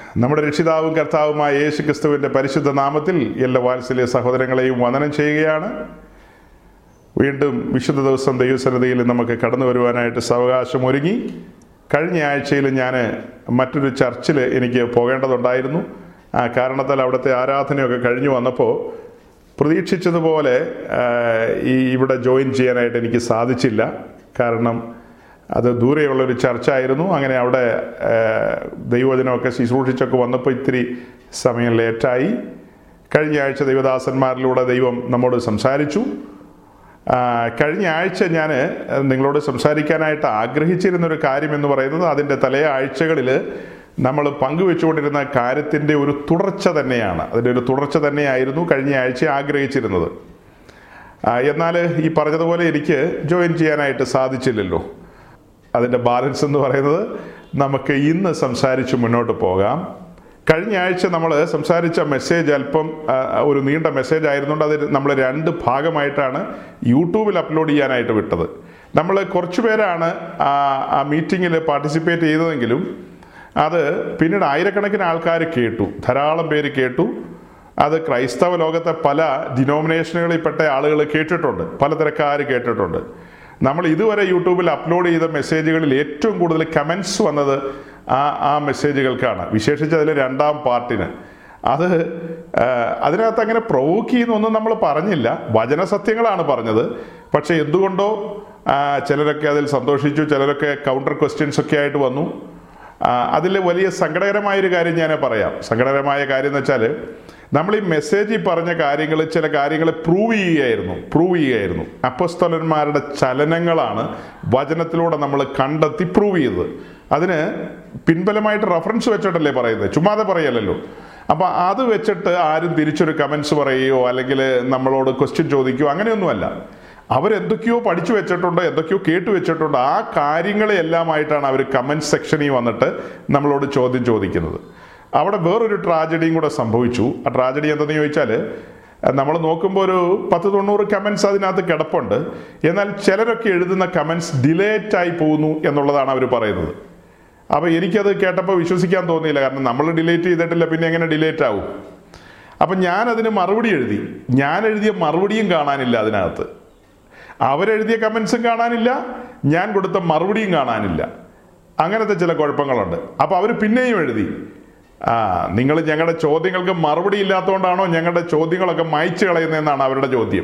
നമ്മുടെ രക്ഷിതാവും കർത്താവുമായ യേശു ക്രിസ്തുവിൻ്റെ പരിശുദ്ധ നാമത്തിൽ എല്ലാ വാത്സല്യ സഹോദരങ്ങളെയും വന്ദനം ചെയ്യുകയാണ് വീണ്ടും വിശുദ്ധ ദിവസം ദൈവസന്നിധിയിൽ നമുക്ക് കടന്നു വരുവാനായിട്ട് സാവകാശം ഒരുങ്ങി കഴിഞ്ഞ ആഴ്ചയിൽ ഞാൻ മറ്റൊരു ചർച്ചിൽ എനിക്ക് പോകേണ്ടതുണ്ടായിരുന്നു ആ കാരണത്താൽ അവിടുത്തെ ആരാധനയൊക്കെ കഴിഞ്ഞു വന്നപ്പോൾ പ്രതീക്ഷിച്ചതുപോലെ ആ, ഈ ഇവിടെ ജോയിൻ ചെയ്യാനായിട്ട് എനിക്ക് സാധിച്ചില്ല കാരണം അത് ദൂരെയുള്ളൊരു ചർച്ച ആയിരുന്നു അങ്ങനെ അവിടെ ആ, ദൈവവചനമൊക്കെ ശുശ്രൂഷിച്ചൊക്കെ വന്നപ്പോൾ ഇത്തിരി സമയം ലേറ്റായി കഴിഞ്ഞ ആഴ്ച ദൈവദാസന്മാരിലൂടെ ദൈവം നമ്മോട് സംസാരിച്ചു ആ, കഴിഞ്ഞ ആഴ്ച ഞാൻ നിങ്ങളോട് സംസാരിക്കാനായിട്ട് ആഗ്രഹിച്ചിരുന്ന ഒരു കാര്യം എന്ന് പറയുന്നത് അതിൻ്റെ തലേ ആഴ്ചകളിൽ നമ്മൾ പങ്കുവെച്ചുകൊണ്ടിരുന്ന കാര്യത്തിൻ്റെ ഒരു തുടർച്ച തന്നെയാണ് അതിൻ്റെ ഒരു തുടർച്ച തന്നെയായിരുന്നു കഴിഞ്ഞ ആഴ്ച ആഗ്രഹിച്ചിരുന്നത് ആ, എന്നാൽ ഈ പറഞ്ഞതുപോലെ എനിക്ക് ജോയിൻ ചെയ്യാനായിട്ട് സാധിച്ചില്ലല്ലോ അതിൻ്റെ ബാലൻസ് എന്ന് പറയുന്നത് നമുക്ക് ഇന്ന് സംസാരിച്ച് മുന്നോട്ട് പോകാം കഴിഞ്ഞ ആഴ്ച നമ്മൾ സംസാരിച്ച മെസ്സേജ് അല്പം ആ, ഒരു നീണ്ട മെസ്സേജ് ആയിരുന്നുകൊണ്ട് അത് നമ്മൾ രണ്ട് ഭാഗമായിട്ടാണ് യൂട്യൂബിൽ അപ്ലോഡ് ചെയ്യാനായിട്ട് വിട്ടത് നമ്മൾ കുറച്ച് പേരാണ് ആ ആ മീറ്റിങ്ങിൽ പാർട്ടിസിപ്പേറ്റ് ചെയ്തതെങ്കിലും അത് പിന്നീട് ആയിരക്കണക്കിന് ആൾക്കാർ കേട്ടു ധാരാളം പേര് കേട്ടു അത് ക്രൈസ്തവ ലോകത്തെ പല ഡിനോമിനേഷനുകളിൽപ്പെട്ട ആളുകൾ കേട്ടിട്ടുണ്ട് പലതരക്കാർ കേട്ടിട്ടുണ്ട് നമ്മൾ ഇതുവരെ യൂട്യൂബിൽ അപ്ലോഡ് ചെയ്ത മെസ്സേജുകളിൽ ഏറ്റവും കൂടുതൽ കമൻസ് വന്നത് ആ ആ മെസ്സേജുകൾക്കാണ് വിശേഷിച്ച് അതിൽ രണ്ടാം പാർട്ടിന് അത് ആ, അതിനകത്ത് അങ്ങനെ പ്രൊവോക്ക് ചെയ്യുന്നൊന്നും നമ്മൾ പറഞ്ഞില്ല വചനസത്യങ്ങളാണ് പറഞ്ഞത് പക്ഷേ എന്തുകൊണ്ടോ ആ, ചിലരൊക്കെ അതിൽ സന്തോഷിച്ചു ചിലരൊക്കെ കൗണ്ടർ ക്വസ്റ്റ്യൻസ് ഒക്കെ ആയിട്ട് വന്നു അതിൽ വലിയ സങ്കടകരമായൊരു കാര്യം ഞാൻ പറയാം സങ്കടകരമായ കാര്യം എന്ന് വെച്ചാൽ നമ്മൾ ഈ മെസ്സേജിൽ പറഞ്ഞ കാര്യങ്ങൾ ചില കാര്യങ്ങൾ പ്രൂവ് ചെയ്യുകയായിരുന്നു പ്രൂവ് ചെയ്യുകയായിരുന്നു അപ്പസ്തലന്മാരുടെ ചലനങ്ങളാണ് വചനത്തിലൂടെ നമ്മൾ കണ്ടെത്തി പ്രൂവ് ചെയ്തത് അതിന് പിൻബലമായിട്ട് റെഫറൻസ് വെച്ചിട്ടല്ലേ പറയുന്നത് ചുമ്മാതെ പറയലല്ലോ അപ്പൊ അത് വെച്ചിട്ട് ആരും തിരിച്ചൊരു കമന്റ്സ് പറയുകയോ അല്ലെങ്കിൽ നമ്മളോട് ക്വസ്റ്റ്യൻ ചോദിക്കുകയോ അങ്ങനെയൊന്നുമല്ല അവരെന്തൊക്കെയോ പഠിച്ചു വെച്ചിട്ടുണ്ട് എന്തൊക്കെയോ കേട്ടു വെച്ചിട്ടുണ്ട് ആ കാര്യങ്ങളെ എല്ലാമായിട്ടാണ് അവർ കമന്റ് സെക്ഷനിൽ വന്നിട്ട് നമ്മളോട് ചോദ്യം ചോദിക്കുന്നത് അവിടെ വേറൊരു ട്രാജഡിയും കൂടെ സംഭവിച്ചു ആ ട്രാജഡി എന്തെന്ന് ചോദിച്ചാൽ നമ്മൾ നോക്കുമ്പോൾ ഒരു പത്ത് തൊണ്ണൂറ് കമൻസ് അതിനകത്ത് കിടപ്പുണ്ട് എന്നാൽ ചിലരൊക്കെ എഴുതുന്ന കമൻസ് ഡിലേറ്റ് ആയി പോകുന്നു എന്നുള്ളതാണ് അവർ പറയുന്നത് അപ്പോൾ എനിക്കത് കേട്ടപ്പോൾ വിശ്വസിക്കാൻ തോന്നിയില്ല കാരണം നമ്മൾ ഡിലേറ്റ് ചെയ്തിട്ടില്ല പിന്നെ എങ്ങനെ ഡിലേറ്റ് ആവും അപ്പം ഞാനതിന് മറുപടി എഴുതി ഞാൻ എഴുതിയ മറുപടിയും കാണാനില്ല അതിനകത്ത് അവരെഴുതിയ കമൻസും കാണാനില്ല ഞാൻ കൊടുത്ത മറുപടിയും കാണാനില്ല അങ്ങനത്തെ ചില കുഴപ്പങ്ങളുണ്ട് അപ്പോൾ അവർ പിന്നെയും എഴുതി ആ നിങ്ങൾ ഞങ്ങളുടെ ചോദ്യങ്ങൾക്ക് മറുപടി ഇല്ലാത്തതുകൊണ്ടാണോ ഞങ്ങളുടെ ചോദ്യങ്ങളൊക്കെ മായ്ച്ചു കളയുന്നതെന്നാണ് അവരുടെ ചോദ്യം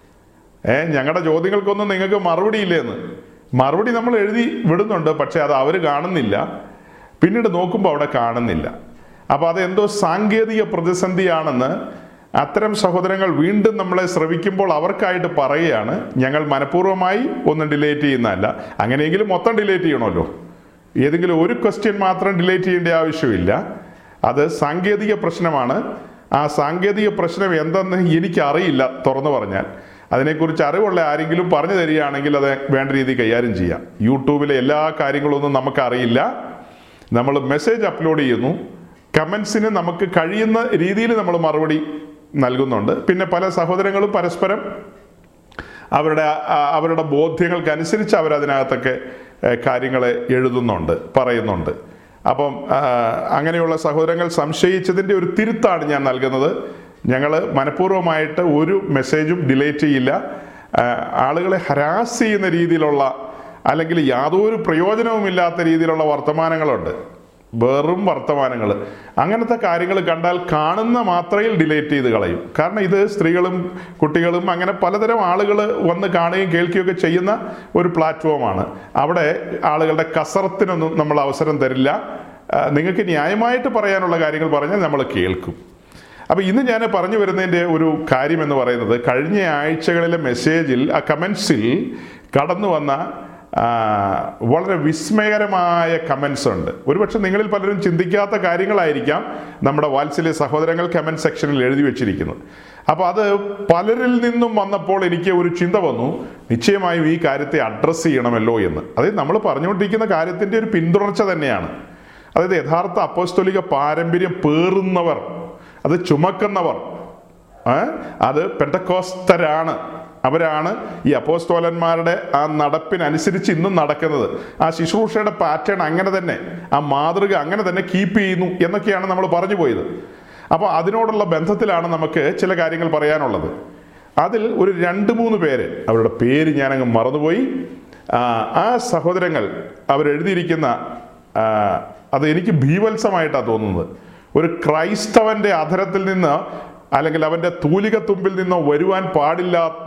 ഏ ഞങ്ങളുടെ ചോദ്യങ്ങൾക്കൊന്നും നിങ്ങൾക്ക് മറുപടി ഇല്ലേന്ന് മറുപടി നമ്മൾ എഴുതി വിടുന്നുണ്ട് പക്ഷെ അത് അവർ കാണുന്നില്ല പിന്നീട് നോക്കുമ്പോൾ അവിടെ കാണുന്നില്ല അപ്പോൾ അതെന്തോ സാങ്കേതിക പ്രതിസന്ധിയാണെന്ന് അത്തരം സഹോദരങ്ങൾ വീണ്ടും നമ്മളെ ശ്രവിക്കുമ്പോൾ അവർക്കായിട്ട് പറയുകയാണ് ഞങ്ങൾ മനഃപൂർവ്വമായി ഒന്നും ഡിലേറ്റ് ചെയ്യുന്നതല്ല അങ്ങനെയെങ്കിലും മൊത്തം ഡിലേറ്റ് ചെയ്യണമല്ലോ ഏതെങ്കിലും ഒരു ക്വസ്റ്റ്യൻ മാത്രം ഡിലേറ്റ് ചെയ്യേണ്ട ആവശ്യമില്ല അത് സാങ്കേതിക പ്രശ്നമാണ് ആ സാങ്കേതിക പ്രശ്നം എന്തെന്ന് എനിക്കറിയില്ല തുറന്നു പറഞ്ഞാൽ അതിനെക്കുറിച്ച് അറിവുള്ള ആരെങ്കിലും പറഞ്ഞു തരികയാണെങ്കിൽ അത് വേണ്ട രീതിയിൽ കൈകാര്യം ചെയ്യാം യൂട്യൂബിലെ എല്ലാ കാര്യങ്ങളൊന്നും നമുക്കറിയില്ല നമ്മൾ മെസ്സേജ് അപ്ലോഡ് ചെയ്യുന്നു കമൻസിന് നമുക്ക് കഴിയുന്ന രീതിയിൽ നമ്മൾ മറുപടി നൽകുന്നുണ്ട് പിന്നെ പല സഹോദരങ്ങളും പരസ്പരം അവരുടെ ആ, അവരുടെ ബോധ്യങ്ങൾക്കനുസരിച്ച് അവരതിനകത്തൊക്കെ കാര്യങ്ങൾ എഴുതുന്നുണ്ട് പറയുന്നുണ്ട് അപ്പം ആ, അങ്ങനെയുള്ള സഹോദരങ്ങൾ സംശയിച്ചതിൻ്റെ ഒരു തിരുത്താണ് ഞാൻ നൽകുന്നത് ഞങ്ങൾ മനഃപൂർവ്വമായിട്ട് ഒരു മെസ്സേജും ഡിലേറ്റ് ചെയ്യില്ല ആ, ആളുകളെ ഹരാസ് ചെയ്യുന്ന രീതിയിലുള്ള അല്ലെങ്കിൽ യാതൊരു പ്രയോജനവുമില്ലാത്ത രീതിയിലുള്ള വർത്തമാനങ്ങളുണ്ട് വെറും വർത്തമാനങ്ങൾ അങ്ങനത്തെ കാര്യങ്ങൾ കണ്ടാൽ കാണുന്ന മാത്രയിൽ ഡിലേറ്റ് ചെയ്ത് കളയും കാരണം ഇത് സ്ത്രീകളും കുട്ടികളും അങ്ങനെ പലതരം ആളുകൾ വന്ന് കാണുകയും കേൾക്കുകയൊക്കെ ചെയ്യുന്ന ഒരു പ്ലാറ്റ്ഫോമാണ് അവിടെ ആളുകളുടെ കസറത്തിനൊന്നും നമ്മൾ അവസരം തരില്ല ആ, നിങ്ങൾക്ക് ന്യായമായിട്ട് പറയാനുള്ള കാര്യങ്ങൾ പറഞ്ഞാൽ നമ്മൾ കേൾക്കും അപ്പോൾ ഇന്ന് ഞാൻ പറഞ്ഞു വരുന്നതിൻ്റെ ഒരു കാര്യം എന്ന് പറയുന്നത് കഴിഞ്ഞ ആഴ്ചകളിലെ മെസ്സേജിൽ ആ കമൻസിൽ കടന്നു വന്ന ആ, വളരെ വിസ്മയകരമായ കമൻസ് ഉണ്ട് ഒരുപക്ഷെ നിങ്ങളിൽ പലരും ചിന്തിക്കാത്ത കാര്യങ്ങളായിരിക്കാം നമ്മുടെ വാത്സല്യ സഹോദരങ്ങൾ കമൻറ്റ് സെക്ഷനിൽ എഴുതി വെച്ചിരിക്കുന്നത് അപ്പോൾ അത് പലരിൽ നിന്നും വന്നപ്പോൾ എനിക്ക് ഒരു ചിന്ത വന്നു നിശ്ചയമായും ഈ കാര്യത്തെ അഡ്രസ്സ് ചെയ്യണമല്ലോ എന്ന് അതായത് നമ്മൾ പറഞ്ഞുകൊണ്ടിരിക്കുന്ന കാര്യത്തിൻ്റെ ഒരു പിന്തുടർച്ച തന്നെയാണ് അതായത് യഥാർത്ഥ അപ്പോസ്തോലിക പാരമ്പര്യം പേറുന്നവർ അത് ചുമക്കുന്നവർ ഏ? അത് പെന്തക്കോസ്തരാണ് അവരാണ് ഈ അപ്പോസ്തോലന്മാരുടെ ആ നടപ്പിനനുസരിച്ച് ഇന്നും നടക്കുന്നത് ആ ശുശ്രൂഷയുടെ പാറ്റേൺ അങ്ങനെ തന്നെ ആ മാതൃക അങ്ങനെ തന്നെ കീപ്പ് ചെയ്യുന്നു എന്നൊക്കെയാണ് നമ്മൾ പറഞ്ഞു പോയത് അപ്പോൾ അതിനോടുള്ള ബന്ധത്തിലാണ് നമുക്ക് ചില കാര്യങ്ങൾ പറയാനുള്ളത് അതിൽ ഒരു രണ്ട് മൂന്ന് പേര് അവരുടെ പേര് ഞാനങ്ങ് മറന്നുപോയി ആ, ആ സഹോദരങ്ങൾ അവരെഴുതിയിരിക്കുന്ന ആ, അത് എനിക്ക് ഭീവത്സമായിട്ടാണ് തോന്നുന്നത് ഒരു ക്രൈസ്തവന്റെ അധരത്തിൽ നിന്ന് അല്ലെങ്കിൽ അവന്റെ തൂലിക തുമ്പിൽ നിന്നോ വരുവാൻ പാടില്ലാത്ത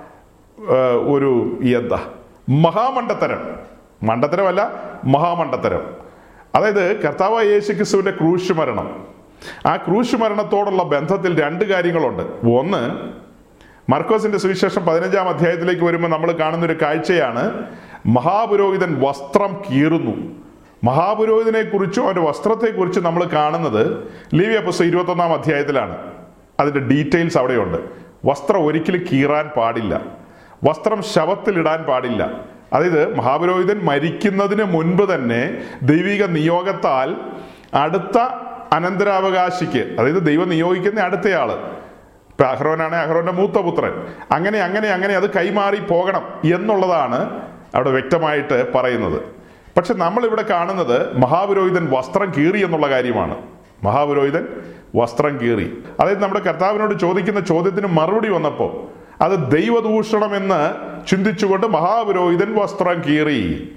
ആ, ഒരു എന്താ മഹാമണ്ടത്തരം മണ്ടത്തരമല്ല മഹാമണ്ടത്തരം അതായത് കർത്താവ് യേശു ക്രിസ്തുവിന്റെ ക്രൂശ് മരണം ആ ക്രൂശ് മരണത്തോടുള്ള ബന്ധത്തിൽ രണ്ട് കാര്യങ്ങളുണ്ട് ഒന്ന് മർക്കോസിന്റെ സുവിശേഷം പതിനഞ്ചാം അധ്യായത്തിലേക്ക് വരുമ്പോൾ നമ്മൾ കാണുന്ന ഒരു കാഴ്ചയാണ് മഹാപുരോഹിതൻ വസ്ത്രം കീറുന്നു മഹാപുരോഹിതനെ കുറിച്ചും അവന്റെ വസ്ത്രത്തെക്കുറിച്ചും നമ്മൾ കാണുന്നത് ലീവിയ പുസ്തകം ഇരുപത്തൊന്നാം അധ്യായത്തിലാണ് അതിന്റെ ഡീറ്റെയിൽസ് അവിടെയുണ്ട് വസ്ത്രം ഒരിക്കലും കീറാൻ പാടില്ല വസ്ത്രം ശവത്തിലിടാൻ പാടില്ല അതായത് മഹാപുരോഹിതൻ മരിക്കുന്നതിന് മുൻപ് തന്നെ ദൈവിക നിയോഗത്താൽ അടുത്ത അനന്തരാവകാശിക്ക് അതായത് ദൈവം നിയോഗിക്കുന്ന അടുത്തയാള് ഇപ്പൊ അഹ്റോനാണ് അഹ്റോന്റെ മൂത്ത പുത്രൻ അങ്ങനെ അങ്ങനെ അങ്ങനെ അത് കൈമാറി പോകണം എന്നുള്ളതാണ് അവിടെ വ്യക്തമായിട്ട് പറയുന്നത് പക്ഷെ നമ്മൾ ഇവിടെ കാണുന്നത് മഹാപുരോഹിതൻ വസ്ത്രം കീറി എന്നുള്ള കാര്യമാണ് മഹാപുരോഹിതൻ വസ്ത്രം കീറി അതായത് നമ്മുടെ കർത്താവിനോട് ചോദിക്കുന്ന ചോദ്യത്തിന് മറുപടി വന്നപ്പോൾ അത് ദൈവദൂഷണമെന്ന് ചിന്തിച്ചുകൊണ്ട് മഹാപുരോഹിതൻ വസ്ത്രം കീറി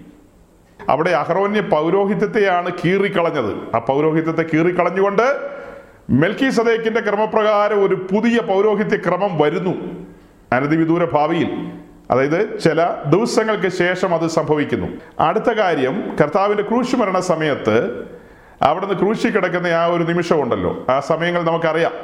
അവിടെ അഹ്റോന്യ പൗരോഹിത്യത്തെയാണ് കീറിക്കളഞ്ഞത് ആ പൗരോഹിത്യത്തെ കീറിക്കളഞ്ഞുകൊണ്ട് മെൽക്കി സദേക്കിന്റെ ക്രമപ്രകാരം ഒരു പുതിയ പൗരോഹിത്യ ക്രമം വരുന്നു അനധിവിദൂര ഭാവിയിൽ അതായത് ചില ദിവസങ്ങൾക്ക് ശേഷം അത് സംഭവിക്കുന്നു അടുത്ത കാര്യം കർത്താവിന്റെ ക്രൂശ് മരണ സമയത്ത് അവിടുന്ന് ക്രൂശി കിടക്കുന്ന ആ ഒരു നിമിഷമുണ്ടല്ലോ ആ സമയങ്ങൾ നമുക്കറിയാം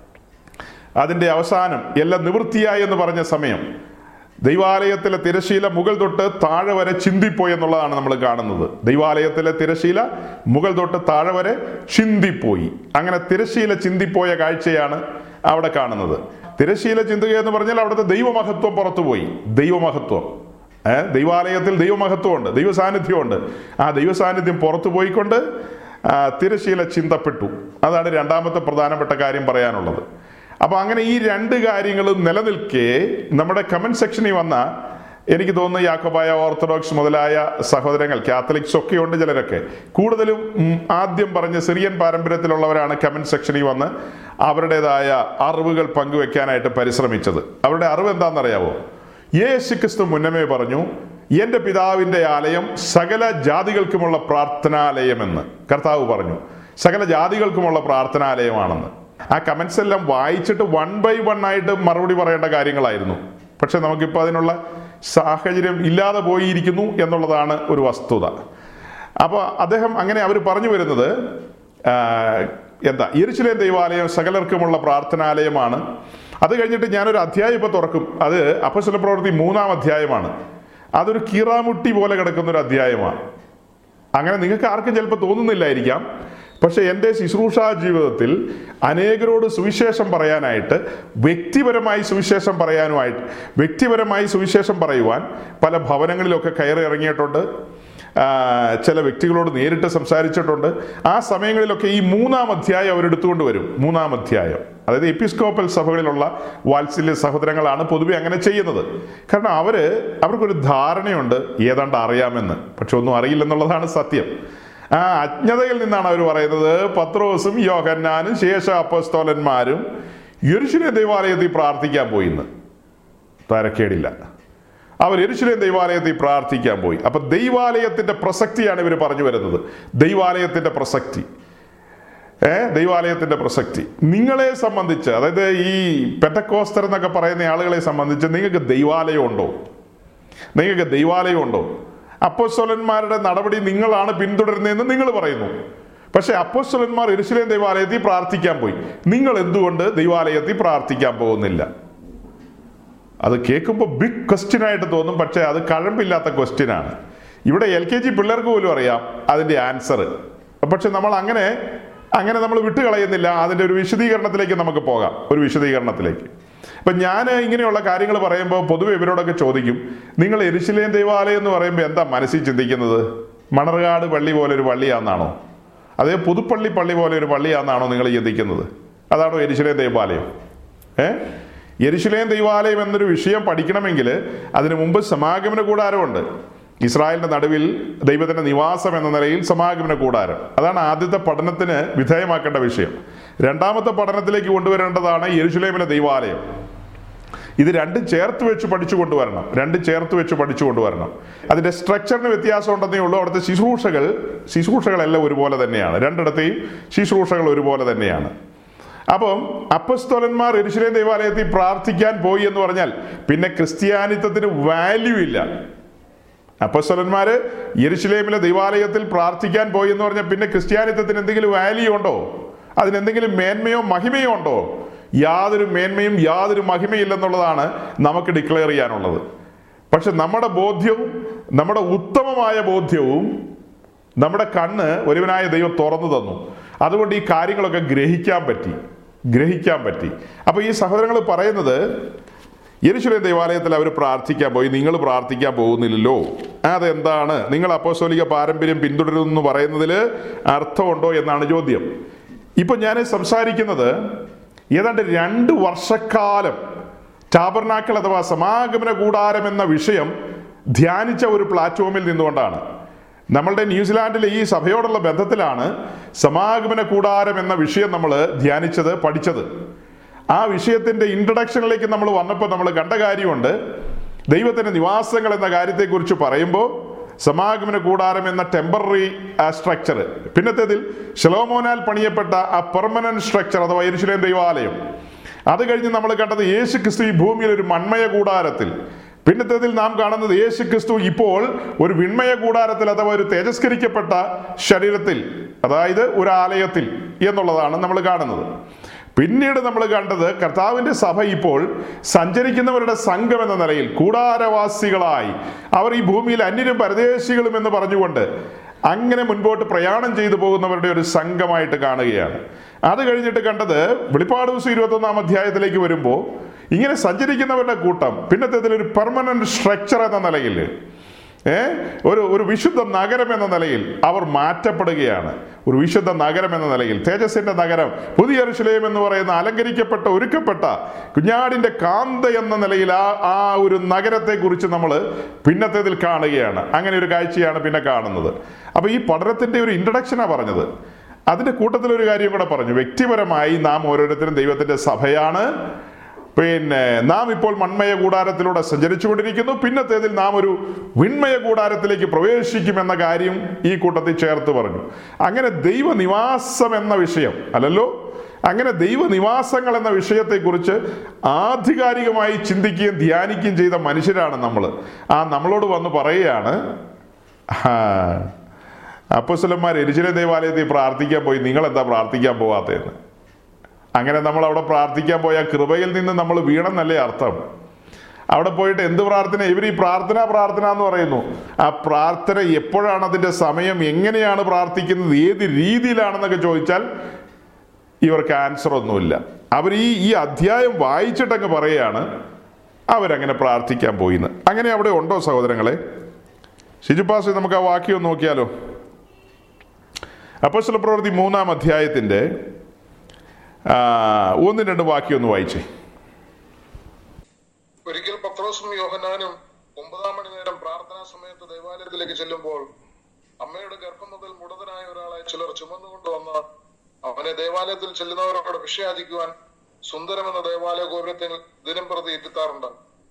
അതിന്റെ അവസാനം എല്ലാം നിവൃത്തിയായി എന്ന് പറഞ്ഞ സമയം ദൈവാലയത്തിലെ തിരശീല മുകൾ തൊട്ട് താഴെ വരെ ചിന്തിപ്പോയി എന്നുള്ളതാണ് നമ്മൾ കാണുന്നത് ദൈവാലയത്തിലെ തിരശീല മുകൾ തൊട്ട് താഴെ വരെ ചിന്തിപ്പോയി അങ്ങനെ തിരശീല ചിന്തിപ്പോയ കാഴ്ചയാണ് അവിടെ കാണുന്നത് തിരശീല ചിന്തുക എന്ന് പറഞ്ഞാൽ അവിടുത്തെ ദൈവമഹത്വം പുറത്തുപോയി ദൈവമഹത്വം ഏഹ് ദൈവാലയത്തിൽ ദൈവമഹത്വമുണ്ട് ദൈവ സാന്നിധ്യമുണ്ട് ആ ദൈവ സാന്നിധ്യം പുറത്തു പോയിക്കൊണ്ട് ആ, തിരശീല ചിന്തപ്പെട്ടു അതാണ് രണ്ടാമത്തെ പ്രധാനപ്പെട്ട കാര്യം പറയാനുള്ളത് അപ്പൊ അങ്ങനെ ഈ രണ്ട് കാര്യങ്ങളും നിലനിൽക്കെ നമ്മുടെ കമന്റ് സെക്ഷനിൽ വന്ന എനിക്ക് തോന്നുന്നു യാക്കോബായ ഓർത്തഡോക്സ് മുതലായ സഹോദരങ്ങൾ കാത്തലിക്സ് ഒക്കെ ഉണ്ട് ചിലരൊക്കെ കൂടുതലും ഉം, ആദ്യം പറഞ്ഞ സിറിയൻ പാരമ്പര്യത്തിലുള്ളവരാണ് കമന്റ് സെക്ഷനിൽ വന്ന് അവരുടേതായ അറിവുകൾ പങ്കുവെക്കാനായിട്ട് പരിശ്രമിച്ചത് അവരുടെ അറിവ് എന്താണെന്നറിയാവോ യേശു ക്രിസ്തു മുന്നമേ പറഞ്ഞു എന്റെ പിതാവിന്റെ ആലയം സകല ജാതികൾക്കുമുള്ള പ്രാർത്ഥനാലയമെന്ന് കർത്താവ് പറഞ്ഞു സകല ജാതികൾക്കുമുള്ള പ്രാർത്ഥനാലയമാണെന്ന് ആ കമന്റ്സ് എല്ലാം വായിച്ചിട്ട് വൺ ബൈ വൺ ആയിട്ട് മറുപടി പറയേണ്ട കാര്യങ്ങളായിരുന്നു പക്ഷെ നമുക്കിപ്പോൾ അതിനുള്ള സാഹചര്യം ഇല്ലാതെ പോയിരിക്കുന്നു എന്നുള്ളതാണ് ഒരു വസ്തുത അപ്പോൾ അദ്ദേഹം അങ്ങനെ അവർ പറഞ്ഞു വരുന്നത് ആ, എന്താ യെരുശലേം ദൈവാലയം സകലർക്കുമുള്ള പ്രാർത്ഥനാലയമാണ് അത് കഴിഞ്ഞിട്ട് ഞാനൊരു അധ്യായം ഇപ്പോൾ തുറക്കും അത് അപ്പസ്വല പ്രവൃത്തി മൂന്നാം അധ്യായമാണ് അതൊരു കീറാമുട്ടി പോലെ കിടക്കുന്ന ഒരു അധ്യായമാണ് അങ്ങനെ നിങ്ങൾക്ക് ആർക്കും ചിലപ്പോൾ തോന്നുന്നില്ലായിരിക്കാം പക്ഷെ എൻ്റെ ശുശ്രൂഷാ ജീവിതത്തിൽ അനേകരോട് സുവിശേഷം പറയാനായിട്ട് വ്യക്തിപരമായി സുവിശേഷം പറയാനുമായിട്ട് വ്യക്തിപരമായി സുവിശേഷം പറയുവാൻ പല ഭവനങ്ങളിലൊക്കെ കയറി ഇറങ്ങിയിട്ടുണ്ട് ആ, ചില വ്യക്തികളോട് നേരിട്ട് സംസാരിച്ചിട്ടുണ്ട് ആ സമയങ്ങളിലൊക്കെ ഈ മൂന്നാം അധ്യായം അവരെടുത്തുകൊണ്ട് വരും മൂന്നാം അധ്യായം അതായത് എപ്പിസ്കോപ്പൽ സഭകളിലുള്ള വാത്സല്യ സഹോദരങ്ങളാണ് പൊതുവെ അങ്ങനെ ചെയ്യുന്നത് കാരണം അവര് അവർക്കൊരു ധാരണയുണ്ട് ഏതാണ്ട് അറിയാമെന്ന് പക്ഷെ ഒന്നും അറിയില്ലെന്നുള്ളതാണ് സത്യം ആ അജ്ഞതയിൽ നിന്നാണ് അവർ പറയുന്നത് പത്രോസും യോഹന്നാനും ശേഷ അപ്പസ്തോലന്മാരും യെരുശലേം ദൈവാലയത്തിൽ പ്രാർത്ഥിക്കാൻ പോയിന്ന് തരക്കേടില്ല അവർ എരിശിലേം ദൈവാലയത്തിൽ പ്രാർത്ഥിക്കാൻ പോയി അപ്പൊ ദൈവാലയത്തിന്റെ പ്രസക്തിയാണ് ഇവർ പറഞ്ഞു വരുന്നത് ദൈവാലയത്തിന്റെ പ്രസക്തി ഏ ദൈവാലയത്തിന്റെ പ്രസക്തി നിങ്ങളെ സംബന്ധിച്ച് അതായത് ഈ പെറ്റക്കോസ്റ്റർ എന്നൊക്കെ പറയുന്ന ആളുകളെ സംബന്ധിച്ച് നിങ്ങൾക്ക് ദൈവാലയം ഉണ്ടോ നിങ്ങൾക്ക് ദൈവാലയം ഉണ്ടോ അപ്പോസ്തലന്മാരുടെ നടപടി നിങ്ങളാണ് പിന്തുടരുന്നതെന്ന് നിങ്ങൾ പറയുന്നു പക്ഷെ അപ്പോസ്തലന്മാർ എരുശലേം ദൈവാലയത്തിൽ പ്രാർത്ഥിക്കാൻ പോയി നിങ്ങൾ എന്തുകൊണ്ട് ദൈവാലയത്തിൽ പ്രാർത്ഥിക്കാൻ പോകുന്നില്ല അത് കേൾക്കുമ്പോൾ ബിഗ് ക്വസ്റ്റ്യൻ ആയിട്ട് തോന്നും പക്ഷേ അത് കഴമ്പില്ലാത്ത ക്വസ്റ്റ്യൻ ആണ് ഇവിടെ എൽ കെ ജി പിള്ളേർക്ക് പോലും അറിയാം അതിന്റെ ആൻസർ പക്ഷെ നമ്മൾ അങ്ങനെ അങ്ങനെ നമ്മൾ വിട്ടുകളയുന്നില്ല അതിന്റെ ഒരു വിശദീകരണത്തിലേക്ക് നമുക്ക് പോകാം ഒരു വിശദീകരണത്തിലേക്ക് ഇപ്പൊ ഞാൻ ഇങ്ങനെയുള്ള കാര്യങ്ങൾ പറയുമ്പോൾ പൊതുവെ ഇവരോടൊക്കെ ചോദിക്കും നിങ്ങൾ എരിശിലേം ദൈവാലയം എന്ന് പറയുമ്പോൾ എന്താ മനസ്സിൽ ചിന്തിക്കുന്നത് മണർകാട് പള്ളി പോലെ ഒരു പള്ളിയാണെന്നാണോ അതേ പുതുപ്പള്ളി പള്ളി പോലെ ഒരു പള്ളിയാണെന്നാണോ നിങ്ങൾ ചിന്തിക്കുന്നത് അതാണോ എരിശിലേം ദൈവാലയം ഏ യെരുശലേം ദൈവാലയം എന്നൊരു വിഷയം പഠിക്കണമെങ്കിൽ അതിനു മുമ്പ് സമാഗമന കൂടാരമുണ്ട് ഇസ്രായേലിന്റെ നടുവിൽ ദൈവത്തിന്റെ നിവാസം എന്ന നിലയിൽ സമാഗമന കൂടാരം അതാണ് ആദ്യത്തെ പഠനത്തിന് വിധേയമാക്കേണ്ട വിഷയം രണ്ടാമത്തെ പഠനത്തിലേക്ക് കൊണ്ടുവരേണ്ടതാണ് യെരുശലേമിലെ ദൈവാലയം ഇത് രണ്ടും ചേർത്ത് വെച്ച് പഠിച്ചു കൊണ്ടുവരണം രണ്ടും ചേർത്ത് വെച്ച് പഠിച്ചു കൊണ്ടുവരണം അതിന്റെ സ്ട്രക്ചറിന് വ്യത്യാസം ഉണ്ടെന്നേ ഉള്ളൂ അവിടുത്തെ ശുശ്രൂഷകൾ ശുശ്രൂഷകളെല്ലാം ഒരുപോലെ തന്നെയാണ് രണ്ടിടത്തെയും ശുശ്രൂഷകൾ ഒരുപോലെ തന്നെയാണ് അപ്പം അപ്പസ്തോലന്മാർ എരുശലേം ദേവാലയത്തിൽ പ്രാർത്ഥിക്കാൻ പോയി എന്ന് പറഞ്ഞാൽ പിന്നെ ക്രിസ്ത്യാനിത്വത്തിന് വാല്യൂ ഇല്ല അപ്പസ്തോലന്മാര് യെരുശലേമിലെ ദൈവാലയത്തിൽ പ്രാർത്ഥിക്കാൻ പോയി എന്ന് പറഞ്ഞാൽ പിന്നെ ക്രിസ്ത്യാനിത്വത്തിന് എന്തെങ്കിലും വാല്യൂ ഉണ്ടോ അതിനെന്തെങ്കിലും മേന്മയോ മഹിമയോ ഉണ്ടോ യാതൊരു മേന്മയും യാതൊരു മഹിമയില്ലെന്നുള്ളതാണ് നമുക്ക് ഡിക്ലെയർ ചെയ്യാനുള്ളത് പക്ഷെ നമ്മുടെ ബോധ്യവും നമ്മുടെ ഉത്തമമായ ബോധ്യവും നമ്മുടെ കണ്ണ് ഒരുവനായ ദൈവം തുറന്നു തന്നു അതുകൊണ്ട് ഈ കാര്യങ്ങളൊക്കെ ഗ്രഹിക്കാൻ പറ്റി ഗ്രഹിക്കാൻ പറ്റി അപ്പൊ ഈ സഹോദരങ്ങൾ പറയുന്നത് യെരുശലേം ദേവാലയത്തിൽ അവർ പ്രാർത്ഥിക്കാൻ പോയി നിങ്ങൾ പ്രാർത്ഥിക്കാൻ പോകുന്നില്ലല്ലോ അതെന്താണ് നിങ്ങൾ അപ്പോസ്തോലിക പാരമ്പര്യം പിന്തുടരുന്നു എന്ന് പറയുന്നതിൽ അർത്ഥമുണ്ടോ എന്നാണ് ചോദ്യം ഇപ്പൊ ഞാൻ സംസാരിക്കുന്നത് ഏതാണ്ട് രണ്ട് വർഷക്കാലം ടാബർനാക്കൾ അഥവാ സമാഗമന കൂടാരം എന്ന വിഷയം ധ്യാനിച്ച ഒരു പ്ലാറ്റ്ഫോമിൽ നിന്നുകൊണ്ടാണ് നമ്മളുടെ ന്യൂസിലാൻഡിലെ ഈ സഭയോടുള്ള ബന്ധത്തിലാണ് സമാഗമന കൂടാരം എന്ന വിഷയം നമ്മൾ ധ്യാനിച്ചത് പഠിച്ചത് ആ വിഷയത്തിന്റെ ഇൻട്രഡക്ഷനിലേക്ക് നമ്മൾ വന്നപ്പോൾ നമ്മൾ കണ്ട കാര്യമുണ്ട് ദൈവത്തിന്റെ നിവാസങ്ങൾ എന്ന കാര്യത്തെക്കുറിച്ച് പറയുമ്പോൾ സമാഗമന കൂടാരം എന്ന ടെമ്പററി സ്ട്രക്ചർ പിന്നത്തേതിൽ ഷലോമോനാൽ പണിയപ്പെട്ട ആ പെർമനന്റ് സ്ട്രക്ചർ അഥവാ യെരുശലേം ദൈവാലയം അത് കഴിഞ്ഞ് നമ്മൾ കണ്ടത് യേശു ക്രിസ്തു ഈ ഭൂമിയിൽ ഒരു മൺമയ കൂടാരത്തിൽ പിന്നത്തേതിൽ നാം കാണുന്നത് യേശു ക്രിസ്തു ഇപ്പോൾ ഒരു വിൺമയ കൂടാരത്തിൽ അഥവാ ഒരു തേജസ്കരിക്കപ്പെട്ട ശരീരത്തിൽ അതായത് ഒരു ആലയത്തിൽ എന്നുള്ളതാണ് നമ്മൾ കാണുന്നത് പിന്നീട് നമ്മൾ കണ്ടത് കർത്താവിന്റെ സഭ ഇപ്പോൾ സഞ്ചരിക്കുന്നവരുടെ സംഘം എന്ന നിലയിൽ കൂടാരവാസികളായി അവർ ഈ ഭൂമിയിൽ അന്യരും പരദേശികളും എന്ന് പറഞ്ഞുകൊണ്ട് അങ്ങനെ മുൻപോട്ട് പ്രയാണം ചെയ്തു പോകുന്നവരുടെ ഒരു സംഘമായിട്ട് കാണുകയാണ് അത് കഴിഞ്ഞിട്ട് കണ്ടത് വെളിപ്പാട് ദിവസം ഇരുപത്തൊന്നാം അധ്യായത്തിലേക്ക് വരുമ്പോൾ ഇങ്ങനെ സഞ്ചരിക്കുന്നവരുടെ കൂട്ടം പിന്നത്തെ ഒരു പെർമനന്റ് സ്ട്രക്ചർ എന്ന നിലയിൽ ഏ ഒരു ഒരു വിശുദ്ധ നഗരം എന്ന നിലയിൽ അവർ മാറ്റപ്പെടുകയാണ് ഒരു വിശുദ്ധ നഗരം എന്ന നിലയിൽ തേജസ്സിന്റെ നഗരം പുതിയ യെരൂശലേം എന്ന് പറയുന്ന അലങ്കരിക്കപ്പെട്ട ഒരുക്കപ്പെട്ട കുഞ്ഞാടിന്റെ കാന്ത എന്ന നിലയിൽ ആ ആ ഒരു നഗരത്തെ കുറിച്ച് നമ്മൾ പിന്നത്തേതിൽ കാണുകയാണ് അങ്ങനെ ഒരു കാഴ്ചയാണ് പിന്നെ കാണുന്നത് അപ്പൊ ഈ പഠനത്തിന്റെ ഒരു ഇൻട്രഡക്ഷനാണ് പറഞ്ഞത് അതിന്റെ കൂട്ടത്തിൽ ഒരു കാര്യം കൂടെ പറഞ്ഞു വ്യക്തിപരമായി നാം ഓരോരുത്തരും ദൈവത്തിന്റെ സഭയാണ് പിന്നെ നാം ഇപ്പോൾ മൺമയ കൂടാരത്തിലൂടെ സഞ്ചരിച്ചുകൊണ്ടിരിക്കുന്നു പിന്നത്തേതിൽ നാം ഒരു വിൺമയ കൂടാരത്തിലേക്ക് പ്രവേശിക്കുമെന്ന കാര്യം ഈ കൂട്ടത്തിൽ ചേർത്ത് പറഞ്ഞു അങ്ങനെ ദൈവനിവാസം എന്ന വിഷയം അല്ലല്ലോ അങ്ങനെ ദൈവനിവാസങ്ങൾ എന്ന വിഷയത്തെക്കുറിച്ച് ആധികാരികമായി ചിന്തിക്കുകയും ധ്യാനിക്കുകയും ചെയ്ത മനുഷ്യരാണ് നമ്മൾ ആ നമ്മളോട് വന്ന് പറയുകയാണ് അപ്പസ്വലന്മാർ എരിചില ദേവാലയത്തിൽ പ്രാർത്ഥിക്കാൻ പോയി നിങ്ങൾ എന്താ പ്രാർത്ഥിക്കാൻ പോവാത്തതെന്ന് അങ്ങനെ നമ്മൾ അവിടെ പ്രാർത്ഥിക്കാൻ പോയ കൃപയിൽ നിന്ന് നമ്മൾ വീണെന്നല്ലേ അർത്ഥം അവിടെ പോയിട്ട് എന്ത് പ്രാർത്ഥന ഇവർ ഈ പ്രാർത്ഥന പ്രാർത്ഥന എന്ന് പറയുന്നു ആ പ്രാർത്ഥന എപ്പോഴാണ് അതിന്റെ സമയം എങ്ങനെയാണ് പ്രാർത്ഥിക്കുന്നത് ഏത് രീതിയിലാണെന്നൊക്കെ ചോദിച്ചാൽ ഇവർക്ക് ആൻസർ ഒന്നുമില്ല അവർ ഈ ഈ അധ്യായം വായിച്ചിട്ടങ്ങ് പറയുകയാണ് അവരങ്ങനെ പ്രാർത്ഥിക്കാൻ പോയിന്ന് അങ്ങനെ അവിടെ ഉണ്ടോ സഹോദരങ്ങളെ ഷിജുപാസ് നമുക്ക് ആ വാക്യം ഒന്ന് നോക്കിയാലോ അപ്പോസ്തല പ്രവൃത്തി മൂന്നാം അധ്യായത്തിന്റെ ആ, ഒന്നും രണ്ട് വാക്യം ഒന്ന് വായിച്ചേ ഒരിക്കൽ പത്രോസും യോഹനാനും ഒമ്പതാം മണി നേരം പ്രാർത്ഥനാ സമയത്ത് ദേവാലയത്തിലേക്ക് ചെല്ലുമ്പോൾ അമ്മയുടെ ഗർഭം മുതൽ മുടതനായ ഒരാളെ ചിലർ ചുമന്നുകൊണ്ടുവന്ന് അവനെ ദേവാലയത്തിൽ ചെല്ലുന്നവരോട് ഭിക്ഷയാചിക്കുവാൻ സുന്ദരമെന്ന ദേവാലയ ഗോപുരത്തിൽ ദിനം പ്രതി എത്തിത്താറുണ്ട്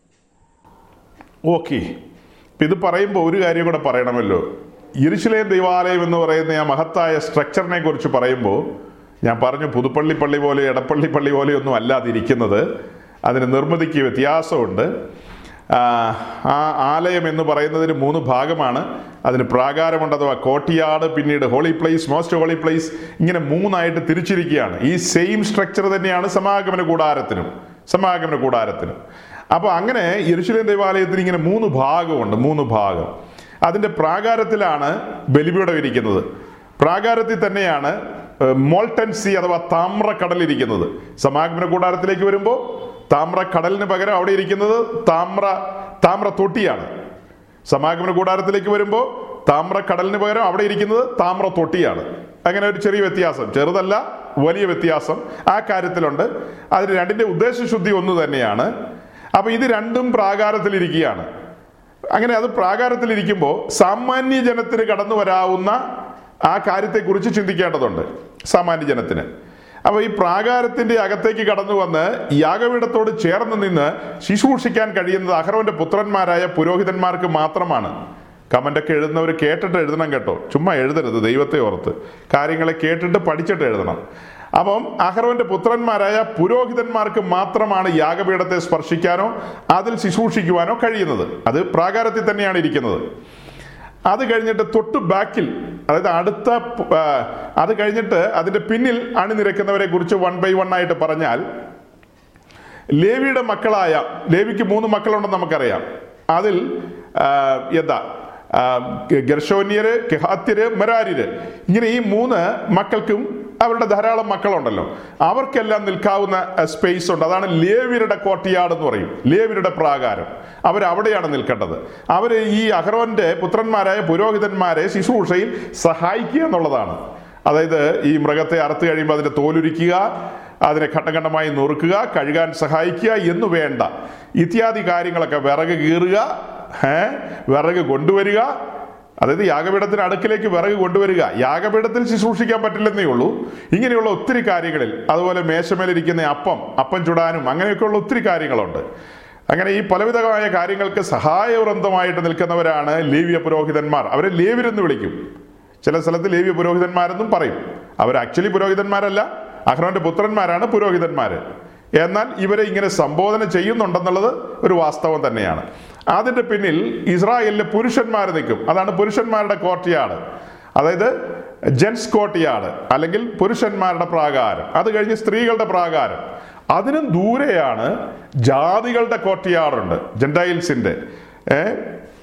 ഓക്കെ ഇത് പറയുമ്പോൾ ഒരു കാര്യം കൂടെ പറയണമല്ലോ യെരുശലേം ദൈവാലയം എന്ന് പറയുന്ന ആ മഹത്തായ സ്ട്രക്ചറിനെ കുറിച്ച് പറയുമ്പോൾ ഞാൻ പറഞ്ഞു പുതുപ്പള്ളി പള്ളി പോലെ എടപ്പള്ളി പള്ളി പോലെ ഒന്നും അല്ലാതിരിക്കുന്നത് അതിന് നിർമ്മിതിക്ക് വ്യത്യാസമുണ്ട് ആ, ആ ആലയം എന്ന് പറയുന്നതിന് മൂന്ന് ഭാഗമാണ് അതിന് പ്രാകാരമുണ്ട് അഥവാ കോട്ടിയാട് പിന്നീട് holy place most holy place ഇങ്ങനെ മൂന്നായിട്ട് തിരിച്ചിരിക്കുകയാണ് ഈ സെയിം സ്ട്രക്ചർ തന്നെയാണ് സമാഗമന കൂടാരത്തിനും സമാഗമന കൂടാരത്തിനും അപ്പോൾ അങ്ങനെ യെരുശലേം ദേവാലയത്തിന് ഇങ്ങനെ മൂന്ന് ഭാഗമുണ്ട് മൂന്ന് ഭാഗം അതിൻ്റെ പ്രാകാരത്തിലാണ് ബലിപീഠം ഇരിക്കുന്നത് പ്രാകാരത്തിൽ തന്നെയാണ് മോൾട്ടൻ സി അഥവാ താമ്രക്കടൽ ഇരിക്കുന്നത് സമാഗമന കൂടാരത്തിലേക്ക് വരുമ്പോൾ താമ്രക്കടലിന് പകരം അവിടെ ഇരിക്കുന്നത് താമ്ര താമ്ര തൊട്ടിയാണ് സമാഗമന കൂടാരത്തിലേക്ക് വരുമ്പോൾ താമ്രക്കടലിന് പകരം അവിടെ ഇരിക്കുന്നത് താമ്ര തൊട്ടിയാണ് അങ്ങനെ ഒരു ചെറിയ വ്യത്യാസം ചെറുതല്ല വലിയ വ്യത്യാസം ആ കാര്യത്തിലുണ്ട് അതിന് രണ്ടിന്റെ ഉദ്ദേശശുദ്ധി ഒന്ന് തന്നെയാണ് അപ്പൊ ഇത് രണ്ടും പ്രാകാരത്തിലിരിക്കുകയാണ് അങ്ങനെ അത് പ്രാകാരത്തിലിരിക്കുമ്പോൾ സാമാന്യ ജനത്തിന് കടന്നു വരാവുന്ന ആ കാര്യത്തെക്കുറിച്ച് ചിന്തിക്കേണ്ടതുണ്ട് സാമാന്യ ജനത്തിന് അപ്പൊ ഈ പ്രാകാരത്തിന്റെ അകത്തേക്ക് കടന്നു വന്ന് യാഗപീഠത്തോട് ചേർന്ന് നിന്ന് ശുശ്രൂഷിക്കാൻ കഴിയുന്നത് അഹ്റോന്റെ പുത്രന്മാരായ പുരോഹിതന്മാർക്ക് മാത്രമാണ് കമന്റൊക്കെ എഴുതുന്നവർ കേട്ടിട്ട് എഴുതണം കേട്ടോ ചുമ്മാ എഴുതരുത് ദൈവത്തെ ഓർത്ത് കാര്യങ്ങളെ കേട്ടിട്ട് പഠിച്ചിട്ട് എഴുതണം അപ്പം അഹ്റോന്റെ പുത്രന്മാരായ പുരോഹിതന്മാർക്ക് മാത്രമാണ് യാഗപീഠത്തെ സ്പർശിക്കാനോ അതിൽ ശുശ്രൂഷിക്കുവാനോ കഴിയുന്നത് അത് പ്രാകാരത്തിൽ തന്നെയാണ് ഇരിക്കുന്നത് അത് കഴിഞ്ഞിട്ട് തൊട്ട് ബാക്കിൽ അതായത് അടുത്ത ആ, അത് കഴിഞ്ഞിട്ട് അതിന്റെ പിന്നിൽ അണിനിരക്കുന്നവരെ കുറിച്ച് വൺ ബൈ വൺ ആയിട്ട് പറഞ്ഞാൽ ലേവിയുടെ മക്കളായ ലേവിക്ക് മൂന്ന് മക്കളുണ്ടെന്ന് നമുക്കറിയാം അതിൽ ആ, എന്താ ആ, ഗർഷോന്യര് കെഹാത്യര് മെരാര്യര് ഇങ്ങനെ ഈ മൂന്ന് മക്കൾക്കും അവരുടെ ധാരാളം മക്കളുണ്ടല്ലോ അവർക്കെല്ലാം നിൽക്കാവുന്ന സ്പേസ് ഉണ്ട് അതാണ് ലേവിയരുടെ കോട്ടിയാട് എന്ന് പറയും ലേവിയരുടെ പ്രാകാരം അവർ അവിടെയാണ് നിൽക്കേണ്ടത് അവർ ഈ അഹ്റോന്റെ പുത്രന്മാരായ പുരോഹിതന്മാരെ ശുശ്രൂഷയിൽ സഹായിക്കുക എന്നുള്ളതാണ് അതായത് ഈ മൃഗത്തെ അറുത്ത് കഴിയുമ്പോൾ അതിന്റെ തോലുരിക്കുക അതിനെ ഘട്ടഘട്ടമായി നുറുക്കുക കഴുകാൻ സഹായിക്കുക എന്ന് വേണ്ട ഇത്യാദി കാര്യങ്ങളൊക്കെ വിറക് കീറുക ഏ വിറക് കൊണ്ടുവരിക അതായത് യാഗപീഠത്തിന് അടുക്കിലേക്ക് വിറക് കൊണ്ടുവരിക യാഗപീഠത്തിൽ ശുശ്രൂഷിക്കാൻ പറ്റില്ലെന്നേ ഉള്ളൂ ഇങ്ങനെയുള്ള ഒത്തിരി കാര്യങ്ങളിൽ അതുപോലെ മേശമേലിരിക്കുന്ന അപ്പം അപ്പം ചുടാനും അങ്ങനെയൊക്കെയുള്ള ഒത്തിരി കാര്യങ്ങളുണ്ട് അങ്ങനെ ഈ പലവിധമായ കാര്യങ്ങൾക്ക് സഹായവൃന്ദമായിട്ട് നിൽക്കുന്നവരാണ് ലേവ്യ പുരോഹിതന്മാർ അവരെ ലേവ്യരെന്ന് വിളിക്കും ചില സ്ഥലത്ത് ലേവ്യ പുരോഹിതന്മാരെന്നും പറയും അവർ ആക്ച്വലി പുരോഹിതന്മാരല്ല അഹ്റോന്റെ പുത്രന്മാരാണ് പുരോഹിതന്മാര് എന്നാൽ ഇവരെ ഇങ്ങനെ സംബോധന ചെയ്യുന്നുണ്ടെന്നുള്ളത് ഒരു വാസ്തവം തന്നെയാണ് അതിന്റെ പിന്നിൽ ഇസ്രായേലിലെ പുരുഷന്മാർ നിൽക്കും അതാണ് പുരുഷന്മാരുടെ കോർട്ടിയാട് അതായത് ജെൻസ് കോർട്ടിയാട് അല്ലെങ്കിൽ പുരുഷന്മാരുടെ പ്രാകാരം അത് കഴിഞ്ഞ് സ്ത്രീകളുടെ പ്രാകാരം അതിനും ദൂരെയാണ് ജാതികളുടെ കോർട്ടിയാടുണ്ട് ജെൻഡൈൽസിന്റെ ഏഹ്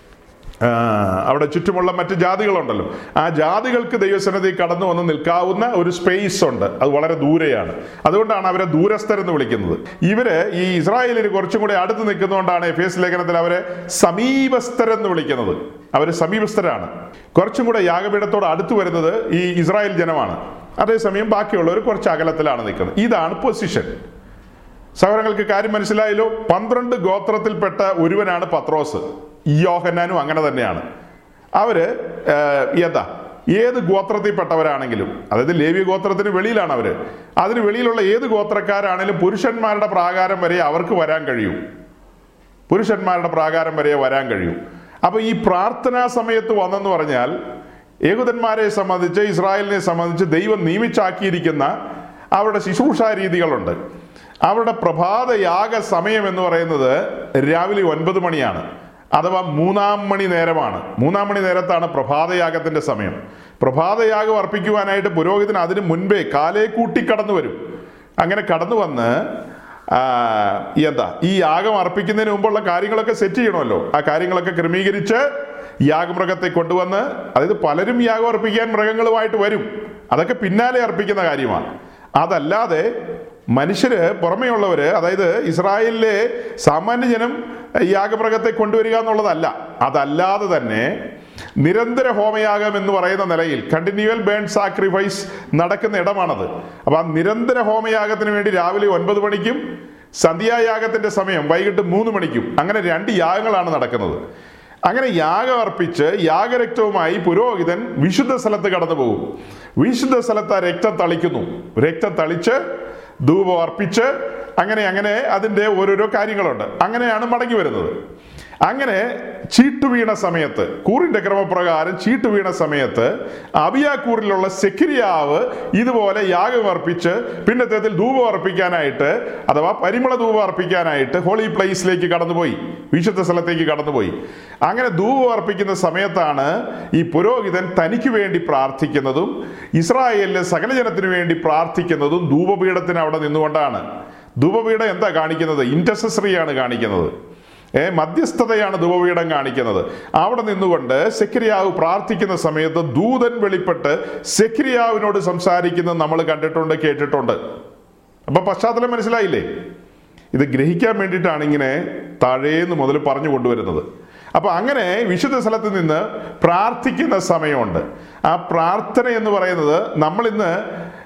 ആ, അവിടെ ചുറ്റുമുള്ള മറ്റ് ജാതികളുണ്ടല്ലോ ആ ജാതികൾക്ക് ദൈവസന്നിധി കടന്നു വന്ന് നിൽക്കാവുന്ന ഒരു സ്പേസ് ഉണ്ട് അത് വളരെ ദൂരെയാണ് അതുകൊണ്ടാണ് അവരെ ദൂരസ്ഥരെന്ന് വിളിക്കുന്നത് ഇവര് ഈ ഇസ്രായേലിന് കുറച്ചും കൂടി അടുത്ത് നിൽക്കുന്നതുകൊണ്ടാണ് എഫ് എസ് ലേഖനത്തിൽ അവരെ സമീപസ്ഥരെന്ന് വിളിക്കുന്നത് അവർ സമീപസ്ഥരാണ് കുറച്ചും കൂടെ യാഗപീഠത്തോട് അടുത്ത് വരുന്നത് ഈ ഇസ്രായേൽ ജനമാണ് അതേസമയം ബാക്കിയുള്ളവർ കുറച്ച് അകലത്തിലാണ് നിൽക്കുന്നത് ഇതാണ് പൊസിഷൻ സഹോദരങ്ങൾക്ക് കാര്യം മനസ്സിലായല്ലോ പന്ത്രണ്ട് ഗോത്രത്തിൽപ്പെട്ട ഒരുവനാണ് പത്രോസ് യോഹന്നാനും അങ്ങനെ തന്നെയാണ് അവര് ഏർ, എന്താ ഏത് ഗോത്രത്തിൽപ്പെട്ടവരാണെങ്കിലും അതായത് ലേവ്യ ഗോത്രത്തിന് വെളിയിലാണ് അവര് അതിന് വെളിയിലുള്ള ഏത് ഗോത്രക്കാരാണെങ്കിലും പുരുഷന്മാരുടെ പ്രാകാരം വരെ അവർക്ക് വരാൻ കഴിയും പുരുഷന്മാരുടെ പ്രാകാരം വരെ വരാൻ കഴിയും അപ്പൊ ഈ പ്രാർത്ഥനാ സമയത്ത് വന്നെന്ന് പറഞ്ഞാൽ യഹൂദന്മാരെ സംബന്ധിച്ച് ഇസ്രായേലിനെ സംബന്ധിച്ച് ദൈവം നിയമിച്ചാക്കിയിരിക്കുന്ന അവരുടെ ശുശ്രൂഷാ രീതികളുണ്ട് അവരുടെ പ്രഭാത യാഗ സമയം എന്ന് പറയുന്നത് രാവിലെ ഒൻപത് മണിയാണ് അഥവാ മൂന്നാം മണി നേരമാണ് മൂന്നാം മണി നേരത്താണ് പ്രഭാതയാഗത്തിന്റെ സമയം പ്രഭാതയാഗം അർപ്പിക്കുവാനായിട്ട് പുരോഹിതൻ അതിന് മുൻപേ കാലേ കൂട്ടി കടന്നു വരും അങ്ങനെ കടന്നു വന്ന് ആ, ഈ എന്താ ഈ യാഗം അർപ്പിക്കുന്നതിന് മുമ്പുള്ള കാര്യങ്ങളൊക്കെ സെറ്റ് ചെയ്യണമല്ലോ ആ കാര്യങ്ങളൊക്കെ ക്രമീകരിച്ച് യാഗമൃഗത്തെ കൊണ്ടുവന്ന് അതായത് പലരും യാഗം അർപ്പിക്കാൻ മൃഗങ്ങളുമായിട്ട് വരും അതൊക്കെ പിന്നാലെ അർപ്പിക്കുന്ന കാര്യമാണ് അതല്ലാതെ മനുഷ്യര് പുറമെയുള്ളവര് അതായത് ഇസ്രായേലിലെ സാമാന്യ ജനം യാഗമൃഗത്തെ കൊണ്ടുവരിക എന്നുള്ളതല്ല അതല്ലാതെ തന്നെ നിരന്തര ഹോമയാഗം എന്ന് പറയുന്ന നിലയിൽ കണ്ടിന്യൂവൽ ബേൺ സാക്രിഫൈസ് നടക്കുന്ന ഇടമാണത് അപ്പൊ ആ നിരന്തര ഹോമയാഗത്തിന് വേണ്ടി രാവിലെ ഒൻപത് മണിക്കും സന്ധ്യായാഗത്തിന്റെ സമയം വൈകിട്ട് മൂന്ന് മണിക്കും അങ്ങനെ രണ്ട് യാഗങ്ങളാണ് നടക്കുന്നത് അങ്ങനെ യാഗം അർപ്പിച്ച് യാഗരക്തവുമായി പുരോഹിതൻ വിശുദ്ധ സ്ഥലത്ത് കടന്നു പോകും വിശുദ്ധ സ്ഥലത്ത് ആ രക്തം തളിക്കുന്നു രക്തം തളിച്ച് ധൂപം അർപ്പിച്ച് അങ്ങനെ അങ്ങനെ അതിൻ്റെ ഓരോരോ കാര്യങ്ങളുണ്ട് അങ്ങനെയാണ് മടങ്ങി വരുന്നത് അങ്ങനെ ചീട്ട് വീണ സമയത്ത് കൂറിന്റെ ക്രമപ്രകാരം ചീട്ട് വീണ സമയത്ത് അബിയാക്കൂറിലുള്ള സെക്രിയാവ് ഇതുപോലെ യാഗം അർപ്പിച്ച് പിന്നത്തേതിൽ ധൂപം അർപ്പിക്കാനായിട്ട് അഥവാ പരിമള ധൂപം അർപ്പിക്കാനായിട്ട് ഹോളി പ്ലേസിലേക്ക് കടന്നുപോയി വിശുദ്ധ സ്ഥലത്തേക്ക് കടന്നുപോയി അങ്ങനെ ധൂപം അർപ്പിക്കുന്ന സമയത്താണ് ഈ പുരോഹിതൻ തനിക്ക് വേണ്ടി പ്രാർത്ഥിക്കുന്നതും ഇസ്രായേലിലെ സകല ജനത്തിനു വേണ്ടി പ്രാർത്ഥിക്കുന്നതും ധൂപപീഠത്തിന് അവിടെ നിന്നുകൊണ്ടാണ് ധൂപപീഠം എന്താ കാണിക്കുന്നത് ഇന്റർസെസറിയാണ് കാണിക്കുന്നത് ഏ മധ്യസ്ഥതയാണ് ധൂപപീഠം കാണിക്കുന്നത് അവിടെ നിന്നുകൊണ്ട് സെക്രിയാവ് പ്രാർത്ഥിക്കുന്ന സമയത്ത് ദൂതൻ വെളിപ്പെട്ട് സെക്രിയാവിനോട് സംസാരിക്കുന്നത് നമ്മൾ കണ്ടിട്ടുണ്ട് കേട്ടിട്ടുണ്ട് അപ്പൊ പശ്ചാത്തലം മനസ്സിലായില്ലേ ഇത് ഗ്രഹിക്കാൻ വേണ്ടിയിട്ടാണ് ഇങ്ങനെ താഴേന്ന് മുതൽ പറഞ്ഞു കൊണ്ടുവരുന്നത് അപ്പൊ അങ്ങനെ വിശുദ്ധ സ്ഥലത്ത് നിന്ന് പ്രാർത്ഥിക്കുന്ന സമയമുണ്ട് ആ പ്രാർത്ഥന എന്ന് പറയുന്നത് നമ്മൾ ഇന്ന്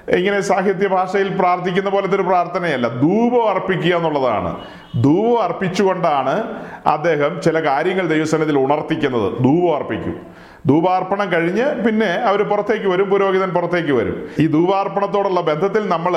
ഇങ്ങനെ സാഹിത്യ ഭാഷയിൽ പ്രാർത്ഥിക്കുന്ന പോലത്തെ ഒരു പ്രാർത്ഥനയല്ല ധൂപം അർപ്പിക്കുക എന്നുള്ളതാണ് ധൂപം അർപ്പിച്ചുകൊണ്ടാണ് അദ്ദേഹം ചില കാര്യങ്ങൾ ദൈവസനത്തിൽ ഉണർത്തിക്കുന്നത് ധൂപം അർപ്പിക്കും ധൂപാർപ്പണം കഴിഞ്ഞ് പിന്നെ അവർ പുറത്തേക്ക് വരും പുരോഹിതൻ പുറത്തേക്ക് വരും ഈ ധൂപാർപ്പണത്തോടുള്ള ബന്ധത്തിൽ നമ്മൾ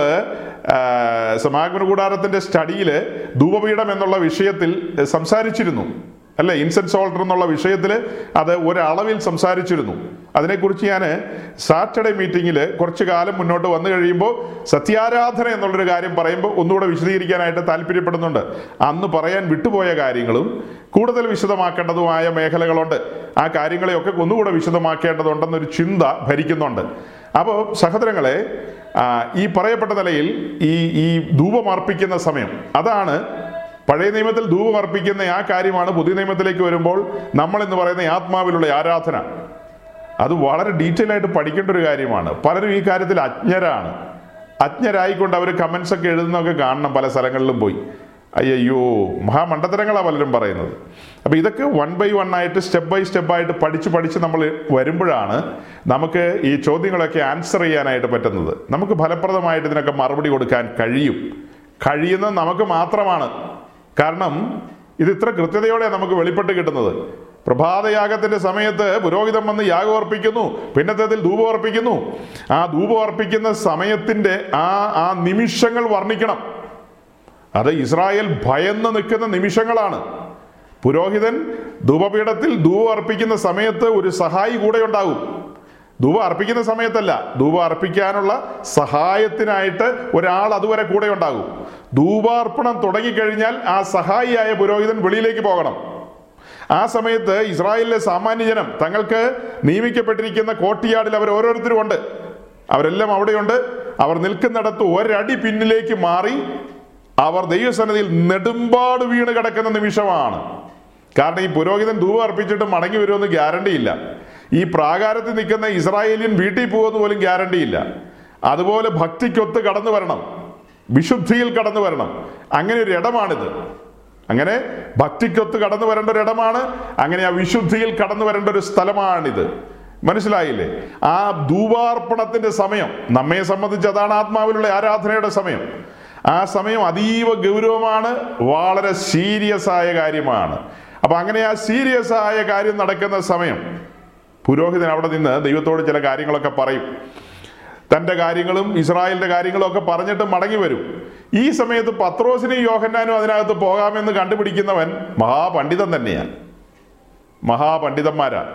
സമാഗമന കൂടാരത്തിന്റെ സ്റ്റഡിയിൽ ധൂപപീഠം എന്നുള്ള വിഷയത്തിൽ സംസാരിച്ചിരുന്നു അല്ലെ ഇൻസെൻസ് ഓൾട്ടർ എന്നുള്ള വിഷയത്തിൽ അത് ഒരളവിൽ സംസാരിച്ചിരുന്നു അതിനെക്കുറിച്ച് ഞാൻ സാറ്റർഡേ മീറ്റിങ്ങിൽ കുറച്ച് കാലം മുന്നോട്ട് വന്നു കഴിയുമ്പോൾ സത്യാരാധന എന്നുള്ളൊരു കാര്യം പറയുമ്പോൾ ഒന്നുകൂടെ വിശദീകരിക്കാനായിട്ട് താല്പര്യപ്പെടുന്നുണ്ട് അന്ന് പറയാൻ വിട്ടുപോയ കാര്യങ്ങളും കൂടുതൽ വിശദമാക്കേണ്ടതുമായ മേഖലകളുണ്ട് ആ കാര്യങ്ങളെയൊക്കെ ഒന്നുകൂടെ വിശദമാക്കേണ്ടതുണ്ടെന്നൊരു ചിന്ത ഭരിക്കുന്നുണ്ട് അപ്പോൾ സഹോദരങ്ങളെ ആ, ഈ പറയപ്പെട്ട നിലയിൽ ഈ ഈ ധൂപമർപ്പിക്കുന്ന സമയം അതാണ് പഴയ നിയമത്തിൽ ധൂപം അർപ്പിക്കുന്ന ആ കാര്യമാണ് പുതിയ നിയമത്തിലേക്ക് വരുമ്പോൾ നമ്മൾ എന്ന് പറയുന്ന ഈ ആത്മാവിലുള്ള ആരാധന അത് വളരെ ഡീറ്റെയിൽ ആയിട്ട് പഠിക്കേണ്ട ഒരു കാര്യമാണ് പലരും ഈ കാര്യത്തിൽ അജ്ഞരാണ് അജ്ഞരായിക്കൊണ്ട് അവർ കമൻസ് ഒക്കെ എഴുതുന്നതൊക്കെ കാണണം പല സ്ഥലങ്ങളിലും പോയി അയ്യോ മഹാമണ്ഡത്തരങ്ങളാണ് പലരും പറയുന്നത് അപ്പോൾ ഇതൊക്കെ വൺ ബൈ വൺ ആയിട്ട് സ്റ്റെപ്പ് ബൈ സ്റ്റെപ്പ് ആയിട്ട് പഠിച്ച് പഠിച്ച് നമ്മൾ വരുമ്പോഴാണ് നമുക്ക് ഈ ചോദ്യങ്ങളൊക്കെ ആൻസർ ചെയ്യാനായിട്ട് പറ്റുന്നത് നമുക്ക് ഫലപ്രദമായിട്ട് ഇതിനൊക്കെ മറുപടി കൊടുക്കാൻ കഴിയും കഴിയുന്നത് നമുക്ക് മാത്രമാണ് കാരണം ഇത് ഇത്ര കൃത്യതയോടെ നമുക്ക് വെളിപ്പെട്ട് കിട്ടുന്നത് പ്രഭാതയാഗത്തിന്റെ സമയത്ത് പുരോഹിതൻ വന്ന് യാഗം അർപ്പിക്കുന്നു പിന്നത്തേതിൽ ധൂപം അർപ്പിക്കുന്നു ആ ധൂപം അർപ്പിക്കുന്ന സമയത്തിന്റെ ആ ആ നിമിഷങ്ങൾ വർണ്ണിക്കണം അത് ഇസ്രായേൽ ഭയന്ന് നിൽക്കുന്ന നിമിഷങ്ങളാണ് പുരോഹിതൻ ധൂപപീഠത്തിൽ ധൂപം അർപ്പിക്കുന്ന സമയത്ത് ഒരു സഹായി കൂടെ ഉണ്ടാകും ധൂപം അർപ്പിക്കുന്ന സമയത്തല്ല ധൂപം അർപ്പിക്കാനുള്ള സഹായത്തിനായിട്ട് ഒരാൾ അതുവരെ കൂടെ ഉണ്ടാകും ധൂപാർപ്പണം തുടങ്ങിക്കഴിഞ്ഞാൽ ആ സഹായിയായ പുരോഹിതൻ വെളിയിലേക്ക് പോകണം ആ സമയത്ത് ഇസ്രായേലിലെ സാമാന്യ ജനം തങ്ങൾക്ക് നിയമിക്കപ്പെട്ടിരിക്കുന്ന കോട്ടിയാടിൽ അവർ ഓരോരുത്തരും ഉണ്ട് അവരെല്ലാം അവിടെയുണ്ട് അവർ നിൽക്കുന്നിടത്ത് ഒരടി പിന്നിലേക്ക് മാറി അവർ ദൈവസന്നിധിയിൽ നെടുമ്പാട് വീണ് കിടക്കുന്ന നിമിഷമാണ് കാരണം ഈ പുരോഹിതൻ ധൂപം അർപ്പിച്ചിട്ട് മടങ്ങി വരുമെന്ന് ഗ്യാരണ്ടി ഇല്ല ഈ പ്രാകാരത്തിൽ നിൽക്കുന്ന ഇസ്രായേലിയൻ വീട്ടിൽ പോകുമെന്ന് പോലും ഗ്യാരണ്ടി ഇല്ല അതുപോലെ ഭക്തിക്കൊത്ത് കടന്നു വരണം വിശുദ്ധിയിൽ കടന്നു വരണം അങ്ങനെ ഒരു ഇടമാണിത് അങ്ങനെ ഭക്തിക്കൊത്ത് കടന്നു വരേണ്ട ഒരു ഇടമാണ് അങ്ങനെ ആ വിശുദ്ധിയിൽ കടന്നു വരേണ്ട ഒരു സ്ഥലമാണിത് മനസ്സിലായില്ലേ ആ ധൂപാർപ്പണത്തിന്റെ സമയം നമ്മെ സംബന്ധിച്ച് അതാണ് ആത്മാവിലുള്ള ആരാധനയുടെ സമയം ആ സമയം അതീവ ഗൗരവമാണ് വളരെ സീരിയസ് ആയ കാര്യമാണ് അപ്പൊ അങ്ങനെ ആ സീരിയസ് ആയ കാര്യം നടക്കുന്ന സമയം പുരോഹിതൻ അവിടെ നിന്ന് ദൈവത്തോട് ചില കാര്യങ്ങളൊക്കെ പറയും തന്റെ കാര്യങ്ങളും ഇസ്രായേലിന്റെ കാര്യങ്ങളും ഒക്കെ പറഞ്ഞിട്ട് മടങ്ങി വരും ഈ സമയത്ത് പത്രോസിനും യോഹന്നാനും അതിനകത്ത് പോകാമെന്ന് കണ്ടുപിടിക്കുന്നവൻ മഹാപണ്ഡിതൻ തന്നെയാണ് മഹാപണ്ഡിതന്മാരാ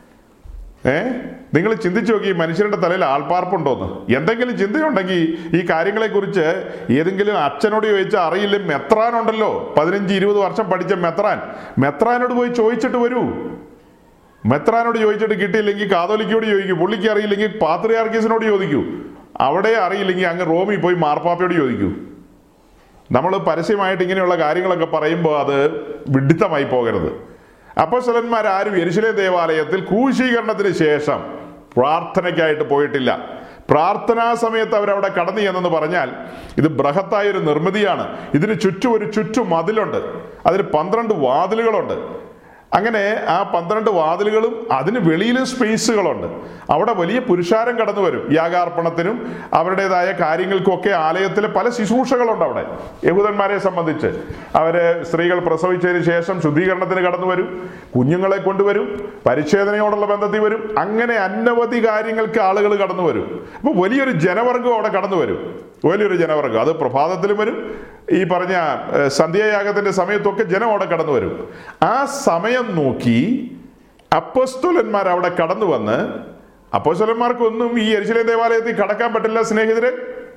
ഏ നിങ്ങൾ ചിന്തിച്ചു നോക്കി ഈ മനുഷ്യരുടെ തലയിൽ ആൾപ്പാർപ്പുണ്ടോന്ന് എന്തെങ്കിലും ചിന്തയുണ്ടെങ്കിൽ ഈ കാര്യങ്ങളെക്കുറിച്ച് ഏതെങ്കിലും അച്ഛനോട് ചോദിച്ചാൽ അറിയില്ല മെത്രാനുണ്ടല്ലോ പതിനഞ്ച് ഇരുപത് വർഷം പഠിച്ച മെത്രാൻ മെത്രാനോട് പോയി ചോദിച്ചിട്ട് വരൂ മെത്രാനോട് ചോദിച്ചിട്ട് കിട്ടിയില്ലെങ്കിൽ കാതോലിക്കോട് ചോദിക്കൂ പുള്ളിക്ക് അറിയില്ലെങ്കിൽ പാത്രിയാർക്കീസിനോട് ചോദിക്കൂ അവിടെ അറിയില്ലെങ്കിൽ അങ്ങ് റോമിൽ പോയി മാർപ്പാപ്പയോട് ചോദിക്കൂ നമ്മൾ പരസ്യമായിട്ട് ഇങ്ങനെയുള്ള കാര്യങ്ങളൊക്കെ പറയുമ്പോൾ അത് വിഡിത്തമായി പോകരുത് അപ്പോസ്തലന്മാരാരും യെരുശലേം ദേവാലയത്തിൽ ക്രൂശീകരണത്തിന് ശേഷം പ്രാർത്ഥനയ്ക്കായിട്ട് പോയിട്ടില്ല പ്രാർത്ഥനാ സമയത്ത് അവരവിടെ കടന്നു ചെന്നെന്ന് പറഞ്ഞാൽ ഇത് ബൃഹത്തായ ഒരു നിർമ്മിതിയാണ് ഇതിന് ചുറ്റും ഒരു ചുറ്റും മതിലുണ്ട് അതിന് പന്ത്രണ്ട് വാതിലുകളുണ്ട് അങ്ങനെ ആ പന്ത്രണ്ട് വാതിലുകളും അതിന് വെളിയിലും സ്പേസുകളുണ്ട് അവിടെ വലിയ പുരുഷാരം കടന്നു വരും യാഗാർപ്പണത്തിനും അവരുടേതായ കാര്യങ്ങൾക്കൊക്കെ ആലയത്തിലെ പല ശുശ്രൂഷകളുണ്ട് അവിടെ യഹൂദന്മാരെ സംബന്ധിച്ച് അവര് സ്ത്രീകൾ പ്രസവിച്ചതിന് ശേഷം ശുദ്ധീകരണത്തിന് കടന്നു വരും കുഞ്ഞുങ്ങളെ കൊണ്ടുവരും പരിച്ഛേദനയോടുള്ള ബന്ധത്തിൽ വരും അങ്ങനെ അനവധി കാര്യങ്ങൾക്ക് ആളുകൾ കടന്നു വരും അപ്പോൾ വലിയൊരു ജനവർഗം അവിടെ കടന്നു വരും വലിയൊരു ജനവർഗം അത് പ്രഭാതത്തിലും വരും ഈ പറഞ്ഞ ഏഹ്, സന്ധ്യായാഗത്തിന്റെ സമയത്തൊക്കെ ജനം അവിടെ കടന്നു വരും ആ സമയം നോക്കി അപ്പസ്തോലന്മാർ അവിടെ കടന്നു വന്ന് അപ്പോസ്തലന്മാർക്കൊന്നും ഈ എരിശിലേം ദേവാലയത്തിൽ കടക്കാൻ പറ്റില്ല സ്നേഹിതരെ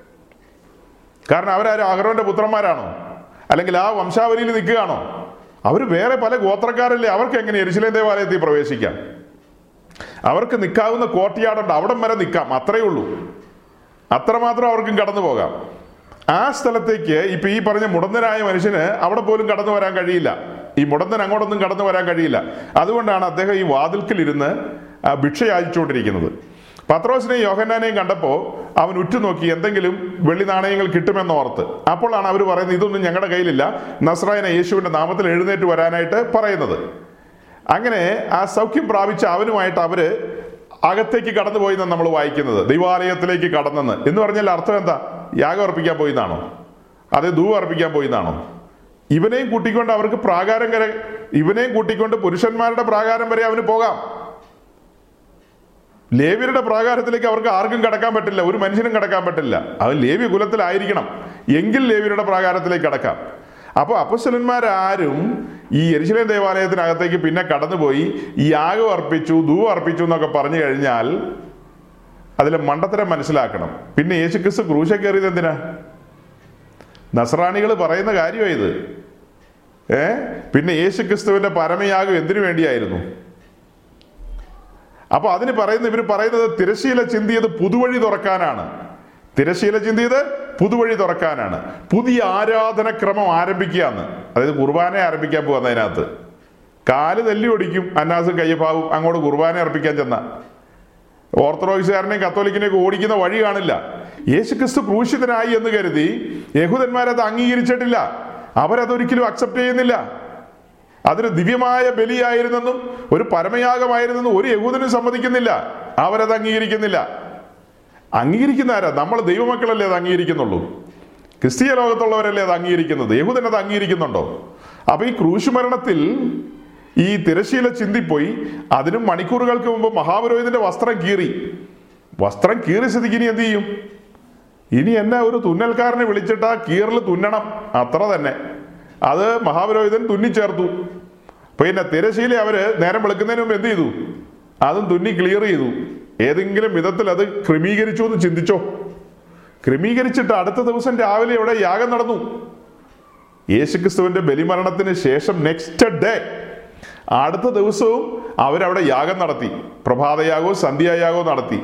കാരണം അവരാരും അഹ്റോന്റെ പുത്രന്മാരാണോ അല്ലെങ്കിൽ ആ വംശാവലിയിൽ നിൽക്കുകയാണോ അവർ വേറെ പല ഗോത്രക്കാരല്ലേ അവർക്ക് എങ്ങനെ എരിശിലേം ദേവാലയത്തിൽ പ്രവേശിക്കാം അവർക്ക് നിൽക്കാവുന്ന കോട്ടയാടുണ്ട് അവിടം വരെ നിൽക്കാം അത്രയേ ഉള്ളൂ അത്രമാത്രം അവർക്കും കടന്നു പോകാം ആ സ്ഥലത്തേക്ക് ഇപ്പൊ ഈ പറഞ്ഞ മുടന്തനായ മനുഷ്യന് അവിടെ പോലും കടന്നു വരാൻ കഴിയില്ല ഈ മുടന്തൻ അങ്ങോട്ടൊന്നും കടന്നു വരാൻ കഴിയില്ല അതുകൊണ്ടാണ് അദ്ദേഹം ഈ വാതിൽക്കലിരുന്ന് ആ, ഭിക്ഷ യാചിച്ചുകൊണ്ടിരിക്കുന്നത് പത്രോസിനെയും യോഹന്നാനെയും കണ്ടപ്പോൾ അവൻ ഉറ്റുനോക്കി എന്തെങ്കിലും വെള്ളി നാണയങ്ങൾ കിട്ടുമെന്ന് ഓർത്ത് അപ്പോഴാണ് അവർ പറയുന്നത് ഇതൊന്നും ഞങ്ങളുടെ കയ്യിലില്ല നസ്രായന യേശുവിന്റെ നാമത്തിൽ എഴുന്നേറ്റ് വരാനായിട്ട് പറയുന്നത് അങ്ങനെ ആ സൗഖ്യം പ്രാപിച്ച അവനുമായിട്ട് അവര് അകത്തേക്ക് കടന്നുപോയി എന്നാണ് നമ്മൾ വായിക്കുന്നത് ദൈവാലയത്തിലേക്ക് കടന്നെന്ന് എന്ന് പറഞ്ഞാൽ അർത്ഥം എന്താ യാഗം അർപ്പിക്കാൻ പോയി എന്നാണോ അതെ ധൂവ് അർപ്പിക്കാൻ പോയി എന്നാണോ ഇവനെയും കൂട്ടിക്കൊണ്ട് അവർക്ക് പ്രാകാരം വരെ ഇവനെയും കൂട്ടിക്കൊണ്ട് പുരുഷന്മാരുടെ പ്രാകാരം വരെ അവന് പോകാം ലേവിയരുടെ പ്രാകാരത്തിലേക്ക് അവർക്ക് ആർക്കും കടക്കാൻ പറ്റില്ല ഒരു മനുഷ്യനും കടക്കാൻ പറ്റില്ല അവൻ ലേവ്യ കുലത്തിലായിരിക്കണം എങ്കിൽ ലേവിയരുടെ പ്രാകാരത്തിലേക്ക് കടക്കാം അപ്പോൾ അപ്പസ്വലന്മാരാരും ഈ എരിശിലേം ദേവാലയത്തിനകത്തേക്ക് പിന്നെ കടന്നുപോയി ഈ യാഗം അർപ്പിച്ചു ധൂവ് അർപ്പിച്ചു എന്നൊക്കെ പറഞ്ഞു കഴിഞ്ഞാൽ അതിലെ മണ്ടത്തരം മനസ്സിലാക്കണം പിന്നെ യേശുക്രിസ്തു ക്രൂശ കയറിയത് എന്തിനാ നസ്രാണികൾ പറയുന്ന കാര്യമാണ് ഇത് ഏ പിന്നെ യേശുക്രിസ്തുവിന്റെ പരമയാഗം എന്തിനു വേണ്ടിയായിരുന്നു അപ്പൊ അതിന് പറയുന്ന ഇവർ പറയുന്നത് തിരശീല ചിന്തിയത് പുതുവഴി തുറക്കാനാണ് തിരശീല ചിന്തിയത് പുതുവഴി തുറക്കാനാണ് പുതിയ ആരാധനക്രമം ആരംഭിക്കുകയാണ് അതായത് കുർബാന ആരംഭിക്കാൻ പോകുന്ന അതിനകത്ത് കാല് തല്ലി ഒടിക്കും അന്നാസും കയ്യപ്പാവും അങ്ങോട്ട് കുർബാന അർപ്പിക്കാൻ ചെന്ന ഓർത്തഡോക്സുകാരനെയും കത്തോലിക്കിനെയൊക്കെ ഓടിക്കുന്ന വഴി കാണില്ല യേശുക്രിസ്തു ക്രൂശിതനായി എന്ന് കരുതി യഹൂദന്മാരത് അംഗീകരിച്ചിട്ടില്ല അവരതൊരിക്കലും അക്സെപ്റ്റ് ചെയ്യുന്നില്ല അതൊരു ദിവ്യമായ ബലിയായിരുന്നെന്നും ഒരു പരമയാഗമായിരുന്നെന്നും ഒരു യഹൂദനും സമ്മതിക്കുന്നില്ല അവരത് അംഗീകരിക്കുന്നില്ല അംഗീകരിക്കുന്ന ആരാ നമ്മൾ ദൈവമക്കളല്ലേ അത് അംഗീകരിക്കുന്നുള്ളൂ ക്രിസ്തീയ ലോകത്തുള്ളവരല്ലേ അത് അംഗീകരിക്കുന്നത് യഹൂദൻ അത് അംഗീകരിക്കുന്നുണ്ടോ അപ്പൊ ഈ ക്രൂശ് മരണത്തിൽ ഈ തിരശീല ചിന്തിപ്പോയി അതിനും മണിക്കൂറുകൾക്ക് മുമ്പ് മഹാപുരോഹിതന്റെ വസ്ത്രം കീറി വസ്ത്രം കീറി സ്ഥിതിക്ക് ഇനി എന്ത് ചെയ്യും ഇനി എന്നെ ഒരു തുന്നൽക്കാരനെ വിളിച്ചിട്ട് ആ കീറൽ തുന്നണം അത്ര തന്നെ അത് മഹാപുരോഹിതൻ തുന്നിച്ചേർത്തു പിന്നെ തിരശീല അവര് നേരം വെളുക്കുന്നതിന് മുമ്പ് എന്ത് ചെയ്തു അതും തുന്നി ക്ലിയർ ചെയ്തു ഏതെങ്കിലും വിധത്തിൽ അത് ക്രമീകരിച്ചു എന്ന് ചിന്തിച്ചോ ക്രമീകരിച്ചിട്ട് അടുത്ത ദിവസം രാവിലെ ഇവിടെ യാഗം നടന്നു യേശുക്രിസ്തുവിന്റെ ബലിമരണത്തിന് ശേഷം നെക്സ്റ്റ് ഡേ അടുത്ത ദിവസവും അവരവിടെ യാഗം നടത്തി പ്രഭാതയാഗവും സന്ധ്യായാഗവും നടത്തി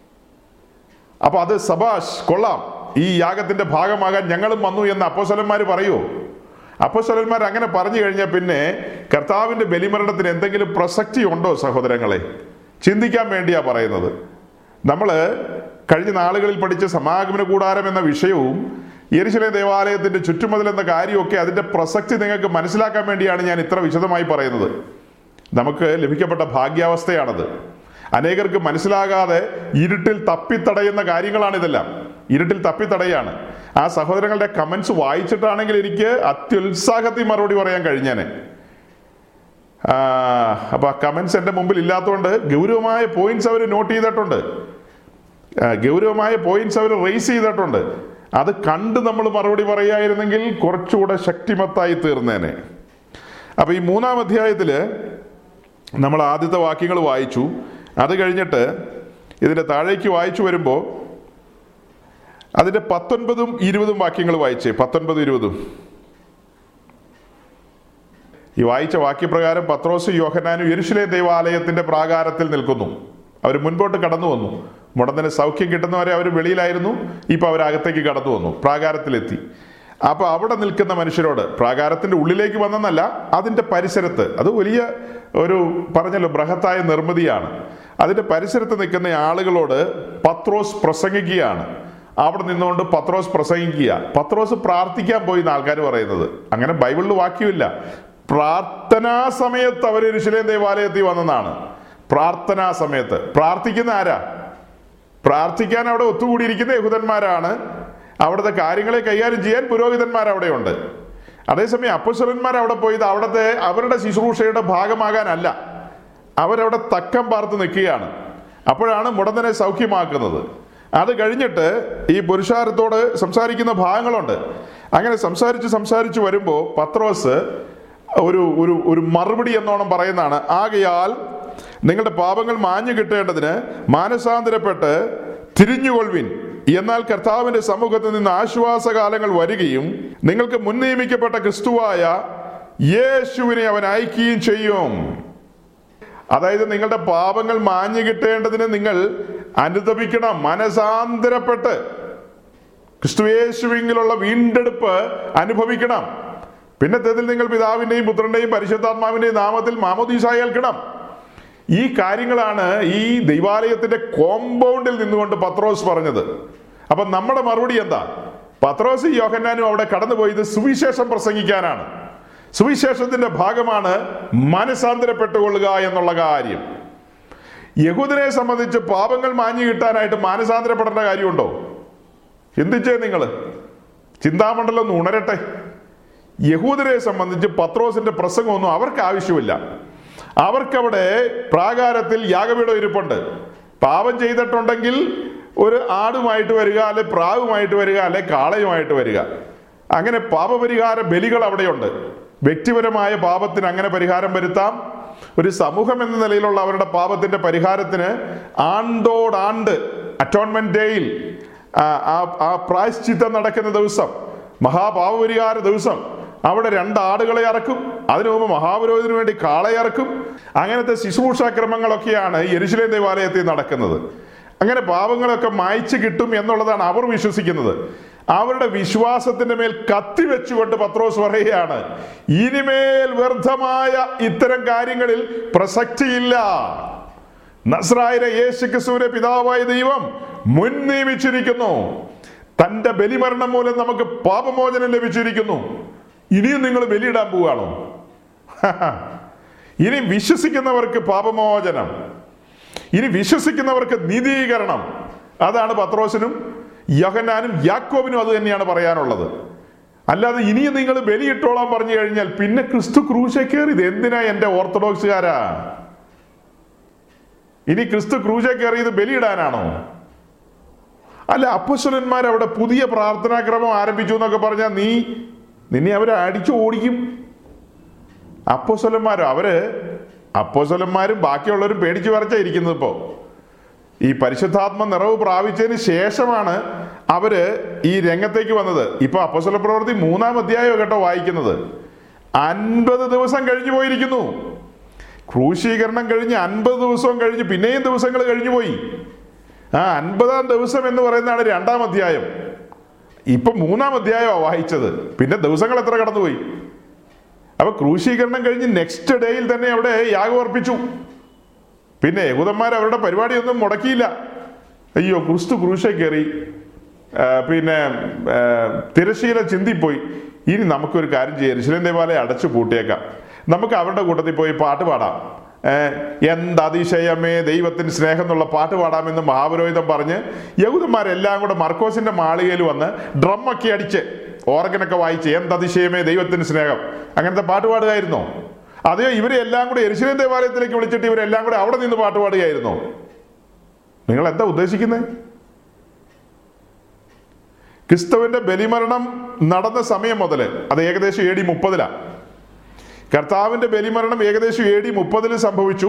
അപ്പൊ അത് സബാഷ് കൊള്ളാം ഈ യാഗത്തിന്റെ ഭാഗമാകാൻ ഞങ്ങളും വന്നു എന്ന് അപ്പോസ്വലന്മാർ പറയുമോ അപ്പോസ്വലന്മാർ അങ്ങനെ പറഞ്ഞു കഴിഞ്ഞാൽ പിന്നെ കർത്താവിന്റെ ബലിമരണത്തിന് എന്തെങ്കിലും പ്രസക്തി ഉണ്ടോ സഹോദരങ്ങളെ ചിന്തിക്കാൻ വേണ്ടിയാ പറയുന്നത് നമ്മൾ കഴിഞ്ഞ നാളുകളിൽ പഠിച്ച സമാഗമന കൂടാരം എന്ന വിഷയവും യെരുശലേം ദേവാലയത്തിന്റെ ചുറ്റുമതിൽ എന്ന കാര്യമൊക്കെ അതിന്റെ പ്രസക്തി നിങ്ങൾക്ക് മനസ്സിലാക്കാൻ വേണ്ടിയാണ് ഞാൻ ഇത്ര വിശദമായി പറയുന്നത് നമുക്ക് ലഭിക്കപ്പെട്ട ഭാഗ്യാവസ്ഥയാണത് അനേകർക്ക് മനസ്സിലാകാതെ ഇരുട്ടിൽ തപ്പിത്തടയുന്ന കാര്യങ്ങളാണ് ഇതെല്ലാം ഇരുട്ടിൽ തപ്പിത്തടയാണ് ആ സഹോദരങ്ങളുടെ കമന്റ്സ് വായിച്ചിട്ടാണെങ്കിൽ എനിക്ക് അത്യുത്സാഹത്തിൽ മറുപടി പറയാൻ കഴിഞ്ഞേനെ ആ, അപ്പൊ ആ കമന്റ്സ് എൻ്റെ മുമ്പിൽ ഇല്ലാത്തതുകൊണ്ട് ഗൗരവമായ പോയിന്റ്സ് അവർ നോട്ട് ചെയ്തിട്ടുണ്ട് ആ, ഗൗരവമായ പോയിന്റ്സ് അവർ റേസ് ചെയ്തിട്ടുണ്ട് അത് കണ്ട് നമ്മൾ മറുപടി പറയുകയായിരുന്നെങ്കിൽ കുറച്ചുകൂടെ ശക്തിമത്തായി തീർന്നേനെ അപ്പൊ ഈ മൂന്നാം അധ്യായത്തില് നമ്മൾ ആദ്യത്തെ വാക്യങ്ങൾ വായിച്ചു അത് കഴിഞ്ഞിട്ട് ഇതിന്റെ താഴേക്ക് വായിച്ചു വരുമ്പോൾ അതിന്റെ പത്തൊൻപതും ഇരുപതും വാക്യങ്ങൾ വായിച്ചേ പത്തൊൻപതും ഇരുപതും ഈ വായിച്ച വാക്യപ്രകാരം പത്രോസ് യോഹനാനും യെരുശലേം ദൈവാലയത്തിന്റെ പ്രാകാരത്തിൽ നിൽക്കുന്നു അവർ മുൻപോട്ട് കടന്നു വന്നു മുടന്തന് സൗഖ്യം കിട്ടുന്നവരെ അവർ വെളിയിലായിരുന്നു ഇപ്പൊ അവർ അകത്തേക്ക് കടന്നു വന്നു പ്രാകാരത്തിലെത്തി അപ്പൊ അവിടെ നിൽക്കുന്ന മനുഷ്യരോട് പ്രാകാരത്തിന്റെ ഉള്ളിലേക്ക് വന്നെന്നല്ല അതിന്റെ പരിസരത്ത് അത് വലിയ ഒരു പറഞ്ഞല്ലോ ബൃഹത്തായ നിർമ്മിതിയാണ് അതിന്റെ പരിസരത്ത് നിൽക്കുന്ന ആളുകളോട് പത്രോസ് പ്രസംഗിക്കുകയാണ് അവിടെ നിന്നുകൊണ്ട് പത്രോസ് പ്രസംഗിക്കുക പത്രോസ് പ്രാർത്ഥിക്കാൻ പോയി എന്ന് ആൾക്കാർ പറയുന്നത് അങ്ങനെ ബൈബിളിൽ വാക്യമില്ല പ്രാർത്ഥനാ സമയത്ത് അവർ ഋഷിലേം ദേവാലയത്തിൽ വന്നെന്നാണ് പ്രാർത്ഥനാ സമയത്ത് പ്രാർത്ഥിക്കുന്ന ആരാ പ്രാർത്ഥിക്കാൻ അവിടെ ഒത്തുകൂടിയിരിക്കുന്ന യഹൂദന്മാരാണ് അവിടുത്തെ കാര്യങ്ങളെ കൈകാര്യം ചെയ്യാൻ പുരോഹിതന്മാർ അവിടെയുണ്ട് അതേസമയം അപ്പസ്വലന്മാർ അവിടെ പോയത് അവിടുത്തെ അവരുടെ ശുശ്രൂഷയുടെ ഭാഗമാകാനല്ല അവരവിടെ തക്കം പാർത്ത് നിൽക്കുകയാണ് അപ്പോഴാണ് മുടന്തനെ സൗഖ്യമാക്കുന്നത് അത് കഴിഞ്ഞിട്ട് ഈ പുരുഷാരത്തോട് സംസാരിക്കുന്ന ഭാഗങ്ങളുണ്ട് അങ്ങനെ സംസാരിച്ച് സംസാരിച്ച് വരുമ്പോൾ പത്രോസ് ഒരു ഒരു ഒരു മറുപടി എന്നോണം പറയുന്നതാണ് ആകയാൽ നിങ്ങളുടെ പാപങ്ങൾ മാഞ്ഞു കിട്ടേണ്ടതിന് മാനസാന്തരപ്പെട്ട് തിരിഞ്ഞുകൊള്ളുവിൻ എന്നാൽ കർത്താവിന്റെ സമൂഹത്തിൽ നിന്ന് ആശ്വാസകാലങ്ങൾ വരികയും നിങ്ങൾക്ക് മുൻ നിയമിക്കപ്പെട്ട ക്രിസ്തുവായ യേശുവിനെ അവൻ അയക്കുകയും ചെയ്യും അതായത് നിങ്ങളുടെ പാപങ്ങൾ മാഞ്ഞു കിട്ടേണ്ടതിന് നിങ്ങൾ അനുദപിക്കണം മനസാന്തരപ്പെട്ട് ക്രിസ്തുയേശുവിലുള്ള വീണ്ടെടുപ്പ് അനുഭവിക്കണം പിന്നത്തേതിൽ നിങ്ങൾ പിതാവിന്റെയും പുത്രന്റെയും പരിശുദ്ധാത്മാവിന്റെയും നാമത്തിൽ മാമോദീസ ഏൽക്കണം ഈ കാര്യങ്ങളാണ് ഈ ദൈവാലയത്തിന്റെ കോമ്പൗണ്ടിൽ നിന്നുകൊണ്ട് പത്രോസ് പറഞ്ഞത് അപ്പൊ നമ്മുടെ മറുപടി എന്താ പത്രോസ് യോഹന്നാനും അവിടെ കടന്നുപോയത് സുവിശേഷം പ്രസംഗിക്കാനാണ് സുവിശേഷത്തിന്റെ ഭാഗമാണ് മനസാന്തരപ്പെട്ടുകൊള്ളുക എന്നുള്ള കാര്യം യഹൂദനെ സംബന്ധിച്ച് പാപങ്ങൾ മാഞ്ഞു കിട്ടാനായിട്ട് മാനസാന്തരപ്പെടേണ്ട കാര്യമുണ്ടോ ചിന്തിച്ചേ നിങ്ങൾ ചിന്താമണ്ഡലം ഒന്ന് ഉണരട്ടെ യഹൂദരെ സംബന്ധിച്ച് പത്രോസിന്റെ പ്രസംഗമൊന്നും അവർക്ക് ആവശ്യമില്ല അവർക്കവിടെ പ്രാകാരത്തിൽ യാഗപീഠം ഇരിപ്പുണ്ട് പാപം ചെയ്തിട്ടുണ്ടെങ്കിൽ ഒരു ആടുമായിട്ട് വരിക അല്ലെ പ്രാവുമായിട്ട് വരിക അല്ലെ കാളയുമായിട്ട് വരിക അങ്ങനെ പാപപരിഹാര ബലികൾ അവിടെയുണ്ട് വ്യക്തിപരമായ പാപത്തിന് അങ്ങനെ പരിഹാരം വരുത്താം ഒരു സമൂഹം എന്ന നിലയിലുള്ള അവരുടെ പാപത്തിന്റെ പരിഹാരത്തിന് ആണ്ടോടാണ്ട് അറ്റോൺമെന്റ് ഡേയിൽ ആ ആ- ആ പ്രായശ്ചിത്തം നടക്കുന്ന ദിവസം മഹാപാപപരിഹാര ദിവസം അവിടെ രണ്ട് ആടുകളെ അറക്കും അതിനു മുമ്പ് മഹാപുരോഹിതന് വേണ്ടി കാളയെ അറക്കും അങ്ങനത്തെ ശുശ്രൂഷാക്രമങ്ങളൊക്കെയാണ് യെരുശലേം ദേവാലയത്തിൽ നടക്കുന്നത് അങ്ങനെ പാപങ്ങളൊക്കെ മായ്ച്ചു കിട്ടും എന്നുള്ളതാണ് അവർ വിശ്വസിക്കുന്നത് അവരുടെ വിശ്വാസത്തിന്റെ മേൽ കത്തി വെച്ചുകൊണ്ട് പത്രോസ് പറയുകയാണ് ഇനിമേൽ വ്യർത്ഥമായ ഇത്തരം കാര്യങ്ങളിൽ പ്രസക്തിയില്ല നസ്രായന യേശു ക്രിസ്തുവിനെ പിതാവായ ദൈവം മുൻ നിയമിച്ചിരിക്കുന്നു തന്റെ ബലിമരണം മൂലം നമുക്ക് പാപമോചനം ലഭിച്ചിരിക്കുന്നു ഇനിയും നിങ്ങൾ ബലിയിടാൻ പോവുകയാണോ ഇനി വിശ്വസിക്കുന്നവർക്ക് പാപമോചനം ഇനി വിശ്വസിക്കുന്നവർക്ക് നീതീകരണം അതാണ് പത്രോസിനും യഹനാനും യാക്കോബിനും അത് തന്നെയാണ് പറയാനുള്ളത് അല്ലാതെ ഇനിയും നിങ്ങൾ ബലിയിട്ടോളാൻ പറഞ്ഞു കഴിഞ്ഞാൽ പിന്നെ ക്രിസ്തു ക്രൂശെ കയറിയത് എന്തിനാ എന്റെ ഓർത്തഡോക്സുകാരാ ഇനി ക്രിസ്തു ക്രൂശെ കയറിയത് ബലിയിടാനാണോ അല്ല അപ്പസ്വലന്മാർ അവിടെ പുതിയ പ്രാർത്ഥനാക്രമം ആരംഭിച്ചു എന്നൊക്കെ പറഞ്ഞാൽ നീ നിന്നെ അവരെ അടിച്ചു ഓടിക്കും അപ്പോസ്വലന്മാരോ അവര് അപ്പോസ്വലന്മാരും ബാക്കിയുള്ളവരും പേടിച്ചു വരച്ചാ ഇരിക്കുന്നത് ഇപ്പോ ഈ പരിശുദ്ധാത്മ നിറവ് പ്രാപിച്ചതിന് ശേഷമാണ് അവര് ഈ രംഗത്തേക്ക് വന്നത് ഇപ്പൊ അപ്പോസ്വല പ്രവൃത്തി മൂന്നാം അധ്യായം കേട്ടോ വായിക്കുന്നത് അൻപത് ദിവസം കഴിഞ്ഞു പോയിരിക്കുന്നു ക്രൂശീകരണം കഴിഞ്ഞ് അൻപത് ദിവസവും കഴിഞ്ഞ് പിന്നെയും ദിവസങ്ങൾ കഴിഞ്ഞു പോയി ആ അൻപതാം ദിവസം എന്ന് പറയുന്നതാണ് രണ്ടാം അധ്യായം ഇപ്പൊ മൂന്നാം അധ്യായമാണ് വായിച്ചത് പിന്നെ ദിവസങ്ങൾ എത്ര കടന്നുപോയി അപ്പൊ ക്രൂശീകരണം കഴിഞ്ഞ് നെക്സ്റ്റ് ഡേയിൽ തന്നെ അവിടെ യാഗം അർപ്പിച്ചു പിന്നെ യഹൂദന്മാർ അവരുടെ പരിപാടിയൊന്നും മുടക്കിയില്ല അയ്യോ ക്രിസ്തു ക്രൂശ കയറി ആ, പിന്നെ ആ, തിരശീല ചിന്തിപ്പോയി ഇനി നമുക്കൊരു കാര്യം ചെയ്യാം ഋഷിലൻ ദേവാലയം അടച്ചു പൂട്ടിയേക്കാം നമുക്ക് അവരുടെ കൂട്ടത്തിൽ പോയി പാട്ട് പാടാം ഏഹ് എന്തതിശയമേ ദൈവത്തിന് സ്നേഹം എന്നുള്ള പാട്ട് പാടാമെന്ന് മഹാപുരോഹിതം പറഞ്ഞ് യഹൂദന്മാരെല്ലാം കൂടെ മർക്കോസിന്റെ മാളികയിൽ വന്ന് ഡ്രമ്മൊക്കെ അടിച്ച് ഓർഗനൊക്കെ വായിച്ച് എന്തതിശയമേ ദൈവത്തിന് സ്നേഹം അങ്ങനത്തെ പാട്ട് പാടുകയായിരുന്നോ അതെയോ ഇവരെ എല്ലാം കൂടെ എരിശിലേം ദേവാലയത്തിലേക്ക് വിളിച്ചിട്ട് ഇവരെല്ലാം കൂടെ അവിടെ നിന്ന് പാട്ട് പാടുകയായിരുന്നോ നിങ്ങൾ എന്താ ഉദ്ദേശിക്കുന്നത് ക്രിസ്തുവിന്റെ ബലിമരണം നടന്ന സമയം മുതൽ അത് ഏകദേശം എ ഡി മുപ്പതിലാണ് കർത്താവിന്റെ ബലിമരണം ഏകദേശം എ ഡി മുപ്പതിൽ സംഭവിച്ചു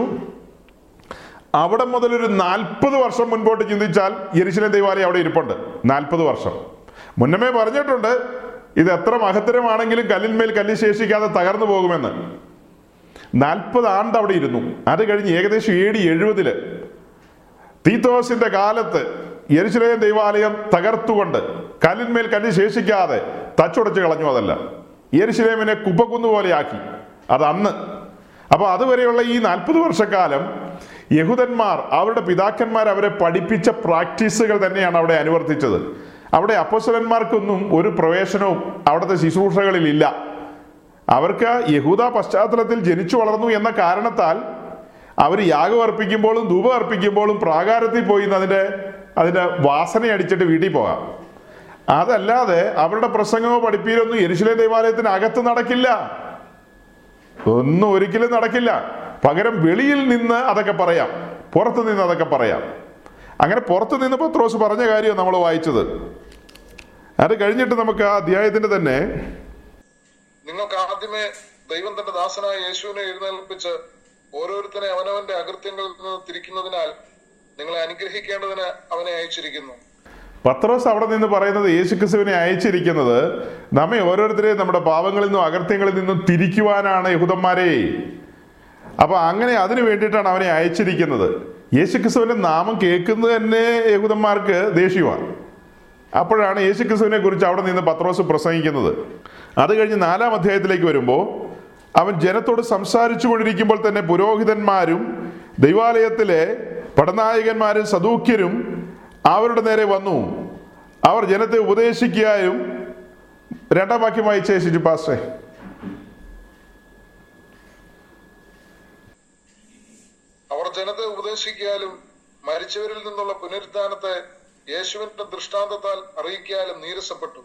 അവിടെ മുതൽ ഒരു നാൽപ്പത് വർഷം മുൻപോട്ട് ചിന്തിച്ചാൽ യെരുശലേം ദേവാലയം അവിടെ ഇരിപ്പുണ്ട് നാൽപ്പത് വർഷം മുന്നമേ പറഞ്ഞിട്ടുണ്ട് ഇത് എത്ര മഹത്തരമാണെങ്കിലും കല്ലിന്മേൽ കല്ല് ശേഷിക്കാതെ തകർന്നു പോകുമെന്ന് നാൽപ്പത് ആണ്ട് അവിടെ ഇരുന്നു അത് കഴിഞ്ഞ് ഏകദേശം എ ഡി എഴുപതില് തീത്തോസിന്റെ കാലത്ത് യെരുശലേം ദൈവാലയം തകർത്തുകൊണ്ട് കല്ലിന്മേൽ കല്ല് ശേഷിക്കാതെ തച്ചുടച്ച് കളഞ്ഞു അതല്ല യെരുശലേമിനെ കുപ്പക്കുന്ന് പോലെയാക്കി അത് അന്ന് അപ്പൊ അതുവരെയുള്ള ഈ നാൽപ്പത് വർഷക്കാലം യഹൂദന്മാർ അവരുടെ പിതാക്കന്മാർ അവരെ പഠിപ്പിച്ച പ്രാക്ടീസുകൾ തന്നെയാണ് അവിടെ അനുവർത്തിച്ചത് അവിടെ അപ്പോസ്വലന്മാർക്കൊന്നും ഒരു പ്രവേശനവും അവിടുത്തെ ശുശ്രൂഷകളിൽ ഇല്ല അവർക്ക് യഹൂദ പശ്ചാത്തലത്തിൽ ജനിച്ചു വളർന്നു എന്ന കാരണത്താൽ അവർ യാഗം അർപ്പിക്കുമ്പോഴും ധൂപം അർപ്പിക്കുമ്പോഴും പ്രാകാരത്തിൽ പോയി ഇന്ന് അതിന്റെ അതിന്റെ വാസന അടിച്ചിട്ട് വീട്ടിൽ പോകാം അതല്ലാതെ അവരുടെ പ്രസംഗമോ പഠിപ്പീരൊന്നും എരിശിലേം ദേവാലയത്തിന് അകത്ത് നടക്കില്ല ഒന്നും ഒരിക്കലും നടക്കില്ല പകരം വെളിയിൽ നിന്ന് അതൊക്കെ പറയാം പുറത്തു നിന്ന് അതൊക്കെ പറയാം അങ്ങനെ പുറത്തു നിന്ന് പത്രോസ് പറഞ്ഞ കാര്യം നമ്മൾ വായിച്ചത് അത് കഴിഞ്ഞിട്ട് നമുക്ക് ആ അധ്യായത്തിന്റെ തന്നെ നിങ്ങൾക്ക് ആദ്യമേ ദൈവം തന്റെ ദാസനായ യേശുവിനെ എഴുന്നേൽപ്പിച്ച് ഓരോരുത്തരെ അവനവന്റെ അകൃത്യങ്ങളിൽ നിന്ന് തിരിക്കുന്നതിനാൽ നിങ്ങളെ അനുഗ്രഹിക്കേണ്ടതിന് അവനെ അയച്ചിരിക്കുന്നു പത്രോസ് അവിടെ നിന്ന് പറയുന്നത് യേശുക്രിസ്തുവിനെ അയച്ചിരിക്കുന്നത് നമ്മെ ഓരോരുത്തരെയും നമ്മുടെ പാവങ്ങളിൽ നിന്നും അകൃത്യങ്ങളിൽ നിന്നും തിരിക്കുവാനാണ് യഹൂദന്മാരെ അപ്പൊ അങ്ങനെ അതിനു വേണ്ടിയിട്ടാണ് അവനെ അയച്ചിരിക്കുന്നത് യേശുക്രിസ്തുവിന്റെ നാമം കേൾക്കുന്നത് തന്നെ യഹൂദന്മാർക്ക് ദേഷ്യമാണ് അപ്പോഴാണ് യേശുക്രിസ്തുവിനെ കുറിച്ച് അവിടെ നിന്ന് പത്രോസ് പ്രസംഗിക്കുന്നത് അത് കഴിഞ്ഞ് നാലാം അധ്യായത്തിലേക്ക് വരുമ്പോൾ അവൻ ജനത്തോട് സംസാരിച്ചു കൊണ്ടിരിക്കുമ്പോൾ തന്നെ പുരോഹിതന്മാരും ദൈവാലയത്തിലെ പടനായകന്മാരും സദൂക്യരും അവരുടെ നേരെ വന്നു അവർ ജനത്തെ ഉപദേശിക്കാനും രണ്ടാം വാക്യം വായിച്ചേശിച്ചു പാസ്റ്റേ അവർ ജനത്തെ ഉപദേശിച്ചു ഉപദേശിക്കാലും മരിച്ചവരിൽ നിന്നുള്ള പുനരുദ്ധാനത്തെ യേശുവിന്റെ ദൃഷ്ടാന്തത്താൽ അറിയിക്കാലും നീരസപ്പെട്ടു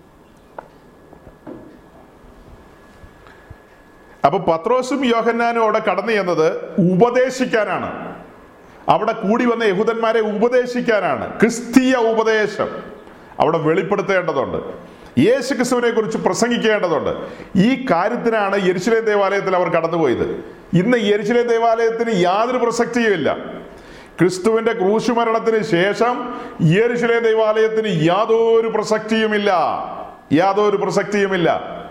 അപ്പൊ പത്രോസും യോഹന്നാനും അവിടെ കടന്നു ചെന്നത് ഉപദേശിക്കാനാണ് അവിടെ കൂടി വന്ന യഹൂദന്മാരെ ഉപദേശിക്കാനാണ് ക്രിസ്തീയ ഉപദേശം അവിടെ വെളിപ്പെടുത്തേണ്ടതുണ്ട് യേശു ക്രിസ്തുവിനെ കുറിച്ച് പ്രസംഗിക്കേണ്ടതുണ്ട് ഈ കാര്യത്തിനാണ് യെരുശലേം ദേവാലയത്തിൽ അവർ കടന്നുപോയത് ഇന്ന് യെരുശലേം ദേവാലയത്തിന് യാതൊരു പ്രസക്തിയുമില്ല ക്രിസ്തുവിന്റെ ക്രൂശ് മരണത്തിന് ശേഷം യെരുശലേം ദേവാലയത്തിന് യാതൊരു പ്രസക്തിയുമില്ല യാതൊരു പ്രസക്തിയുമില്ല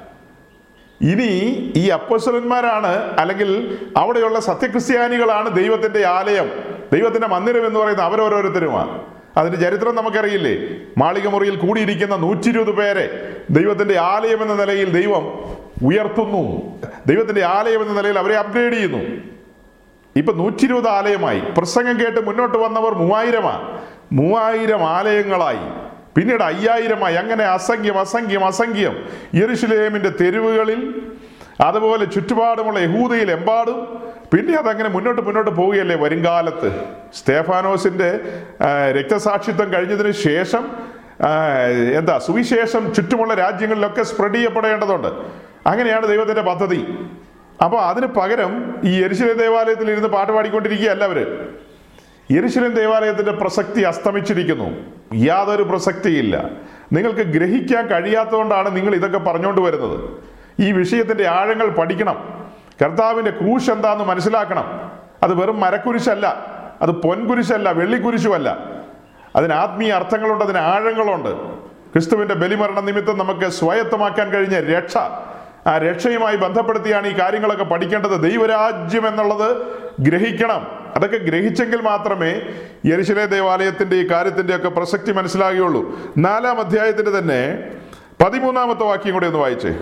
ഇനി ഈ അപ്പോസ്തലന്മാരാണ് അല്ലെങ്കിൽ അവിടെയുള്ള സത്യക്രിസ്ത്യാനികളാണ് ദൈവത്തിന്റെ ആലയം ദൈവത്തിന്റെ മന്ദിരം എന്ന് പറയുന്ന അവരോരോരുത്തരുമാണ് അതിന്റെ ചരിത്രം നമുക്കറിയില്ലേ മാളിക മുറിയിൽ കൂടിയിരിക്കുന്ന നൂറ്റി ഇരുപത് പേരെ ദൈവത്തിന്റെ ആലയം എന്ന നിലയിൽ ദൈവം ഉയർത്തുന്നു ദൈവത്തിന്റെ ആലയം എന്ന നിലയിൽ അവരെ അപ്ഗ്രേഡ് ചെയ്യുന്നു ഇപ്പൊ നൂറ്റി ഇരുപത് ആലയമായി പ്രസംഗം കേട്ട് മുന്നോട്ട് വന്നവർ മൂവായിരമാണ് മൂവായിരം ആലയങ്ങളായി പിന്നീട് അയ്യായിരമായി അങ്ങനെ അസംഖ്യം അസംഖ്യം അസംഖ്യം യെരുഷലേമിന്റെ തെരുവുകളിൽ അതുപോലെ ചുറ്റുപാടുമുള്ള യഹൂദയിൽ എമ്പാടും പിന്നെ അതങ്ങനെ മുന്നോട്ട് മുന്നോട്ട് പോവുകയല്ലേ വരുംകാലത്ത് സ്തേഫാനോസിന്റെ ആ, രക്തസാക്ഷിത്വം കഴിഞ്ഞതിന് ശേഷം ആ, എന്താ സുവിശേഷം ചുറ്റുമുള്ള രാജ്യങ്ങളിലൊക്കെ സ്പ്രെഡ് ചെയ്യപ്പെടേണ്ടതുണ്ട് അങ്ങനെയാണ് ദൈവത്തിന്റെ പദ്ധതി അപ്പോൾ അതിന് പകരം ഈ എരിശിലെ ദേവാലയത്തിൽ ഇരുന്ന് പാട്ട് പാടിക്കൊണ്ടിരിക്കുകയല്ല അവര് യെരുശലേം ദേവാലയത്തിന്റെ പ്രസക്തി അസ്തമിച്ചിരിക്കുന്നു യാതൊരു പ്രസക്തിയില്ല നിങ്ങൾക്ക് ഗ്രഹിക്കാൻ കഴിയാത്തതുകൊണ്ടാണ് നിങ്ങൾ ഇതൊക്കെ പറഞ്ഞുകൊണ്ട് വരുന്നത് ഈ വിഷയത്തിന്റെ ആഴങ്ങൾ പഠിക്കണം കർത്താവിന്റെ ക്രൂശ് എന്താന്ന് മനസ്സിലാക്കണം അത് വെറും മരക്കുരിശല്ല അത് പൊൻകുരിശല്ല വെള്ളിക്കുരിശുമല്ല അതിന് ആത്മീയ അർത്ഥങ്ങളുണ്ട് അതിന് ആഴങ്ങളുണ്ട് ക്രിസ്തുവിന്റെ ബലിമരണ നിമിത്തം നമുക്ക് സ്വായത്തമാക്കാൻ കഴിഞ്ഞ രക്ഷ ആ രക്ഷയുമായി ബന്ധപ്പെടുത്തിയാണ് ഈ കാര്യങ്ങളൊക്കെ പഠിക്കേണ്ടത് ദൈവരാജ്യം എന്നുള്ളത് ഗ്രഹിക്കണം അതൊക്കെ ഗ്രഹിച്ചെങ്കിൽ മാത്രമേ യെരുശലേ ദേവാലയത്തിന്റെ ഈ കാര്യത്തിന്റെ ഒക്കെ പ്രസക്തി മനസ്സിലാകുകയുള്ളൂ നാലാം അധ്യായത്തിന്റെ തന്നെ പതിമൂന്നാമത്തെ വാക്യം കൂടി ഒന്ന് വായിച്ചേ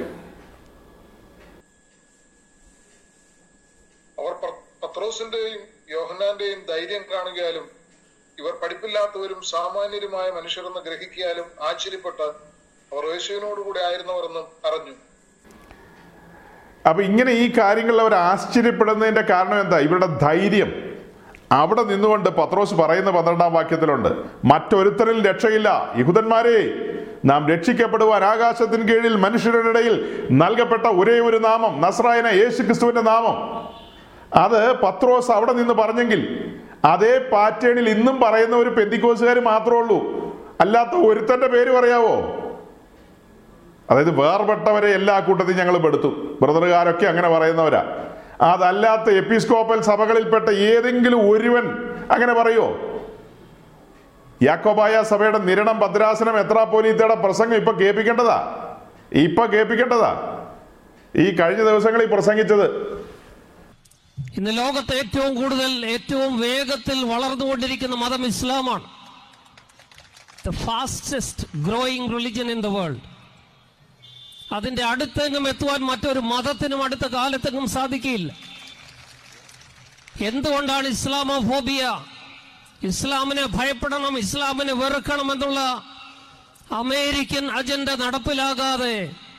അവർ പ- പത്രോസിന്റെയും യോഹന്നാന്റെയും ധൈര്യം കാണുകയാലും ഇവർ പഠിപ്പില്ലാത്തവരും സാമാന്യരുമായ മനുഷ്യരെന്ന് ഗ്രഹിക്കാലും ആശ്ചര്യപ്പെട്ട് അവർ യേശുവിനോടുകൂടെ ആയിരുന്നവരെന്നും അറിഞ്ഞു അപ്പൊ ഇങ്ങനെ ഈ കാര്യങ്ങളിൽ അവർ ആശ്ചര്യപ്പെടുന്നതിന്റെ കാരണം എന്താ ഇവരുടെ ധൈര്യം അവിടെ നിന്നുകൊണ്ട് പത്രോസ് പറയുന്ന പന്ത്രണ്ടാം വാക്യത്തിലുണ്ട് മറ്റൊരുത്തരിൽ രക്ഷയില്ല യഹൂദന്മാരെ നാം രക്ഷിക്കപ്പെടുവാൻ ആകാശത്തിന് കീഴിൽ മനുഷ്യരുടെ ഇടയിൽ നൽകപ്പെട്ട ഒരേ ഒരു നാമം നസ്രായന യേശു ക്രിസ്തുവിന്റെ നാമം അത് പത്രോസ് അവിടെ നിന്ന് പറഞ്ഞെങ്കിൽ അതേ പാറ്റേണിൽ ഇന്നും പറയുന്ന ഒരു പെന്തിക്കോസുകാർ മാത്രമേ ഉള്ളൂ അല്ലാത്ത ഒരുത്തന്റെ പേര് പറയാവോ അതായത് വേർപെട്ടവരെ എല്ലാ കൂട്ടത്തിൽ ഞങ്ങൾ പെടുത്തും ബ്രദറുകാരൊക്കെ അങ്ങനെ പറയുന്നവരാ അതല്ലാത്ത എപ്പിസ്കോപ്പൽ സഭകളിൽപ്പെട്ട ഏതെങ്കിലും ഒരുവൻ അങ്ങനെ പറയോ യാക്കോബായ സഭയുടെ നിരണം ഭദ്രാസനം എത്രാപ്പോലീത്തയുടെ പ്രസംഗം ഇപ്പൊ കേൾപ്പിക്കേണ്ടതാ ഇപ്പൊ കേൾപ്പിക്കേണ്ടതാ ഈ കഴിഞ്ഞ ദിവസങ്ങളിൽ പ്രസംഗിച്ചത് ഇന്ന് ലോകത്ത് ഏറ്റവും കൂടുതൽ ഏറ്റവും വേഗത്തിൽ വളർന്നുകൊണ്ടിരിക്കുന്ന മതം ഇസ്ലാമാണ് the fastest growing religion in the world അതിന്റെ അടുത്തെങ്ങും എത്തുവാൻ മറ്റൊരു മതത്തിനും അടുത്ത കാലത്തെങ്ങും സാധിക്കില്ല എന്തുകൊണ്ടാണ് ഇസ്ലാമോഫോബിയ ഇസ്ലാമിനെ ഭയപ്പെടണം ഇസ്ലാമിനെ വെറുക്കണം എന്നുള്ള അമേരിക്കൻ അജണ്ട നടപ്പിലാകാതെ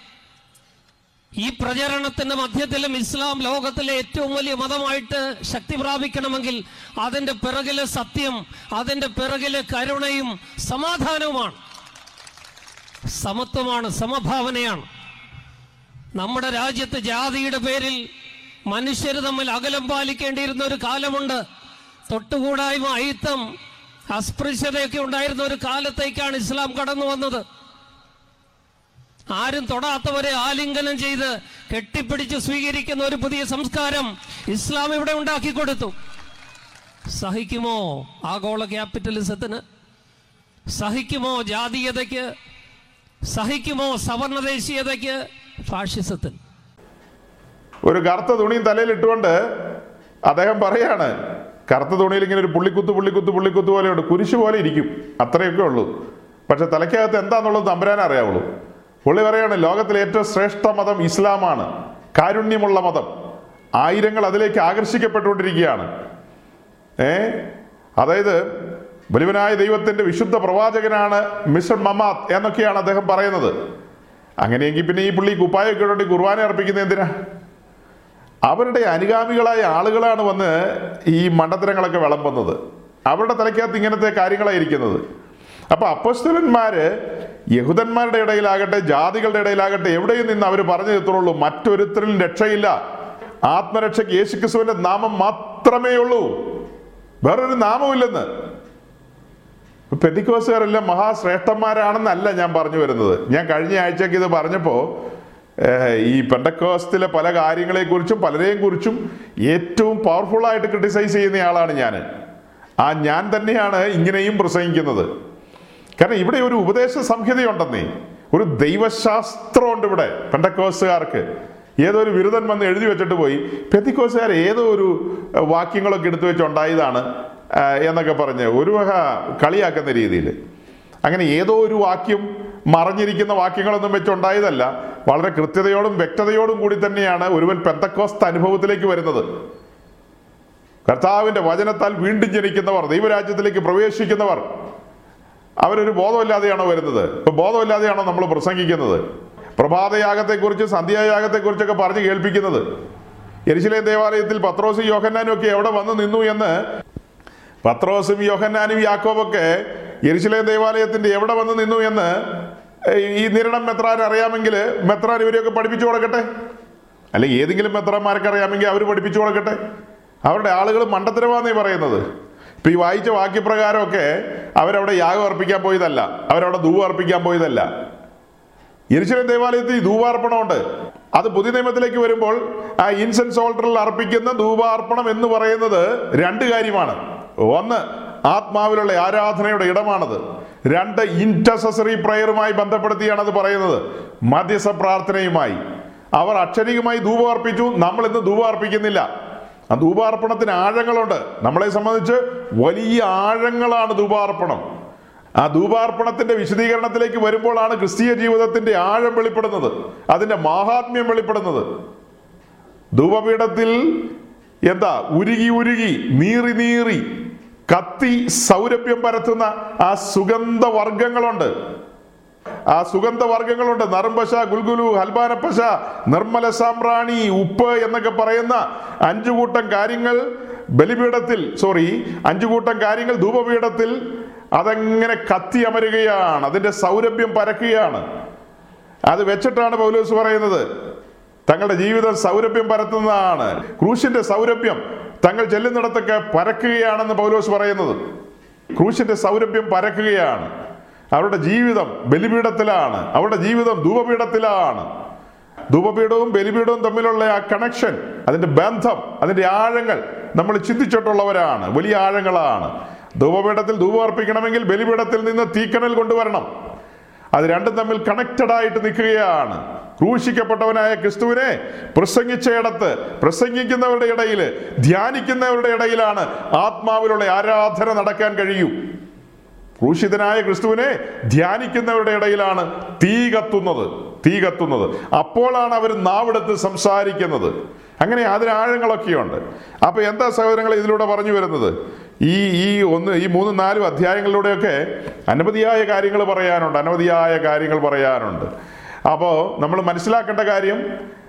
ഈ പ്രചരണത്തിന്റെ മധ്യത്തിലും ഇസ്ലാം ലോകത്തിലെ ഏറ്റവും വലിയ മതമായിട്ട് ശക്തി പ്രാപിക്കണമെങ്കിൽ അതിന്റെ പിറകിലെ സത്യം അതിന്റെ പിറകിലെ കരുണയും സമാധാനവുമാണ് സമത്വമാണ് സമഭാവനയാണ് നമ്മുടെ രാജ്യത്ത് ജാതിയുടെ പേരിൽ മനുഷ്യർ തമ്മിൽ അകലം പാലിക്കേണ്ടിയിരുന്ന ഒരു കാലമുണ്ട് തൊട്ടുകൂടായ്മ അയിത്തം അസ്പൃശ്യതയൊക്കെ ഉണ്ടായിരുന്ന ഒരു കാലത്തേക്കാണ് ഇസ്ലാം കടന്നു വന്നത് ആരും തൊടാത്തവരെ ആലിംഗനം ചെയ്ത് കെട്ടിപ്പിടിച്ച് സ്വീകരിക്കുന്ന ഒരു പുതിയ സംസ്കാരം ഇസ്ലാം ഇവിടെ ഉണ്ടാക്കി കൊടുത്തു സഹിക്കുമോ ആഗോള ക്യാപിറ്റലിസത്തിന് സഹിക്കുമോ ജാതീയതയ്ക്ക് സഹിക്കുമോ സവർണദേശീയതയ്ക്ക് ഫാഷിസത്തിന് ഒരു കറുത്ത തുണിയും തലയിൽ ഇട്ടുകൊണ്ട് അദ്ദേഹം പറയാണ് കറുത്ത തുണിയിൽ ഇങ്ങനെ ഒരു പുള്ളിക്കുത്ത് പുള്ളിക്കുത്ത് പുള്ളിക്കുത്ത് പോലെയുണ്ട് കുരിശ് പോലെ ഇരിക്കും അത്രയൊക്കെ ഉള്ളൂ പക്ഷെ തലയ്ക്കകത്ത് എന്താന്നുള്ളത് തമ്പുരാൻ അറിയാവുള്ളൂ പുള്ളി പറയാണ് ലോകത്തിലെ ഏറ്റവും ശ്രേഷ്ഠ മതം ഇസ്ലാമാണ് കാരുണ്യമുള്ള മതം ആയിരങ്ങൾ അതിലേക്ക് ആകർഷിക്കപ്പെട്ടുകൊണ്ടിരിക്കുകയാണ് ഏ അതായത് ബലിവനായ ദൈവത്തിന്റെ വിശുദ്ധ പ്രവാചകനാണ് മിസ്റ്റർ മമാത്ത് എന്നൊക്കെയാണ് അദ്ദേഹം പറയുന്നത് അങ്ങനെയെങ്കിൽ പിന്നെ ഈ പുള്ളി കുപ്പായൊക്കെ ഇട്ടുകൊണ്ട് കുർബാന അർപ്പിക്കുന്നത് എന്തിനാ അവരുടെ അനുഗാമികളായ ആളുകളാണ് വന്ന് ഈ മണ്ടത്തരങ്ങളൊക്കെ വിളമ്പുന്നത് അവരുടെ തലയ്ക്കകത്ത് ഇങ്ങനത്തെ കാര്യങ്ങളായിരിക്കുന്നത് അപ്പൊ അപ്പസ്തലന്മാര് യഹൂദന്മാരുടെ ഇടയിലാകട്ടെ ജാതികളുടെ ഇടയിലാകട്ടെ എവിടെയും നിന്ന് അവർ പറഞ്ഞു നിർത്തുള്ളൂ മറ്റൊരുത്തരിലും രക്ഷയില്ല ആത്മരക്ഷയ്ക്ക് യേശുക്രിസ്തുവിന്റെ നാമം മാത്രമേ ഉള്ളൂ വേറൊരു നാമമില്ലെന്ന് പെതിക്കോസുകാരെല്ലാം മഹാശ്രേഷ്ഠന്മാരാണെന്നല്ല ഞാൻ പറഞ്ഞു വരുന്നത് ഞാൻ കഴിഞ്ഞ ആഴ്ചക്ക് ഇത് പറഞ്ഞപ്പോൾ ഈ പെണ്ടക്കോസ്റ്റിലെ പല കാര്യങ്ങളെക്കുറിച്ചും പലരെയും കുറിച്ചും ഏറ്റവും പവർഫുള്ളായിട്ട് ക്രിട്ടിസൈസ് ചെയ്യുന്ന ആളാണ് ഞാൻ ആ ഞാൻ തന്നെയാണ് ഇങ്ങനെയും പ്രസംഗിക്കുന്നത് കാരണം ഇവിടെ ഒരു ഉപദേശ സംഹിതയുണ്ടെന്നേ ഒരു ദൈവശാസ്ത്രമുണ്ട് ഇവിടെ പെണ്ടക്കോസുകാർക്ക് ഏതോ ഒരു ബിരുദൻ വന്ന് എഴുതി വെച്ചിട്ട് പോയി പെത്തിക്കോസുകാർ ഏതോ ഒരു അഹ്, വാക്യങ്ങളൊക്കെ എടുത്തു വെച്ചുണ്ടായതാണ് ആഹ്, എന്നൊക്കെ പറഞ്ഞ് ഒരു വക കളിയാക്കുന്ന രീതിയിൽ അങ്ങനെ ഏതോ ഒരു വാക്യം മറഞ്ഞിരിക്കുന്ന വാക്യങ്ങളൊന്നും വെച്ചുണ്ടായതല്ല വളരെ കൃത്യതയോടും വ്യക്തതയോടും കൂടി തന്നെയാണ് ഒരുവൻ പെന്തക്കോസ്ത് അനുഭവത്തിലേക്ക് വരുന്നത് കർത്താവിന്റെ വചനത്താൽ വീണ്ടും ജനിക്കുന്നവർ ദൈവരാജ്യത്തിലേക്ക് പ്രവേശിക്കുന്നവർ അവരൊരു ബോധമില്ലാതെയാണോ വരുന്നത് ഇപ്പൊ ബോധമില്ലാതെയാണോ നമ്മൾ പ്രസംഗിക്കുന്നത് പ്രഭാതയാഗത്തെക്കുറിച്ച് സന്ധ്യായാഗത്തെക്കുറിച്ചൊക്കെ പറഞ്ഞ് കേൾപ്പിക്കുന്നത് എരിശിലേം ദേവാലയത്തിൽ പത്രോസും യോഹന്നാനും ഒക്കെ എവിടെ വന്നു നിന്നു എന്ന് പത്രോസും യോഹന്നാനും യാക്കോബൊക്കെ എരിശിലേം ദേവാലയത്തിന്റെ എവിടെ വന്നു നിന്നു എന്ന് ഈ നിരണം മെത്രാൻ അറിയാമെങ്കിൽ മെത്രാൻ ഇവരെയൊക്കെ പഠിപ്പിച്ചു കൊടുക്കട്ടെ അല്ലെ ഏതെങ്കിലും മെത്രാന്മാർക്ക് അറിയാമെങ്കിൽ അവർ പഠിപ്പിച്ചു കൊടുക്കട്ടെ അവരുടെ ആളുകൾ മണ്ടത്തരമാന്നേ പറയുന്നത് ഇപ്പൊ ഈ വായിച്ച വാക്യപ്രകാരമൊക്കെ അവരവിടെ യാഗം അർപ്പിക്കാൻ പോയതല്ല അവരവിടെ ധൂപം അർപ്പിക്കാൻ പോയതല്ല യെരുശലേം ദേവാലയത്തിൽ ഈ ധൂപാർപ്പണമുണ്ട് അത് പുതിയ നിയമത്തിലേക്ക് വരുമ്പോൾ ആ ഇൻസെൻസ് ഓൾട്ടറിൽ അർപ്പിക്കുന്ന ധൂപാർപ്പണം എന്ന് പറയുന്നത് രണ്ട് കാര്യമാണ് ഒന്ന് ആത്മാവിലുള്ള ആരാധനയുടെ ഇടമാണത് രണ്ട് ഇന്റർസസറി പ്രയറുമായി ബന്ധപ്പെടുത്തിയാണ് അത് പറയുന്നത് മധ്യസ്ഥ പ്രാർത്ഥനയുമായി അവർ അക്ഷരികമായി ധൂപം അർപ്പിച്ചു നമ്മൾ ഇന്ന് ധൂപം അർപ്പിക്കുന്നില്ല ആ ധൂപാർപ്പണത്തിന് ആഴങ്ങളുണ്ട് നമ്മളെ സംബന്ധിച്ച് വലിയ ആഴങ്ങളാണ് ധൂപാർപ്പണം ആ ധൂപാർപ്പണത്തിന്റെ വിശദീകരണത്തിലേക്ക് വരുമ്പോഴാണ് ക്രിസ്തീയ ജീവിതത്തിന്റെ ആഴം വെളിപ്പെടുന്നത് അതിന്റെ മാഹാത്മ്യം വെളിപ്പെടുന്നത് ധൂപപീഠത്തിൽ എന്താ ഉരുകി ഉരുകി നീറി നീറി കത്തി സൗരഭ്യം പരത്തുന്ന ആ സുഗന്ധ വർഗങ്ങളുണ്ട് ആ സുഗന്ധ വർഗങ്ങളുണ്ട് നറുംപശ ഗുൽഗുലു ഹൽബാനപ്പശ നിർമ്മല സാമ്രാണി ഉപ്പ് എന്നൊക്കെ പറയുന്ന അഞ്ചു കൂട്ടം കാര്യങ്ങൾ ബലിപീഠത്തിൽ സോറി അഞ്ചു കൂട്ടം കാര്യങ്ങൾ ധൂപപീഠത്തിൽ അതെങ്ങനെ കത്തി അമരുകയാണ് അതിന്റെ സൗരഭ്യം പരക്കുകയാണ് അത് വെച്ചിട്ടാണ് പൗലോസ് പറയുന്നത് തങ്ങളുടെ ജീവിതം സൗരഭ്യം പരത്തുന്നതാണ് ക്രൂശിന്റെ സൗരഭ്യം തങ്ങൾ ചെല്ലുന്നിടത്തൊക്കെ പരക്കുകയാണെന്ന് പൗലോസ് പറയുന്നത് ക്രൂശിന്റെ സൗരഭ്യം പരക്കുകയാണ് അവരുടെ ജീവിതം ബലിപീഠത്തിലാണ് അവരുടെ ജീവിതം ധൂപപീഠത്തിലാണ് ധൂപപീഠവും ബലിപീഠവും തമ്മിലുള്ള ആ കണക്ഷൻ അതിന്റെ ബന്ധം അതിന്റെ ആഴങ്ങൾ നമ്മൾ ചിന്തിച്ചിട്ടുള്ളവരാണ് വലിയ ആഴങ്ങളാണ് ധൂപപീഠത്തിൽ ധൂപം അർപ്പിക്കണമെങ്കിൽ ബലിപീഠത്തിൽ നിന്ന് തീക്കനൽ കൊണ്ടുവരണം അത് രണ്ടും തമ്മിൽ കണക്റ്റഡ് ആയിട്ട് നിൽക്കുകയാണ് ക്രൂശിക്കപ്പെട്ടവനായ ക്രിസ്തുവിനെ പ്രസംഗിച്ചയിടത്ത് പ്രസംഗിക്കുന്നവരുടെ ഇടയിൽ ധ്യാനിക്കുന്നവരുടെ ഇടയിലാണ് ആത്മാവിലുള്ള ആരാധന നടക്കാൻ കഴിയൂ ക്രൂശിതനായ ക്രിസ്തുവിനെ ധ്യാനിക്കുന്നവരുടെ ഇടയിലാണ് തീ കത്തുന്നത് തീ കത്തുന്നത് അപ്പോഴാണ് അവർ നാവെടുത്ത് സംസാരിക്കുന്നത് അങ്ങനെ അതിന് ആഴങ്ങളൊക്കെയുണ്ട് അപ്പൊ എന്താ സഹോദരങ്ങൾ ഇതിലൂടെ പറഞ്ഞു വരുന്നത് ഈ ഈ ഒന്ന് ഈ മൂന്നും നാലും അധ്യായങ്ങളിലൂടെയൊക്കെ അനവധിയായ കാര്യങ്ങൾ പറയാനുണ്ട് അനവധിയായ കാര്യങ്ങൾ പറയാനുണ്ട് അപ്പോൾ നമ്മൾ മനസ്സിലാക്കേണ്ട കാര്യം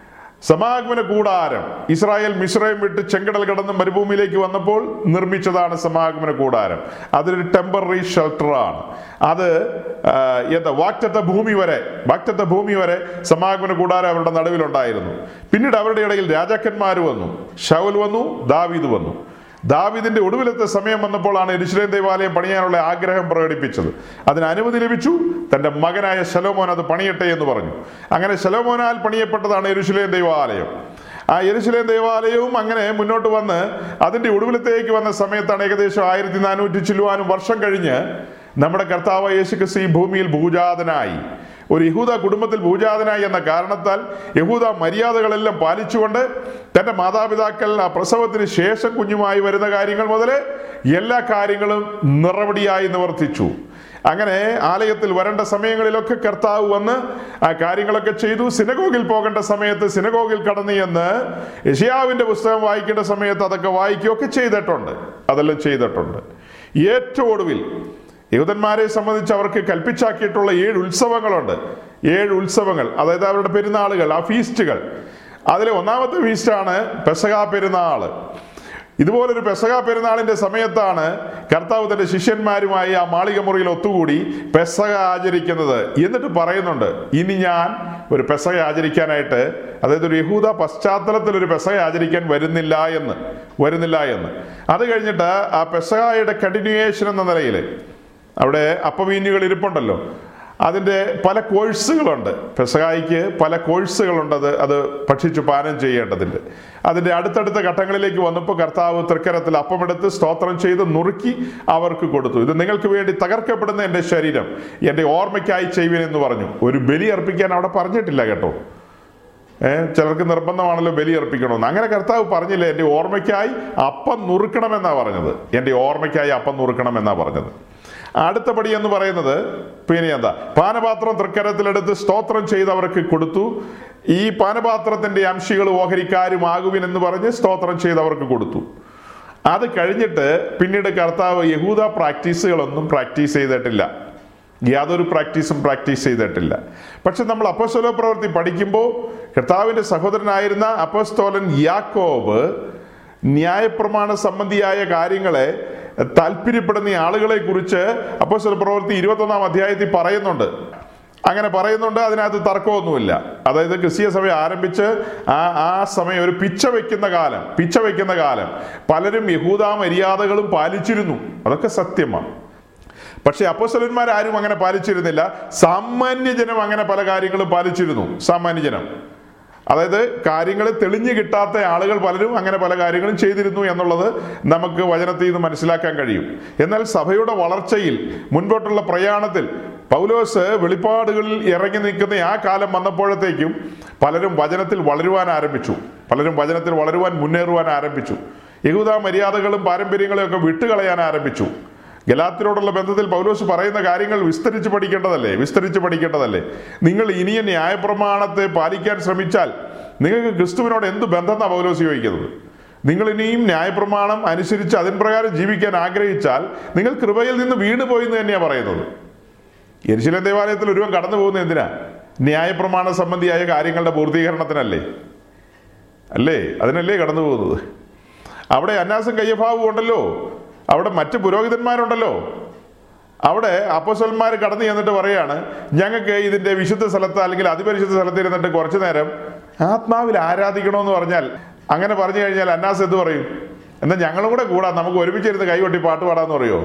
സമാഗമന കൂടാരം ഇസ്രായേൽ മിശ്രയും വിട്ട് ചെങ്കടൽ കടന്ന് മരുഭൂമിയിലേക്ക് വന്നപ്പോൾ നിർമ്മിച്ചതാണ് സമാഗമന കൂടാരം അതൊരു ടെമ്പററി ഷെൽട്ടറാണ് അത് ആ, എന്താ വാക്റ്റത്ത ഭൂമി വരെ വാക്റ്റത്ത ഭൂമി വരെ സമാഗമന കൂടാരം അവരുടെ നടുവിലുണ്ടായിരുന്നു പിന്നീട് അവരുടെ ഇടയിൽ രാജാക്കന്മാർ വന്നു ഷൗൽ വന്നു ദാവീദ് വന്നു ദാവിദിന്റെ ഒടുവിലത്തെ സമയം വന്നപ്പോഴാണ് എരുശലേം ദേവാലയം പണിയാനുള്ള ആഗ്രഹം പ്രകടിപ്പിച്ചത് അതിന് അനുമതി ലഭിച്ചു തന്റെ മകനായ ശലോമോൻ അത് പണിയട്ടെ എന്ന് പറഞ്ഞു അങ്ങനെ ശലോമോനാൽ പണിയപ്പെട്ടതാണ് എരുശലേം ദേവാലയം ആ എരുശലേം ദേവാലയവും അങ്ങനെ മുന്നോട്ട് വന്ന് അതിന്റെ ഒടുവിലത്തേക്ക് വന്ന സമയത്താണ് ഏകദേശം ആയിരത്തി നാനൂറ്റി ചില്ലുവാനും വർഷം കഴിഞ്ഞ് നമ്മുടെ കർത്താവ് യേശുക്രിസ്തു ഈ ഭൂമിയിൽ ഭൂജാതനായി ഒരു യഹൂദ കുടുംബത്തിൽ ഭൂജാതനായി എന്ന കാരണത്താൽ യഹൂദ മര്യാദകളെല്ലാം പാലിച്ചുകൊണ്ട് തന്റെ മാതാപിതാക്കൾ ആ പ്രസവത്തിന് ശേഷം കുഞ്ഞുമായി വരുന്ന കാര്യങ്ങൾ മുതൽ എല്ലാ കാര്യങ്ങളും നിറവടിയായി നിവർത്തിച്ചു അങ്ങനെ ആലയത്തിൽ വരേണ്ട സമയങ്ങളിലൊക്കെ കർത്താവ് വന്ന് ആ കാര്യങ്ങളൊക്കെ ചെയ്തു സിനഗോഗിൽ പോകേണ്ട സമയത്ത് സിനഗോഗിൽ കടന്നു എന്ന് യഷിയാവിന്റെ പുസ്തകം വായിക്കേണ്ട സമയത്ത് അതൊക്കെ വായിക്കുകയൊക്കെ ചെയ്തിട്ടുണ്ട് അതെല്ലാം ചെയ്തിട്ടുണ്ട് ഏറ്റവും ഒടുവിൽ യഹൂദന്മാരെ സംബന്ധിച്ച് അവർക്ക് കൽപ്പിച്ചാക്കിയിട്ടുള്ള ഏഴ് ഉത്സവങ്ങളുണ്ട് ഏഴ് ഉത്സവങ്ങൾ അതായത് അവരുടെ പെരുന്നാളുകൾ ആ ഫീസ്റ്റുകൾ അതിലെ ഒന്നാമത്തെ ഫീസ്റ്റാണ് പെസക പെരുന്നാൾ ഇതുപോലൊരു പെസക പെരുന്നാളിന്റെ സമയത്താണ് കർത്താവ് തന്റെ ശിഷ്യന്മാരുമായി ആ മാളിക മുറിയിൽ ഒത്തുകൂടി പെസക ആചരിക്കുന്നത് എന്നിട്ട് പറയുന്നുണ്ട് ഇനി ഞാൻ ഒരു പെസക ആചരിക്കാനായിട്ട് അതായത് ഒരു യഹൂദ പശ്ചാത്തലത്തിൽ ഒരു പെസക ആചരിക്കാൻ വരുന്നില്ല എന്ന് വരുന്നില്ല എന്ന് അത് കഴിഞ്ഞിട്ട് ആ പെസകയുടെ കണ്ടിന്യൂവേഷൻ എന്ന നിലയിൽ അവിടെ അപ്പവീഞ്ഞുകൾ ഇരിപ്പുണ്ടല്ലോ അതിൻ്റെ പല കോഴ്സുകളുണ്ട് പെസകായിക്ക് പല കോഴ്സുകളുണ്ട് അത് അത് ഭക്ഷിച്ച് പാനം ചെയ്യേണ്ടതിൻ്റെ അതിൻ്റെ അടുത്തടുത്ത ഘട്ടങ്ങളിലേക്ക് വന്നപ്പോൾ കർത്താവ് തൃക്കരത്തിൽ അപ്പമെടുത്ത് സ്തോത്രം ചെയ്ത് നുറുക്കി അവർക്ക് കൊടുത്തു ഇത് നിങ്ങൾക്ക് വേണ്ടി തകർക്കപ്പെടുന്ന എൻ്റെ ശരീരം എൻ്റെ ഓർമ്മയ്ക്കായി ചെയ്യുവിൻ എന്ന് പറഞ്ഞു ഒരു ബലി അർപ്പിക്കാൻ അവിടെ പറഞ്ഞിട്ടില്ല കേട്ടോ ഏഹ് ചിലർക്ക് നിർബന്ധമാണല്ലോ ബലി അർപ്പിക്കണമെന്ന് അങ്ങനെ കർത്താവ് പറഞ്ഞില്ല എൻ്റെ ഓർമ്മയ്ക്കായി അപ്പം നുറുക്കണമെന്നാ പറഞ്ഞത് എൻ്റെ ഓർമ്മയ്ക്കായി അപ്പം നുറുക്കണമെന്നാ പറഞ്ഞത് അടുത്ത പടി എന്ന് പറയുന്നത് പിന്നെ എന്താ പാനപാത്രം തൃക്കരത്തിലെടുത്ത് സ്തോത്രം ചെയ്ത് അവർക്ക് കൊടുത്തു ഈ പാനപാത്രത്തിന്റെ അംശികൾ ഓഹരിക്കാരുമാകുവിൻ എന്ന് പറഞ്ഞ് സ്തോത്രം ചെയ്ത് അവർക്ക് കൊടുത്തു അത് കഴിഞ്ഞിട്ട് പിന്നീട് കർത്താവ് യഹൂദ പ്രാക്ടീസുകളൊന്നും പ്രാക്ടീസ് ചെയ്തിട്ടില്ല യാതൊരു പ്രാക്ടീസും പ്രാക്ടീസ് ചെയ്തിട്ടില്ല പക്ഷെ നമ്മൾ അപ്പോസ്തല പ്രവൃത്തി പഠിക്കുമ്പോൾ കർത്താവിന്റെ സഹോദരനായിരുന്ന അപ്പോസ്തോലൻ യാക്കോബ് ന്യായപ്രമാണ സംബന്ധിയായ കാര്യങ്ങളെ താല്പര്യപ്പെടുന്ന ആളുകളെ കുറിച്ച് അപ്പോസ്തല പ്രവൃത്തി ഇരുപത്തൊന്നാം അധ്യായത്തിൽ പറയുന്നുണ്ട് അങ്ങനെ പറയുന്നുണ്ട് അതിനകത്ത് തർക്കമൊന്നുമില്ല അതായത് ക്രിസ്തീയ സഭ ആരംഭിച്ച് ആ ആ സമയം ഒരു പിച്ച വെക്കുന്ന കാലം പിച്ച വെക്കുന്ന കാലം പലരും യഹൂദ മര്യാദകളും പാലിച്ചിരുന്നു അതൊക്കെ സത്യമാണ് പക്ഷെ അപ്പോസ്തലന്മാർ ആരും അങ്ങനെ പാലിച്ചിരുന്നില്ല സാമാന്യജനം അങ്ങനെ പല കാര്യങ്ങളും പാലിച്ചിരുന്നു സാമാന്യജനം അതായത് കാര്യങ്ങൾ തെളിഞ്ഞു കിട്ടാത്ത ആളുകൾ പലരും അങ്ങനെ പല കാര്യങ്ങളും ചെയ്തിരുന്നു എന്നുള്ളത് നമുക്ക് വചനത്തിൽ നിന്ന് മനസ്സിലാക്കാൻ കഴിയും എന്നാൽ സഭയുടെ വളർച്ചയിൽ മുൻപോട്ടുള്ള പ്രയാണത്തിൽ പൗലോസ് വെളിപ്പാടുകളിൽ ഇറങ്ങി നിൽക്കുന്ന ആ കാലം വന്നപ്പോഴത്തേക്കും പലരും വചനത്തിൽ വളരുവാൻ ആരംഭിച്ചു പലരും വചനത്തിൽ വളരുവാൻ മുന്നേറുവാൻ ആരംഭിച്ചു യഹൂദ മര്യാദകളും പാരമ്പര്യങ്ങളും ഒക്കെ വിട്ടുകളയാൻ ആരംഭിച്ചു ഗലാത്തിനോടുള്ള ബന്ധത്തിൽ പൗലോസ് പറയുന്ന കാര്യങ്ങൾ വിസ്തരിച്ച് പഠിക്കേണ്ടതല്ലേ വിസ്തരിച്ച് പഠിക്കേണ്ടതല്ലേ നിങ്ങൾ ഇനിയും ന്യായപ്രമാണത്തെ പാലിക്കാൻ ശ്രമിച്ചാൽ നിങ്ങൾക്ക് ക്രിസ്തുവിനോട് എന്ത് ബന്ധമെന്നാണ് പൗലോസ് ചോദിക്കുന്നത് നിങ്ങൾ ഇനിയും ന്യായപ്രമാണം അനുസരിച്ച് അതിൻ പ്രകാരം ജീവിക്കാൻ ആഗ്രഹിച്ചാൽ നിങ്ങൾ കൃപയിൽ നിന്ന് വീണു പോയി എന്ന് തന്നെയാണ് പറയുന്നത് യെരുശലേം ദേവാലയത്തിൽ ഒരുവൻ കടന്നു പോകുന്നത് എന്തിനാ ന്യായപ്രമാണ സംബന്ധിയായ കാര്യങ്ങളുടെ പൂർത്തീകരണത്തിനല്ലേ അല്ലേ അതിനല്ലേ കടന്നു പോകുന്നത് അവിടെ അന്നാസും കയ്യഭാവും ഉണ്ടല്ലോ അവിടെ മറ്റ് പുരോഹിതന്മാരുണ്ടല്ലോ അവിടെ അപ്പോസന്മാർ കടന്നു ചെന്നിട്ട് പറയാണ് ഞങ്ങൾക്ക് ഇതിന്റെ വിശുദ്ധ സ്ഥലത്ത് അല്ലെങ്കിൽ അതിപരിശുദ്ധ സ്ഥലത്ത് ഇരുന്നിട്ട് കുറച്ചു നേരം ആത്മാവിൽ ആരാധിക്കണമെന്ന് പറഞ്ഞാൽ അങ്ങനെ പറഞ്ഞു കഴിഞ്ഞാൽ അന്നാസ് എന്ത് പറയും എന്നാൽ ഞങ്ങളും കൂടെ കൂടാ നമുക്ക് ഒരുമിച്ചിരുന്ന് കൈകൊട്ടി പാട്ട് പാടാന്ന് പറയോ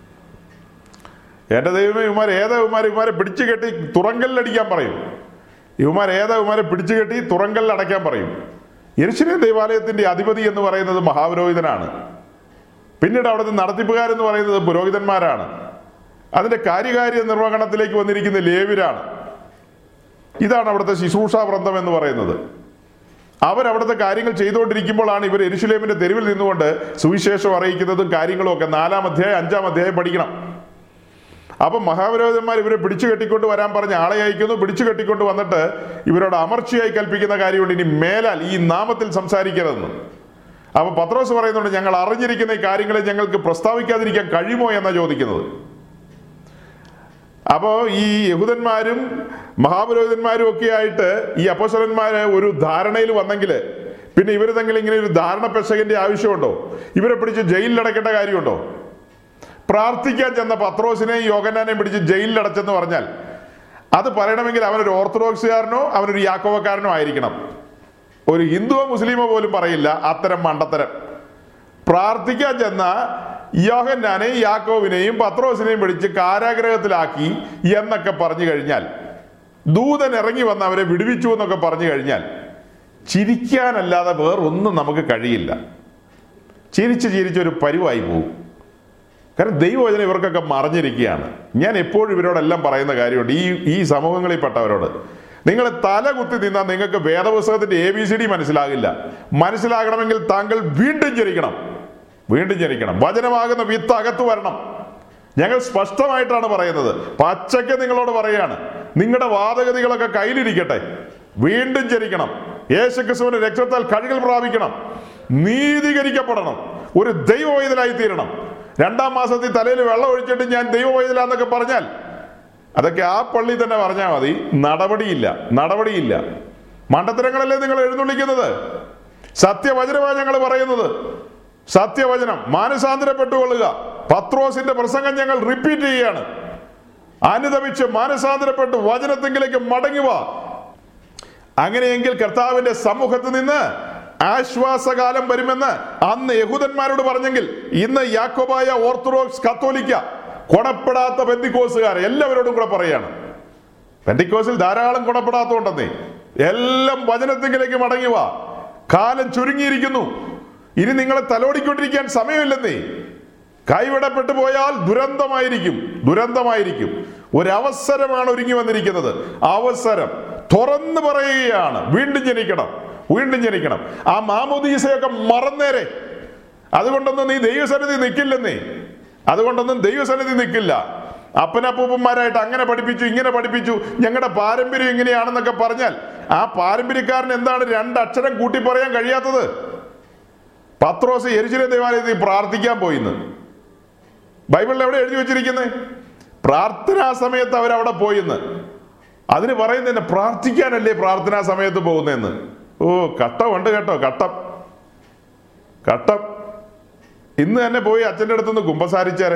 എന്റെ ദൈവമേ ഇവന്മാർ ഏതാ ഇവന്മാർ ഇവന്മാരെ പിടിച്ചു കെട്ടി തുറങ്കലിലടിക്കാൻ പറയും ഇവന്മാർ ഏതാ ഇവന്മാരെ പിടിച്ചു കെട്ടി തുറങ്കലിൽ അടയ്ക്കാൻ പറയും യെരുശലേം ദേവാലയത്തിന്റെ അധിപതി എന്ന് പറയുന്നത് മഹാപുരോഹിതനാണ് പിന്നീട് അവിടുത്തെ നടത്തിപ്പുകാരെന്ന് പറയുന്നത് പുരോഹിതന്മാരാണ് അതിന്റെ കാര്യകാര്യ നിർവഹണത്തിലേക്ക് വന്നിരിക്കുന്ന ലേവിരാണ് ഇതാണ് അവിടുത്തെ ശുശ്രൂഷാ വൃന്ദം എന്ന് പറയുന്നത് അവരവിടുത്തെ കാര്യങ്ങൾ ചെയ്തുകൊണ്ടിരിക്കുമ്പോഴാണ് ഇവർ എരുശുലേമിന്റെ തെരുവിൽ നിന്നുകൊണ്ട് സുവിശേഷം അറിയിക്കുന്നതും കാര്യങ്ങളും ഒക്കെ നാലാം അധ്യായം അഞ്ചാം അധ്യായം പഠിക്കണം അപ്പൊ മഹാപുരോഹിതന്മാർ ഇവരെ പിടിച്ചു കെട്ടിക്കൊണ്ട് വരാൻ പറഞ്ഞ് ആളെ അയക്കുന്നു പിടിച്ചു കെട്ടിക്കൊണ്ട് വന്നിട്ട് ഇവരോട് അമർച്ചയായി കൽപ്പിക്കുന്ന കാര്യമുണ്ട് ഇനി മേലാൽ ഈ നാമത്തിൽ സംസാരിക്കരുതെന്ന് അപ്പൊ പത്രോസ് പറയുന്നുണ്ട് ഞങ്ങൾ അറിഞ്ഞിരിക്കുന്ന ഈ കാര്യങ്ങളെ ഞങ്ങൾക്ക് പ്രസ്താവിക്കാതിരിക്കാൻ കഴിയുമോ എന്നാ ചോദിക്കുന്നത് അപ്പോൾ ഈ യഹൂദന്മാരും മഹാപുരോഹിതന്മാരും ഒക്കെ ആയിട്ട് ഈ അപ്പോസലന്മാര് ഒരു ധാരണയിൽ വന്നെങ്കിൽ പിന്നെ ഇവർ തമ്മിൽ ഇങ്ങനെ ഒരു ധാരണ പെശകന്റെ ആവശ്യമുണ്ടോ ഇവരെ പിടിച്ച് ജയിലിൽ അടക്കേണ്ട കാര്യമുണ്ടോ പ്രാർത്ഥിക്കാൻ ചെന്ന പത്രോസിനെയും യോഗനാനെയും പിടിച്ച് ജയിലിൽ അടച്ചെന്ന് പറഞ്ഞാൽ അത് പറയണമെങ്കിൽ അവനൊരു ഓർത്തഡോക്സുകാരനോ അവനൊരു യാക്കോവക്കാരനോ ആയിരിക്കണം ഒരു ഹിന്ദുവോ മുസ്ലിമോ പോലും പറയില്ല അത്തരം മണ്ടത്തരം പ്രാർത്ഥിക്കാൻ ചെന്ന യോഹന്നാനെയും യാക്കോവിനെയും പത്രോസിനെയും പിടിച്ച് കാരാഗ്രഹത്തിലാക്കി എന്നൊക്കെ പറഞ്ഞു കഴിഞ്ഞാൽ ദൂതൻ ഇറങ്ങി വന്ന് അവരെ വിടുവിച്ചു എന്നൊക്കെ പറഞ്ഞു കഴിഞ്ഞാൽ ചിരിക്കാനല്ലാതെ വേറൊന്നും നമുക്ക് കഴിയില്ല ചിരിച്ച് ചിരിച്ചൊരു പരുവായി പോകും കാരണം ദൈവവചനം ഇവർക്കൊക്കെ മറിഞ്ഞിരിക്കുകയാണ് ഞാൻ എപ്പോഴും ഇവരോടെല്ലാം പറയുന്ന കാര്യമുണ്ട് ഈ ഈ സമൂഹങ്ങളിൽപ്പെട്ടവരോട് നിങ്ങൾ തല കുത്തി നിന്നാൽ നിങ്ങൾക്ക് വേദപുസ്തകത്തിന്റെ എ ബി സി ഡി മനസ്സിലാകില്ല മനസ്സിലാകണമെങ്കിൽ താങ്കൾ വീണ്ടും ജനിക്കണം വീണ്ടും ജനിക്കണം വചനമാകുന്ന വിത്ത് അകത്ത് വരണം ഞങ്ങൾ സ്പഷ്ടമായിട്ടാണ് പറയുന്നത് പച്ചയ്ക്ക് നിങ്ങളോട് പറയാണ് നിങ്ങളുടെ വാദഗതികളൊക്കെ കയ്യിലിരിക്കട്ടെ വീണ്ടും ജനിക്കണം യേശുക്രിസ്തുവിന്റെ രക്തത്താൽ കഴുകൽ പ്രാപിക്കണം നീതീകരിക്കപ്പെടണം ഒരു ദൈവവൈതലായി തീരണം രണ്ടാം മാസത്തിൽ തലയിൽ വെള്ളം ഒഴിച്ചിട്ട് ഞാൻ ദൈവവൈതലാന്നൊക്കെ പറഞ്ഞാൽ അതൊക്കെ ആ പള്ളി തന്നെ പറഞ്ഞാൽ മതി നടപടിയില്ല നടപടിയില്ല മണ്ടത്തരങ്ങളല്ലേ നിങ്ങൾ എഴുന്നള്ളിക്കുന്നത് സത്യവചനമാണ് ഞങ്ങൾ പറയുന്നത് സത്യവചനം മാനസാന്തരപ്പെട്ടുകൊള്ളുക പത്രോസിന്റെ പ്രസംഗം ഞങ്ങൾ റിപ്പീറ്റ് ചെയ്യുകയാണ് അനുദമിച്ച് മാനസാന്തരപ്പെട്ട് വചനത്തെങ്കിലേക്ക് മടങ്ങുക അങ്ങനെയെങ്കിൽ കർത്താവിന്റെ സമൂഹത്തിൽ നിന്ന് ആശ്വാസകാലം വരുമെന്ന് അന്ന് യഹൂദന്മാരോട് പറഞ്ഞെങ്കിൽ ഇന്ന് യാക്കോബായ ഓർത്തഡോക്സ് കത്തോലിക്ക കൊണപ്പെടാത്ത ബന്ധിക്കോസുകാർ എല്ലാവരോടും കൂടെ പറയാണ് പെന്തിക്കോസിൽ ധാരാളം ഗുണപ്പെടാത്തതുണ്ടെന്നേ എല്ലാം വചനത്തിങ്കിലേക്ക് മടങ്ങുക കാലം ചുരുങ്ങിയിരിക്കുന്നു ഇനി നിങ്ങളെ തലോടിക്കൊണ്ടിരിക്കാൻ സമയമില്ലെന്നേ കൈവിടപ്പെട്ടു പോയാൽ ദുരന്തമായിരിക്കും ദുരന്തമായിരിക്കും ഒരവസരമാണ് ഒരുങ്ങി വന്നിരിക്കുന്നത് അവസരം തുറന്നു പറയുകയാണ് വീണ്ടും ജനിക്കണം വീണ്ടും ജനിക്കണം ആ മാമോദീസയൊക്കെ മറന്നേരെ അതുകൊണ്ടൊന്നും നീ ദൈവസന്നിധി നിൽക്കില്ലെന്നേ അതുകൊണ്ടൊന്നും ദൈവസന്നിധി നിൽക്കില്ല അപ്പനപ്പൂപ്പന്മാരായിട്ട് അങ്ങനെ പഠിപ്പിച്ചു ഇങ്ങനെ പഠിപ്പിച്ചു ഞങ്ങളുടെ പാരമ്പര്യം ഇങ്ങനെയാണെന്നൊക്കെ പറഞ്ഞാൽ ആ പാരമ്പര്യക്കാരൻ എന്താണ് രണ്ടക്ഷരം കൂട്ടി പറയാൻ കഴിയാത്തത് പത്രോസ് എരിശിലെ ദേവാലയത്തിൽ പ്രാർത്ഥിക്കാൻ പോയിന്ന് ബൈബിളിൽ എവിടെ എഴുതി വെച്ചിരിക്കുന്നത് പ്രാർത്ഥനാ സമയത്ത് അവരവിടെ പോയിന്ന് അതിന് പറയുന്നതന്നെ പ്രാർത്ഥിക്കാനല്ലേ പ്രാർത്ഥനാ സമയത്ത് പോകുന്നതെന്ന് ഓ കട്ടമുണ്ട് കേട്ടോ കട്ടം കട്ടം ഇന്ന് തന്നെ പോയി അച്ഛൻ്റെ അടുത്തുനിന്ന് കുമ്പസാരിച്ചാരെ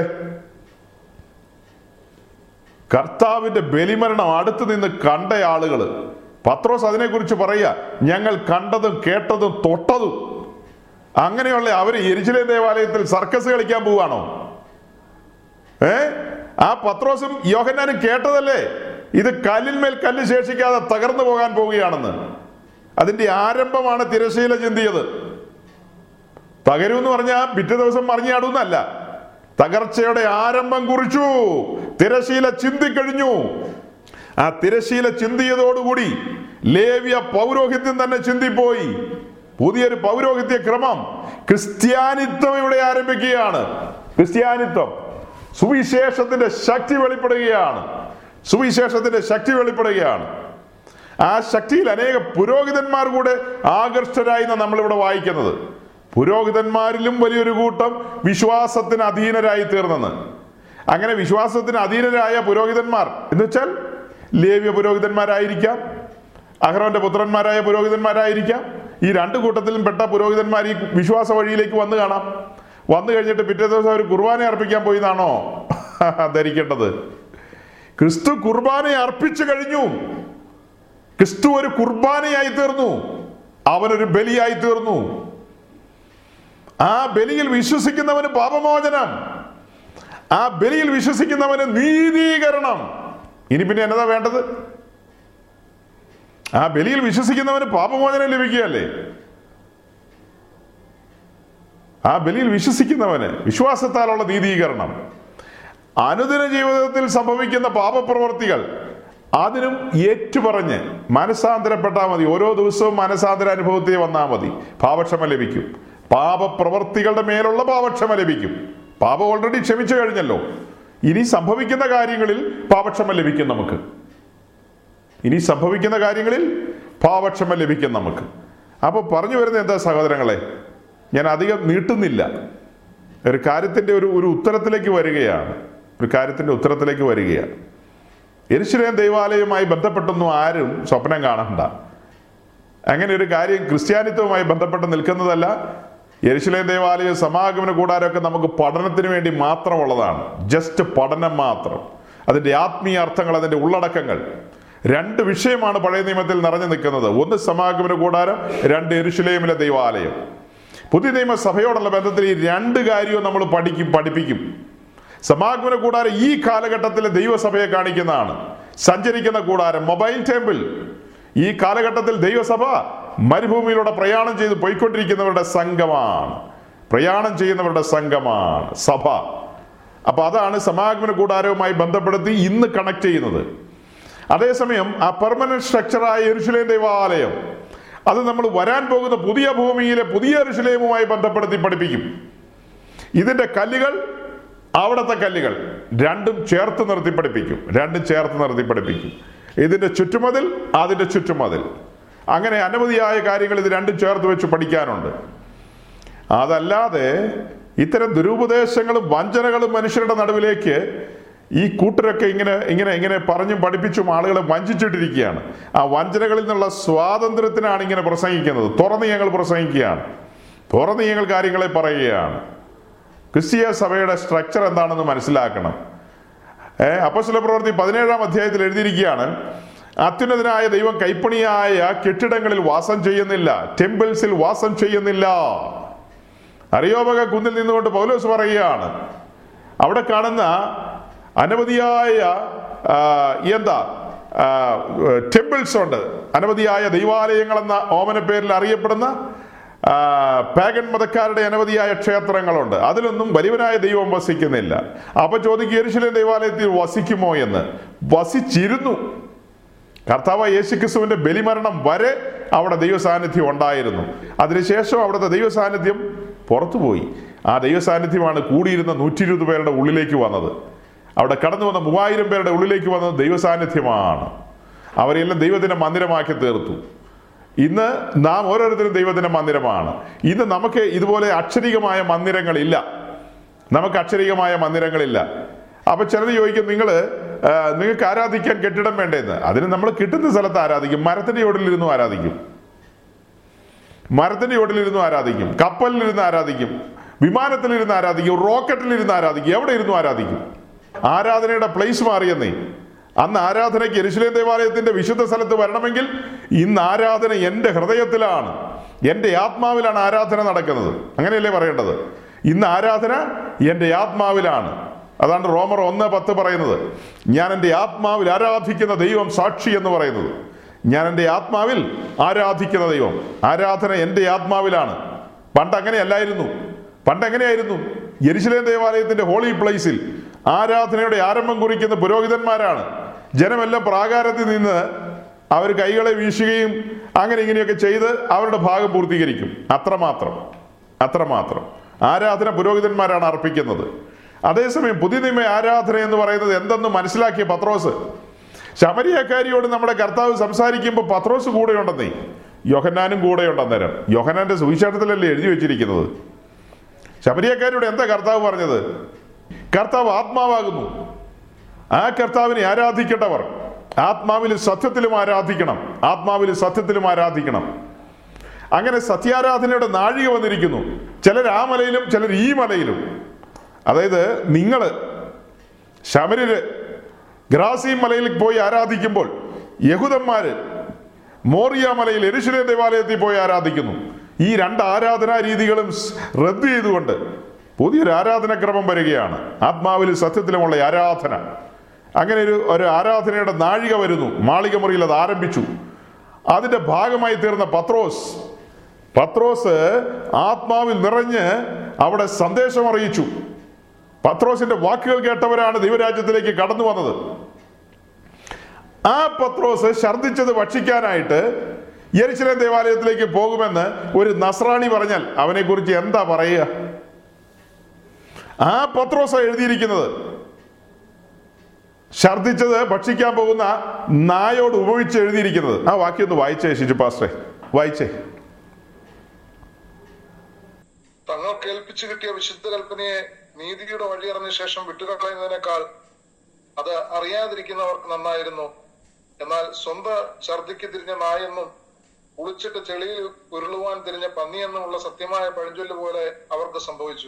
കർത്താവിന്റെ ബലിമരണം അടുത്ത് നിന്ന് കണ്ട ആളുകൾ പത്രോസ് അതിനെക്കുറിച്ച് പറയുക ഞങ്ങൾ കണ്ടതും കേട്ടതും തൊട്ടതും അങ്ങനെയുള്ള അവര് എരിശിലെ ദേവാലയത്തിൽ സർക്കസ് കളിക്കാൻ പോവാണോ ഏ ആ പത്രോസും യോഹന്നാനും കേട്ടതല്ലേ ഇത് കല്ലിന്മേൽ കല്ല് ശേഷിക്കാതെ തകർന്നു പോകാൻ പോവുകയാണെന്ന് അതിന്റെ ആരംഭമാണ് തിരശീല ചിന്തിയത് തകരുമെന്ന് പറഞ്ഞാൽ പിറ്റേ ദിവസം മറിഞ്ഞാടുന്നല്ല തകർച്ചയുടെ ആരംഭം കുറിച്ചു തിരശീല ചിന്തിക്കഴിഞ്ഞു ആ തിരശീല ചിന്തിയതോടുകൂടി ലേവ്യ പൗരോഹിത്യം തന്നെ ചിന്തിപ്പോയി പുതിയൊരു പൗരോഹിത്യ ക്രമം ക്രിസ്ത്യാനിത്വം ഇവിടെ ആരംഭിക്കുകയാണ് ക്രിസ്ത്യാനിത്വം സുവിശേഷത്തിന്റെ ശക്തി വെളിപ്പെടുകയാണ് സുവിശേഷത്തിന്റെ ശക്തി വെളിപ്പെടുകയാണ് ആ ശക്തിയിൽ അനേക പുരോഹിതന്മാർ കൂടെ ആകർഷ്ടരായി നമ്മളിവിടെ വായിക്കുന്നത് പുരോഹിതന്മാരിലും വലിയൊരു കൂട്ടം വിശ്വാസത്തിന് അധീനരായി തീർന്നെന്ന് അങ്ങനെ വിശ്വാസത്തിന് അധീനരായ പുരോഹിതന്മാർ എന്ന് വെച്ചാൽ ലേവ്യ പുരോഹിതന്മാരായിരിക്കാം അഹ്റോന്റെ പുത്രന്മാരായ പുരോഹിതന്മാരായിരിക്കാം ഈ രണ്ട് കൂട്ടത്തിലും പെട്ട പുരോഹിതന്മാർ ഈ വിശ്വാസ വഴിയിലേക്ക് വന്നു കാണാം വന്നു കഴിഞ്ഞിട്ട് പിറ്റേ ദിവസം അവർ കുർബാന അർപ്പിക്കാൻ പോയി എന്നാണോ ധരിക്കേണ്ടത് ക്രിസ്തു കുർബാന അർപ്പിച്ചു കഴിഞ്ഞു ക്രിസ്തു ഒരു കുർബാനയായി തീർന്നു അവനൊരു ബലിയായി തീർന്നു ആ ബലിയിൽ വിശ്വസിക്കുന്നവന് പാപമോചനം ആ ബലിയിൽ വിശ്വസിക്കുന്നവന് നീതീകരണം ഇനി പിന്നെ എന്നതാ വേണ്ടത് ആ ബലിയിൽ വിശ്വസിക്കുന്നവന് പാപമോചനം ലഭിക്കുകയല്ലേ ആ ബലിയിൽ വിശ്വസിക്കുന്നവന് വിശ്വാസത്താലുള്ള നീതീകരണം അനുദിന ജീവിതത്തിൽ സംഭവിക്കുന്ന പാപപ്രവർത്തികൾ അതിനും ഏറ്റുപറഞ്ഞ് മനസാന്തരപ്പെട്ടാൽ മതി ഓരോ ദിവസവും മനസാന്തര അനുഭവത്തിൽ വന്നാൽ മതി പാപക്ഷമ ലഭിക്കും പാപപ്രവർത്തികളുടെ മേലുള്ള പാപക്ഷമ ലഭിക്കും പാപം ഓൾറെഡി ക്ഷമിച്ചു കഴിഞ്ഞല്ലോ ഇനി സംഭവിക്കുന്ന കാര്യങ്ങളിൽ പാപക്ഷമ ലഭിക്കും നമുക്ക് ഇനി സംഭവിക്കുന്ന കാര്യങ്ങളിൽ പാപക്ഷമ ലഭിക്കും നമുക്ക് അപ്പോൾ പറഞ്ഞു വരുന്നത് എന്താ സഹോദരങ്ങളെ ഞാൻ അധികം നീട്ടുന്നില്ല ഒരു കാര്യത്തിൻ്റെ ഒരു ഒരു ഉത്തരത്തിലേക്ക് വരികയാണ് ഒരു കാര്യത്തിൻ്റെ ഉത്തരത്തിലേക്ക് വരികയാണ് എരിശിലേം ദൈവാലയവുമായി ബന്ധപ്പെട്ടൊന്നും ആരും സ്വപ്നം കാണണ്ട അങ്ങനെ ഒരു കാര്യം ക്രിസ്ത്യാനിത്വവുമായി ബന്ധപ്പെട്ട് നിൽക്കുന്നതല്ല യെരുശലേം ദേവാലയം സമാഗമന കൂടാരമൊക്കെ നമുക്ക് പഠനത്തിന് വേണ്ടി മാത്രമുള്ളതാണ് ജസ്റ്റ് പഠനം മാത്രം അതിൻ്റെ ആത്മീയ അർത്ഥങ്ങൾ അതിൻ്റെ ഉള്ളടക്കങ്ങൾ രണ്ട് വിഷയമാണ് പഴയ നിയമത്തിൽ നിറഞ്ഞു നിൽക്കുന്നത് ഒന്ന് സമാഗമന കൂടാരം രണ്ട് എരുശലേമിലെ ദൈവാലയം പുതിയ നിയമസഭയോടുള്ള ബന്ധത്തിൽ ഈ രണ്ട് കാര്യവും നമ്മൾ പഠിക്കും പഠിപ്പിക്കും സമാഗമന കൂടാരം ഈ കാലഘട്ടത്തിലെ ദൈവസഭയെ കാണിക്കുന്നതാണ് സഞ്ചരിക്കുന്ന കൂടാരം മൊബൈൽ ടെമ്പിൾ ഈ കാലഘട്ടത്തിൽ ദൈവസഭ മരുഭൂമിയിലൂടെ പ്രയാണം ചെയ്ത് പോയിക്കൊണ്ടിരിക്കുന്നവരുടെ സംഘമാണ് പ്രയാണം ചെയ്യുന്നവരുടെ സംഘമാണ് സഭ അപ്പൊ അതാണ് സമാഗമന കൂടാരവുമായി ബന്ധപ്പെടുത്തി ഇന്ന് കണക്ട് ചെയ്യുന്നത് അതേസമയം ആ പെർമനന്റ് സ്ട്രക്ചറായ എരുശലേം ദേവാലയം അത് നമ്മൾ വരാൻ പോകുന്ന പുതിയ ഭൂമിയിലെ പുതിയ എരുശലേമുമായി ബന്ധപ്പെടുത്തി പഠിപ്പിക്കും ഇതിന്റെ കല്ലുകൾ അവിടുത്തെ കല്ലുകൾ രണ്ടും ചേർത്ത് നിർത്തി പഠിപ്പിക്കും രണ്ടും ചേർത്ത് നിർത്തി പഠിപ്പിക്കും ഇതിന്റെ ചുറ്റുമതിൽ അതിന്റെ ചുറ്റുമതിൽ അങ്ങനെ അനവധിയായ കാര്യങ്ങൾ ഇത് രണ്ടും ചേർത്ത് വെച്ച് പഠിക്കാനുണ്ട് അതല്ലാതെ ഇത്തരം ദുരുപദേശങ്ങളും വഞ്ചനകളും മനുഷ്യരുടെ നടുവിലേക്ക് ഈ കൂട്ടരൊക്കെ ഇങ്ങനെ ഇങ്ങനെ ഇങ്ങനെ പറഞ്ഞും പഠിപ്പിച്ചും ആളുകളെ വഞ്ചിച്ചിട്ടിരിക്കുകയാണ് ആ വഞ്ചനകളിൽ നിന്നുള്ള സ്വാതന്ത്ര്യത്തിനാണ് ഇങ്ങനെ പ്രസംഗിക്കുന്നത് തുറന്ന് ഞങ്ങൾ പ്രസംഗിക്കുകയാണ് തുറന്ന് ഞങ്ങൾ കാര്യങ്ങളെ പറയുകയാണ് ക്രിസ്തീയ സഭയുടെ സ്ട്രക്ചർ എന്താണെന്ന് മനസ്സിലാക്കണം ഏ അപ്പസ്വല പ്രവൃത്തി പതിനേഴാം അധ്യായത്തിൽ എഴുതിയിരിക്കുകയാണ് അത്യുന്നതനായ ദൈവം കൈപ്പണിയായ കെട്ടിടങ്ങളിൽ വാസം ചെയ്യുന്നില്ല ടെമ്പിൾസിൽ വാസം ചെയ്യുന്നില്ല അറിയോപക കുന്നിൽ നിന്നുകൊണ്ട് പൗലോസ് പറയുകയാണ് അവിടെ കാണുന്ന അനവധിയായ ആ, എന്താ ടെമ്പിൾസ് ഉണ്ട് അനവധിയായ ദൈവാലയങ്ങൾ എന്ന ഓമന പേരിൽ അറിയപ്പെടുന്ന ആ, പാഗൻ മതക്കാരുടെ അനവധിയായ ക്ഷേത്രങ്ങളുണ്ട് അതിലൊന്നും വലിയവനായ ദൈവം വസിക്കുന്നില്ല അപ്പൊ ചോദിക്കും യെരുശലേം ദൈവാലയത്തിൽ വസിക്കുമോ എന്ന് വസിച്ചിരുന്നു കർത്താവ് യേശുക്രിസ്തുവിന്റെ ബലിമരണം വരെ അവിടെ ദൈവ സാന്നിധ്യം ഉണ്ടായിരുന്നു അതിനുശേഷം അവിടുത്തെ ദൈവ സാന്നിധ്യം പുറത്തുപോയി ആ ദൈവ സാന്നിധ്യമാണ് കൂടിയിരുന്ന നൂറ്റി ഇരുപത് പേരുടെ ഉള്ളിലേക്ക് വന്നത് അവിടെ കടന്നു വന്ന മൂവായിരം പേരുടെ ഉള്ളിലേക്ക് വന്നത് ദൈവ സാന്നിധ്യമാണ് അവരെല്ലാം ദൈവത്തിന്റെ മന്ദിരമാക്കി തീർത്തു ഇന്ന് നാം ഓരോരുത്തരും ദൈവത്തിന്റെ മന്ദിരമാണ് ഇന്ന് നമുക്ക് ഇതുപോലെ അക്ഷരികമായ മന്ദിരങ്ങളില്ല നമുക്ക് അക്ഷരികമായ മന്ദിരങ്ങളില്ല അപ്പൊ ചിലർ ചോദിക്കും നിങ്ങൾ നിങ്ങൾക്ക് ആരാധിക്കാൻ കെട്ടിടം വേണ്ടേന്ന് അതിന് നമ്മൾ കിട്ടുന്ന സ്ഥലത്ത് ആരാധിക്കും മരത്തിന്റെ ചോട്ടിലിരുന്നു ആരാധിക്കും മരത്തിന്റെ ചോട്ടിലിരുന്നു ആരാധിക്കും കപ്പലിലിരുന്ന് ആരാധിക്കും വിമാനത്തിലിരുന്ന് ആരാധിക്കും റോക്കറ്റിലിരുന്ന് ആരാധിക്കും എവിടെ ഇരുന്നു ആരാധിക്കും ആരാധനയുടെ പ്ലേസ് മാറിയെന്നേ അന്ന് ആരാധനയ്ക്ക് എരുശലേം ദേവാലയത്തിന്റെ വിശുദ്ധ സ്ഥലത്ത് വരണമെങ്കിൽ ഇന്ന് ആരാധന എൻ്റെ ഹൃദയത്തിലാണ് എൻ്റെ ആത്മാവിലാണ് ആരാധന നടക്കുന്നത് അങ്ങനെയല്ലേ പറയേണ്ടത് ഇന്ന് ആരാധന എൻ്റെ ആത്മാവിലാണ് അതാണ് റോമർ ഒന്ന് പത്ത് പറയുന്നത് ഞാൻ എൻ്റെ ആത്മാവിൽ ആരാധിക്കുന്ന ദൈവം സാക്ഷി എന്ന് പറയുന്നത് ഞാൻ എൻ്റെ ആത്മാവിൽ ആരാധിക്കുന്ന ദൈവം ആരാധന എൻ്റെ ആത്മാവിലാണ് പണ്ട് അങ്ങനെയല്ലായിരുന്നു പണ്ട് എങ്ങനെയായിരുന്നു യെരുശലേം ദേവാലയത്തിന്റെ ഹോളി പ്ലേസിൽ ആരാധനയുടെ ആരംഭം കുറിക്കുന്ന പുരോഹിതന്മാരാണ് ജനമെല്ലാം പ്രാകാരത്തിൽ നിന്ന് അവർ കൈകളെ വീശുകയും അങ്ങനെ ഇങ്ങനെയൊക്കെ ചെയ്ത് അവരുടെ ഭാഗം പൂർത്തീകരിക്കും അത്രമാത്രം അത്രമാത്രം ആരാധന പുരോഹിതന്മാരാണ് അർപ്പിക്കുന്നത് അതേസമയം പുതിയ നിയമ ആരാധന എന്ന് പറയുന്നത് എന്തെന്ന് മനസ്സിലാക്കിയ പത്രോസ് ശമരിയക്കാരിയോട് നമ്മുടെ കർത്താവ് സംസാരിക്കുമ്പോൾ പത്രോസ് കൂടെയുണ്ടെന്നേ യോഹന്നാനും കൂടെയുണ്ട് അന്നേരം യോഹന്നാന്റെ സുവിശേഷത്തിലല്ലേ എഴുതി വെച്ചിരിക്കുന്നത് ശബരിയക്കാരോട് എന്താ കർത്താവ് പറഞ്ഞത് കർത്താവ് ആത്മാവാകുന്നു ആ കർത്താവിനെ ആരാധിക്കേണ്ടവർ ആത്മാവിലും സത്യത്തിലും ആരാധിക്കണം ആത്മാവിലും സത്യത്തിലും ആരാധിക്കണം അങ്ങനെ സത്യാരാധനയുടെ നാഴിക വന്നിരിക്കുന്നു ചിലർ ആ മലയിലും ചിലർ ഈ മലയിലും അതായത് നിങ്ങള് ശബരില് ഗ്രാസി മലയിൽ പോയി ആരാധിക്കുമ്പോൾ യഹൂദന്മാര് മോറിയ മലയിൽ എരുശലേം ദേവാലയത്തിൽ പോയി ആരാധിക്കുന്നു ഈ രണ്ട് ആരാധനാ രീതികളും സ് റദ്ദ് ചെയ്തുകൊണ്ട് പുതിയൊരു ആരാധനക്രമം വരികയാണ് ആത്മാവിലും സത്യത്തിലുമുള്ള ആരാധന അങ്ങനെ ഒരു ഒരു ആരാധനയുടെ നാഴിക വരുന്നു മാളിക മുറിയിൽ അത് ആരംഭിച്ചു അതിന്റെ ഭാഗമായി തീർന്ന പത്രോസ് പത്രോസ് ആത്മാവിൽ നിറഞ്ഞ് അവിടെ സന്ദേശം അറിയിച്ചു പത്രോസിന്റെ വാക്കുകൾ കേട്ടവരാണ് ദൈവരാജ്യത്തിലേക്ക് കടന്നു വന്നത് ആ പത്രോസ് ഛർദ്ദിച്ചത് ഭക്ഷിക്കാനായിട്ട് യെരുശലേം ദേവാലയത്തിലേക്ക് പോകുമെന്ന് ഒരു നസ്രാണി പറഞ്ഞാൽ അവനെ കുറിച്ച് എന്താ പറയുക ആ പത്രോസ് എഴുതിയിരിക്കുന്നത് ഛർദ്ദിച്ചത് ഭക്ഷിക്കാൻ പോകുന്ന നായോട് ഉപമിച്ച് എഴുതിയിരിക്കുന്നത് ആ വാക്യം ഒന്ന് വായിച്ചേ ശിശു പാസ്റ്റേ വായിച്ചേ തങ്ങൾ കേൾപ്പിച്ചു കിട്ടിയ വിശുദ്ധ കൽപ്പനയെ നീതിയുടെ വഴിയറിഞ്ഞ ശേഷം വിട്ടുകളയുന്നതിനേക്കാൾ അത് അറിയാതിരിക്കുന്നവർക്ക് നന്നായിരുന്നു എന്നാൽ സ്വന്തം ഛർദിക്ക് തിരിഞ്ഞ നായെന്നും കുളിച്ചിട്ട് ചെളിയിൽ ഉരുളുവാൻ തിരിഞ്ഞ പന്നിയെന്നുമുള്ള സത്യമായ പഴഞ്ചൊല്ല് പോലെ അവർക്ക് സംഭവിച്ചു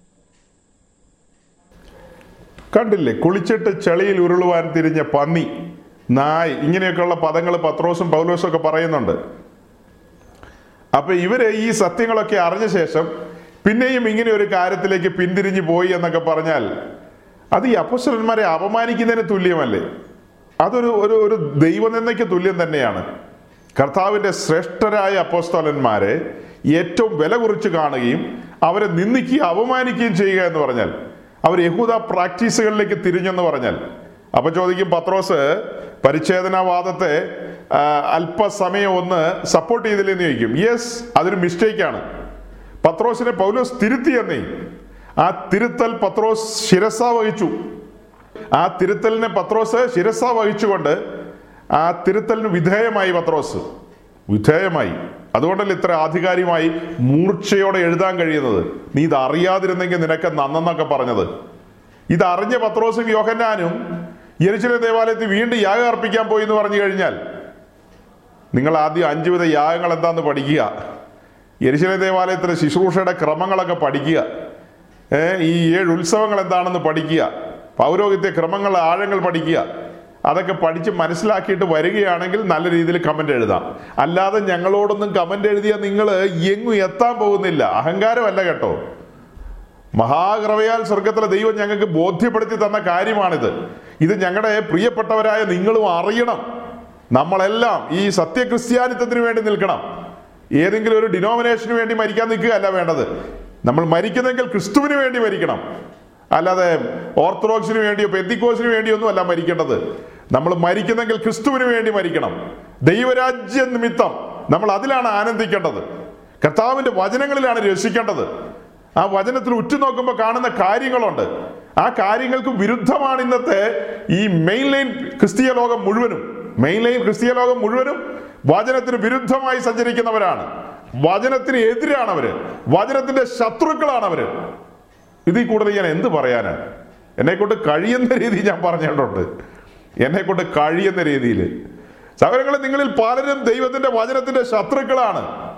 കണ്ടില്ലേ കുളിച്ചിട്ട് ചെളിയിൽ ഉരുളുവാൻ തിരിഞ്ഞ പന്നി നായ് ഇങ്ങനെയൊക്കെയുള്ള പദങ്ങൾ പത്രോസും പൗലോസും ഒക്കെ പറയുന്നുണ്ട് അപ്പൊ ഇവര് ഈ സത്യങ്ങളൊക്കെ അറിഞ്ഞ ശേഷം പിന്നെയും ഇങ്ങനെ ഒരു കാര്യത്തിലേക്ക് പിന്തിരിഞ്ഞു പോയി എന്നൊക്കെ പറഞ്ഞാൽ അത് ഈ അപ്പസ്വലന്മാരെ അപമാനിക്കുന്നതിന് തുല്യമല്ലേ അതൊരു ഒരു ഒരു ദൈവനിന്ദയ്ക്ക് തുല്യം തന്നെയാണ് കർത്താവിന്റെ ശ്രേഷ്ഠരായ അപ്പോസ്തോലന്മാരെ ഏറ്റവും വില കുറിച്ച് കാണുകയും അവരെ നിന്ദിക്കുകയും അപമാനിക്കുകയും ചെയ്യുക എന്ന് പറഞ്ഞാൽ അവർ യഹൂദ പ്രാക്ടീസുകളിലേക്ക് തിരിഞ്ഞെന്ന് പറഞ്ഞാൽ അപ്പൊ ചോദിക്കും പത്രോസ് പരിച്ഛേദനവാദത്തെ ആ, അല്പസമയം ഒന്ന് സപ്പോർട്ട് ചെയ്തില്ലെന്ന് ചോദിക്കും യെസ് അതൊരു മിസ്റ്റേക്കാണ് പത്രോസിനെ പൗലോസ് തിരുത്തിയെന്നേ ആ തിരുത്തൽ പത്രോസ് ശിരസ വഹിച്ചു ആ തിരുത്തലിനെ പത്രോസ് ശിരസ വഹിച്ചുകൊണ്ട് ആ തിരുത്തലിന് വിധേയമായി പത്രോസ് വിധേയമായി അതുകൊണ്ടല്ലേ ഇത്ര ആധികാരികമായി മൂർച്ചയോടെ എഴുതാൻ കഴിയുന്നത് നീ ഇത് അറിയാതിരുന്നെങ്കിൽ നിനക്ക് നന്നെന്നൊക്കെ പറഞ്ഞത് ഇത് അറിഞ്ഞ പത്രോസും യോഹന്നാനും യെരുശലേം ദേവാലയത്തിൽ വീണ്ടും യാഗം അർപ്പിക്കാൻ പോയി എന്ന് പറഞ്ഞു കഴിഞ്ഞാൽ നിങ്ങൾ ആദ്യം അഞ്ചു വിധ യാഗങ്ങൾ എന്താന്ന് പഠിക്കുക യെരുശലേം ദേവാലയത്തിലെ ശുശ്രൂഷയുടെ ക്രമങ്ങളൊക്കെ പഠിക്കുക ഏ, ഈ ഏഴ് ഉത്സവങ്ങൾ എന്താണെന്ന് പഠിക്കുക പൗരോഹിത്യ ക്രമങ്ങൾ ആഴങ്ങൾ പഠിക്കുക അതൊക്കെ പഠിച്ച് മനസ്സിലാക്കിയിട്ട് വരികയാണെങ്കിൽ നല്ല രീതിയിൽ കമന്റ് എഴുതാം അല്ലാതെ ഞങ്ങളോടൊന്നും കമന്റ് എഴുതിയാൽ നിങ്ങൾ എങ്ങും എത്താൻ പോകുന്നില്ല അഹങ്കാരമല്ല കേട്ടോ മഹാകൃപയാൽ സ്വർഗത്തിലെ ദൈവം ഞങ്ങൾക്ക് ബോധ്യപ്പെടുത്തി തന്ന കാര്യമാണിത് ഇത് ഞങ്ങളുടെ പ്രിയപ്പെട്ടവരായ നിങ്ങളും അറിയണം നമ്മളെല്ലാം ഈ സത്യക്രിസ്ത്യാനിത്വത്തിന് വേണ്ടി നിൽക്കണം ഏതെങ്കിലും ഒരു ഡിനോമിനേഷന് വേണ്ടി മരിക്കാൻ നിൽക്കുകയല്ല വേണ്ടത് നമ്മൾ മരിക്കുന്നെങ്കിൽ ക്രിസ്തുവിന് വേണ്ടി മരിക്കണം അല്ലാതെ ഓർത്തഡോക്സിന് വേണ്ടിയോ പെന്തിക്കോസിന് വേണ്ടിയോ ഒന്നും അല്ല മരിക്കേണ്ടത് നമ്മൾ മരിക്കുന്നെങ്കിൽ ക്രിസ്തുവിന് വേണ്ടി മരിക്കണം ദൈവരാജ്യ നിമിത്തം നമ്മൾ അതിലാണ് ആനന്ദിക്കേണ്ടത് കർത്താവിന്റെ വചനങ്ങളിലാണ് രസിക്കേണ്ടത് ആ വചനത്തിൽ ഉറ്റുനോക്കുമ്പോൾ കാണുന്ന കാര്യങ്ങളുണ്ട് ആ കാര്യങ്ങൾക്ക് വിരുദ്ധമാണ് ഇന്നത്തെ ഈ മെയിൻ ലൈൻ ക്രിസ്തീയ ലോകം മുഴുവനും മെയിൻ ലൈൻ ക്രിസ്തീയ ലോകം മുഴുവനും വചനത്തിന് വിരുദ്ധമായി സഞ്ചരിക്കുന്നവരാണ് വചനത്തിന് എതിരാണ് അവര് വചനത്തിന്റെ ശത്രുക്കളാണ് അവര് ഇതിൽ കൂടുതൽ ഞാൻ എന്ത് പറയാനാണ് എന്നെ കൊണ്ട് കഴിയുന്ന രീതി ഞാൻ പറഞ്ഞിട്ടുണ്ട് എന്നെ കൊണ്ട് കഴിയുന്ന രീതിയിൽ സഹോദരങ്ങളെ നിങ്ങളിൽ പലരും ദൈവത്തിന്റെ വചനത്തിന്റെ ശത്രുക്കളാണ്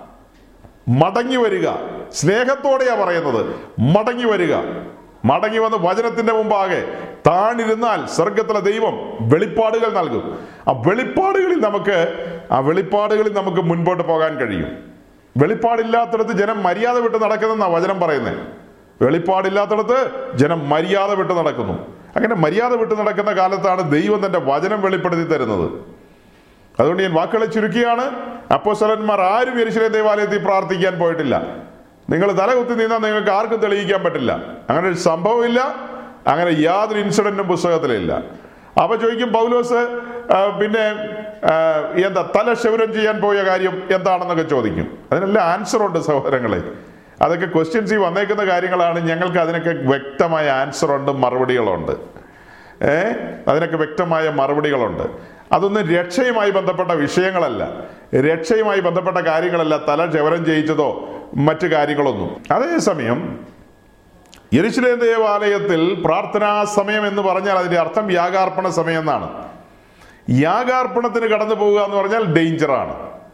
മടങ്ങി വരിക സ്നേഹത്തോടെയാ പറയുന്നത് മടങ്ങി വരിക മടങ്ങി വന്ന് വചനത്തിന്റെ മുമ്പാകെ താണിരുന്നാൽ സ്വർഗത്തിലെ ദൈവം വെളിപ്പാടുകൾ നൽകും ആ വെളിപ്പാടുകളിൽ നമുക്ക് ആ വെളിപ്പാടുകളിൽ നമുക്ക് മുൻപോട്ട് പോകാൻ കഴിയും വെളിപ്പാടില്ലാത്തടത്ത് ജനം മര്യാദ വിട്ട് നടക്കുന്നെന്നാ വചനം പറയുന്നത് വെളിപ്പാടില്ലാത്തടത്ത് ജനം മര്യാദ വിട്ട് നടക്കുന്നു അങ്ങനെ മര്യാദ വിട്ട് നടക്കുന്ന കാലത്താണ് ദൈവം തന്റെ വചനം വെളിപ്പെടുത്തി തരുന്നത് അതുകൊണ്ട് ഞാൻ വാക്കുകളെ ചുരുക്കിയാണ് അപ്പോസ്തലന്മാർ ആരും യെരുശലേം ദേവാലയത്തിൽ പ്രാർത്ഥിക്കാൻ പോയിട്ടില്ല നിങ്ങൾ തലകുത്തി നിന്നാൽ നിങ്ങൾക്ക് ആർക്കും തെളിയിക്കാൻ പറ്റില്ല അങ്ങനെ ഒരു സംഭവമില്ല അങ്ങനെ യാതൊരു ഇൻസിഡന്റും പുസ്തകത്തിലില്ല അപ്പൊ ചോദിക്കും പൗലോസ് ആ, പിന്നെ ആ, എന്താ തല ക്ഷൗരം ചെയ്യാൻ പോയ കാര്യം എന്താണെന്നൊക്കെ ചോദിക്കും അതിനെല്ലാം ആൻസർ ഉണ്ട് സഹോദരങ്ങളെ അതൊക്കെ ക്വസ്റ്റ്യൻസ് ഈ വന്നേക്കുന്ന കാര്യങ്ങളാണ് ഞങ്ങൾക്ക് അതിനൊക്കെ വ്യക്തമായ ആൻസർ ഉണ്ട് മറുപടികളുണ്ട് ഏ അതിനൊക്കെ വ്യക്തമായ മറുപടികളുണ്ട് അതൊന്നും രക്ഷയുമായി ബന്ധപ്പെട്ട വിഷയങ്ങളല്ല രക്ഷയുമായി ബന്ധപ്പെട്ട കാര്യങ്ങളല്ല തല ക്ഷവരം ചെയ്യിച്ചതോ മറ്റു കാര്യങ്ങളൊന്നും അതേസമയം യെരുശലേം ദേവാലയത്തിൽ പ്രാർത്ഥനാ സമയം എന്ന് പറഞ്ഞാൽ അതിന്റെ അർത്ഥം യാഗാർപ്പണ സമയം എന്നാണ് യാഗാർപ്പണത്തിന് കടന്നു പോവുക എന്ന് പറഞ്ഞാൽ ഡേഞ്ചറാണ്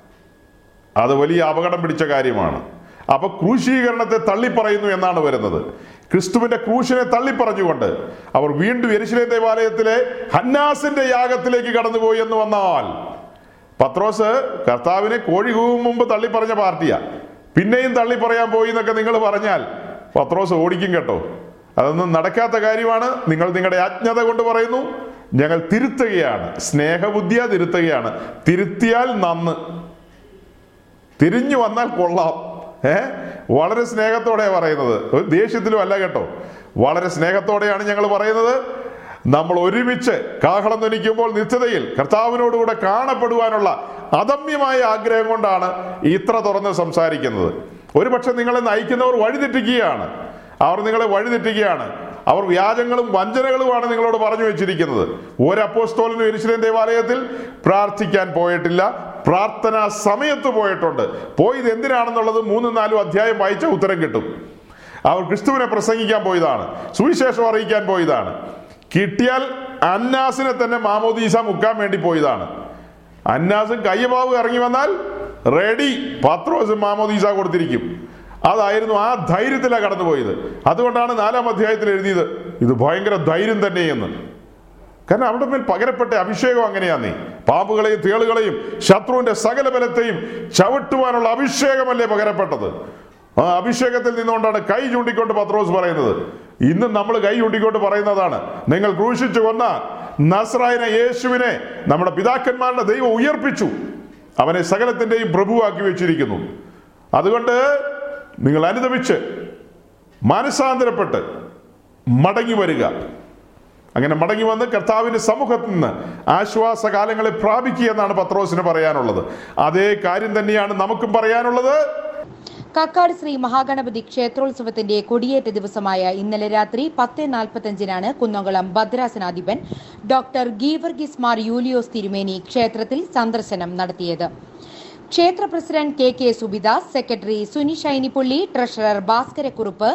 അത് വലിയ അപകടം പിടിച്ച കാര്യമാണ് അപ്പൊ ക്രൂശീകരണത്തെ തള്ളിപ്പറയുന്നു എന്നാണ് വരുന്നത് ക്രിസ്തുവിന്റെ ക്രൂശിനെ തള്ളിപ്പറഞ്ഞുകൊണ്ട് അവർ വീണ്ടും എരിശിലെ ദേവാലയത്തിലെ ഹന്നാസിന്റെ യാഗത്തിലേക്ക് കടന്നുപോയി എന്ന് വന്നാൽ പത്രോസ് കർത്താവിനെ കോഴി കൂവും മുമ്പ് തള്ളിപ്പറഞ്ഞ പാർട്ടിയാ പിന്നെയും തള്ളിപ്പറയാൻ പോയി എന്നൊക്കെ നിങ്ങൾ പറഞ്ഞാൽ പത്രോസ് ഓടിക്കും കേട്ടോ അതൊന്നും നടക്കാത്ത കാര്യമാണ് നിങ്ങൾ നിങ്ങളുടെ അജ്ഞത കൊണ്ട് പറയുന്നു ഞങ്ങൾ തിരുത്തുകയാണ് സ്നേഹബുദ്ധിയാ തിരുത്തുകയാണ് തിരുത്തിയാൽ നന്ന് തിരിഞ്ഞു വന്നാൽ കൊള്ളാം ഏ വളരെ സ്നേഹത്തോടെ പറയുന്നത് ഒരു ദേഷ്യത്തിലും അല്ല കേട്ടോ വളരെ സ്നേഹത്തോടെയാണ് ഞങ്ങൾ പറയുന്നത് നമ്മൾ ഒരുമിച്ച് കാഹളം ധനിക്കുമ്പോൾ നിത്യതയിൽ കർത്താവിനോടുകൂടെ കാണപ്പെടുവാനുള്ള അദമ്യമായ ആഗ്രഹം കൊണ്ടാണ് ഇത്ര തുറന്ന് സംസാരിക്കുന്നത് ഒരുപക്ഷെ നിങ്ങളെ നയിക്കുന്നവർ വഴിതെറ്റിക്കുകയാണ് അവർ നിങ്ങളെ വഴിതെറ്റിക്കുകയാണ് അവർ വ്യാജങ്ങളും വഞ്ചനകളുമാണ് നിങ്ങളോട് പറഞ്ഞു വെച്ചിരിക്കുന്നത് ഒരപ്പോസ്തോലനും എരിശിലേം ദേവാലയത്തിൽ പ്രാർത്ഥിക്കാൻ പോയിട്ടില്ല പ്രാർത്ഥന സമയത്ത് പോയിട്ടുണ്ട് പോയത് എന്തിനാണെന്നുള്ളത് മൂന്നും നാലും അധ്യായം വായിച്ച ഉത്തരം കിട്ടും അവർ ക്രിസ്തുവിനെ പ്രസംഗിക്കാൻ പോയതാണ് സുവിശേഷം അറിയിക്കാൻ പോയതാണ് കിട്ടിയാൽ അന്നാസിനെ തന്നെ മാമോദീസ മുക്കാൻ വേണ്ടി പോയതാണ് അന്നാസും കയ്യബാബു ഇറങ്ങി വന്നാൽ റെഡി പത്രോസും മാമോദീസ കൊടുത്തിരിക്കും അതായിരുന്നു ആ ധൈര്യത്തിലാണ് കടന്നുപോയത് അതുകൊണ്ടാണ് നാലാം അധ്യായത്തിൽ എഴുതിയത് ഇത് ഭയങ്കര ധൈര്യം തന്നെ എന്ന് കാരണം അവിടെ മേൽ പകരപ്പെട്ട അഭിഷേകം അങ്ങനെയാന്നേ പാമ്പുകളെയും തേളുകളെയും ശത്രുവിന്റെ സകല ബലത്തെയും ചവിട്ടുവാനുള്ള അഭിഷേകമല്ലേ പകരപ്പെട്ടത് ആ അഭിഷേകത്തിൽ നിന്നുകൊണ്ടാണ് കൈ ചൂണ്ടിക്കൊണ്ട് പത്രോസ് പറയുന്നത് ഇന്നും നമ്മൾ കൈ ചൂണ്ടിക്കൊണ്ട് പറയുന്നതാണ് നിങ്ങൾ ക്രൂശിച്ചു കൊന്ന നസ്രായന യേശുവിനെ നമ്മുടെ പിതാക്കന്മാരുടെ ദൈവം ഉയർപ്പിച്ചു അവനെ സകലത്തിന്റെയും പ്രഭുവാക്കി വെച്ചിരിക്കുന്നു അതുകൊണ്ട് നിങ്ങൾ അനുദപിച്ച് മാനസാന്തരപ്പെട്ട് മടങ്ങി വരിക അങ്ങനെ മടങ്ങി വന്ന് കർത്താവിന്റെ സമൂഹത്തിൽ നിന്ന് ആശ്വാസകാലങ്ങളെ പ്രാപിക്കുക എന്നാണ് പത്രോസിന് പറയാനുള്ളത് അതേ കാര്യം തന്നെയാണ് നമുക്കും പറയാനുള്ളത് കക്കാട് ശ്രീ മഹാഗണപതി ക്ഷേത്രോത്സവത്തിന്റെ കൊടിയേറ്റ ദിവസമായ ഇന്നലെ രാത്രി പത്ത് നാൽപ്പത്തഞ്ചിനാണ് കുന്നംകുളം ഭദ്രാസനാധിപൻ ഡോക്ടർ ഗീവർഗിസ് മാർ യൂലിയോസ് തിരുമേനി ക്ഷേത്രത്തിൽ സന്ദർശനം നടത്തിയത് ക്ഷേത്ര president K K Subidas secretary Suni Shinippully treasurer Bhaskarakurup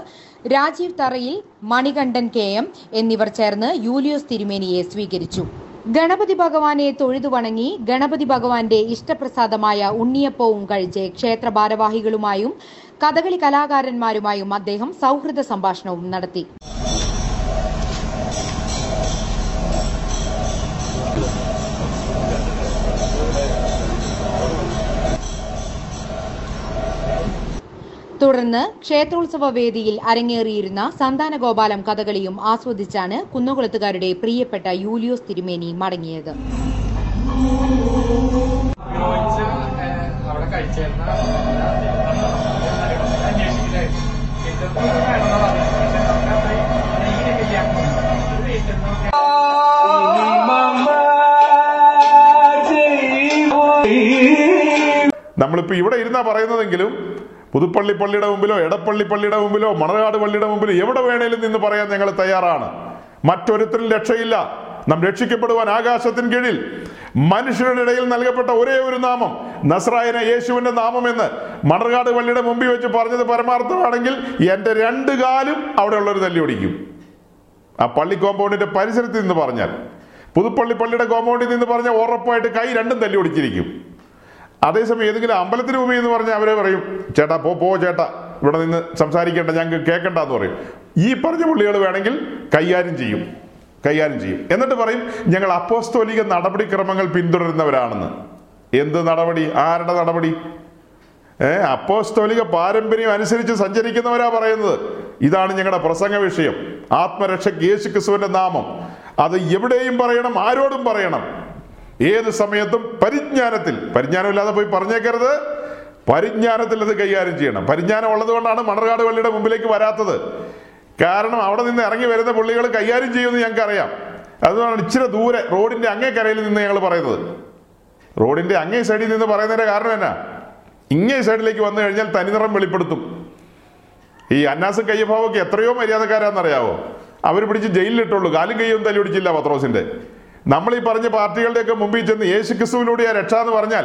Rajeev Tharayil Manikandan K M എന്നിവർ ചേർന്ന് യൂലിയോസ് തിരുമേനിയെ സ്വീകരിച്ചു ഗണപതി ഭഗവാനെ തൊഴുതു വണങ്ങി ഗണപതി ഭഗവാന്റെ ഇഷ്ടപ്രസാദമായ ഉണ്ണിയപ്പവും കഴിച്ച് ക്ഷേത്ര ഭാരവാഹികളുമായും കഥകളി കലാകാരന്മാരുമായും അദ്ദേഹം സൗഹൃദ സംഭാഷണവും നടത്തി തുടർന്ന് ക്ഷേത്രോത്സവ വേദിയിൽ അരങ്ങേറിയിരുന്ന സന്താന ഗോപാലം കഥകളിയും ആസ്വദിച്ചാണ് കുന്നകുളത്തുകാരുടെ പ്രിയപ്പെട്ട യൂലിയോസ് തിരുമേനി മടങ്ങിയത് ഉപയോഗിച്ച് ഏഹ്, അവിടെ കഴിച്ചിരുന്ന അന്വേഷിക്കലായിരുന്നു ഇതൊന്നും വേണമെന്ന് പറഞ്ഞു പക്ഷെ നമുക്ക് അത്രയും നെയ്യിലില്ല ഇത് വീട്ടിൽ നമ്മളിപ്പോൾ ഇവിടെ ഇരുന്നാ പറയുന്നതെങ്കിലും പുതുപ്പള്ളി പള്ളിയുടെ മുമ്പിലോ എടപ്പള്ളി പള്ളിയുടെ മുമ്പിലോ മണർകാട് പള്ളിയുടെ മുമ്പിലോ എവിടെ വേണേലും നിന്ന് പറയാൻ ഞങ്ങൾ തയ്യാറാണ് മറ്റൊരുത്തരും രക്ഷയില്ല നാം രക്ഷിക്കപ്പെടുവാൻ ആകാശത്തിന് കീഴിൽ മനുഷ്യരുടെ ഇടയിൽ നൽകപ്പെട്ട ഒരേ ഒരു നാമം നസ്രായന യേശുവിന്റെ നാമം എന്ന് മണർകാട് പള്ളിയുടെ മുമ്പിൽ വെച്ച് പറഞ്ഞത് പരമാർത്ഥമാണെങ്കിൽ എന്റെ രണ്ട് കാലും അവിടെയുള്ളവർ തല്ലി ഓടിക്കും ആ പള്ളി കോമ്പൗണ്ടിന്റെ പരിസരത്ത് നിന്ന് പറഞ്ഞാൽ പുതുപ്പള്ളി പള്ളിയുടെ കോമ്പൗണ്ടിൽ നിന്ന് പറഞ്ഞാൽ ഉറപ്പായിട്ട് കൈ രണ്ടും തല്ലി ഓടിച്ചിരിക്കും അതേസമയം ഏതെങ്കിലും അമ്പലത്തിന് മുമ്പിൽ എന്ന് പറഞ്ഞാൽ അവരെ പറയും ചേട്ടാ പോ പോ ചേട്ടാ ഇവിടെ നിന്ന് സംസാരിക്കേണ്ട ഞങ്ങൾക്ക് കേൾക്കണ്ട എന്ന് പറയും ഈ പറഞ്ഞ പുള്ളികൾ വേണമെങ്കിൽ കൈകാര്യം ചെയ്യും കൈകാര്യം ചെയ്യും എന്നിട്ട് പറയും ഞങ്ങൾ അപ്പോസ്തോലിക നടപടിക്രമങ്ങൾ പിന്തുടരുന്നവരാണെന്ന് എന്ത് നടപടി ആരുടെ നടപടി ഏ അപ്പോസ്തോലിക പാരമ്പര്യം അനുസരിച്ച് സഞ്ചരിക്കുന്നവരാ പറയുന്നത് ഇതാണ് ഞങ്ങളുടെ പ്രസംഗ വിഷയം ആത്മരക്ഷയ്ക്ക് യേശു ക്രിസ്തുവിന്റെ നാമം അത് എവിടെയും പറയണം ആരോടും പറയണം ഏത് സമയത്തും പരിജ്ഞാനത്തിൽ പരിജ്ഞാനമില്ലാതെ പോയി പറഞ്ഞേക്കരുത് പരിജ്ഞാനത്തിൽ അത് കൈകാര്യം ചെയ്യണം പരിജ്ഞാനം ഉള്ളതുകൊണ്ടാണ് മണർകാട് പള്ളിയുടെ മുമ്പിലേക്ക് വരാത്തത് കാരണം അവിടെ നിന്ന് ഇറങ്ങി വരുന്ന പുള്ളികൾ കൈകാര്യം ചെയ്യുമെന്ന് ഞങ്ങൾക്ക് അറിയാം അതുകൊണ്ടാണ് ഇച്ചിരി ദൂരെ റോഡിന്റെ അങ്ങേ കരയിൽ നിന്ന് ഞങ്ങൾ പറയുന്നത് റോഡിന്റെ അങ്ങേ സൈഡിൽ നിന്ന് പറയുന്നതിന്റെ കാരണം എന്നാ ഇങ്ങേ സൈഡിലേക്ക് വന്നു കഴിഞ്ഞാൽ തനിനിറം വെളിപ്പെടുത്തും ഈ അന്നാസും കയ്യഭാവൊക്കെ എത്രയോ മര്യാദക്കാരാന്നറിയാവോ അവർ പിടിച്ച് ജയിലിലിട്ടുള്ളൂ കാലും കയ്യും തല്ലി പിടിച്ചില്ല പത്രോസിന്റെ നമ്മൾ ഈ പറഞ്ഞ പാർട്ടികളുടെയൊക്കെ മുമ്പിൽ ചെന്ന് യേശു ക്രിസ്തുവിലൂടെയാ രക്ഷ എന്ന് പറഞ്ഞാൽ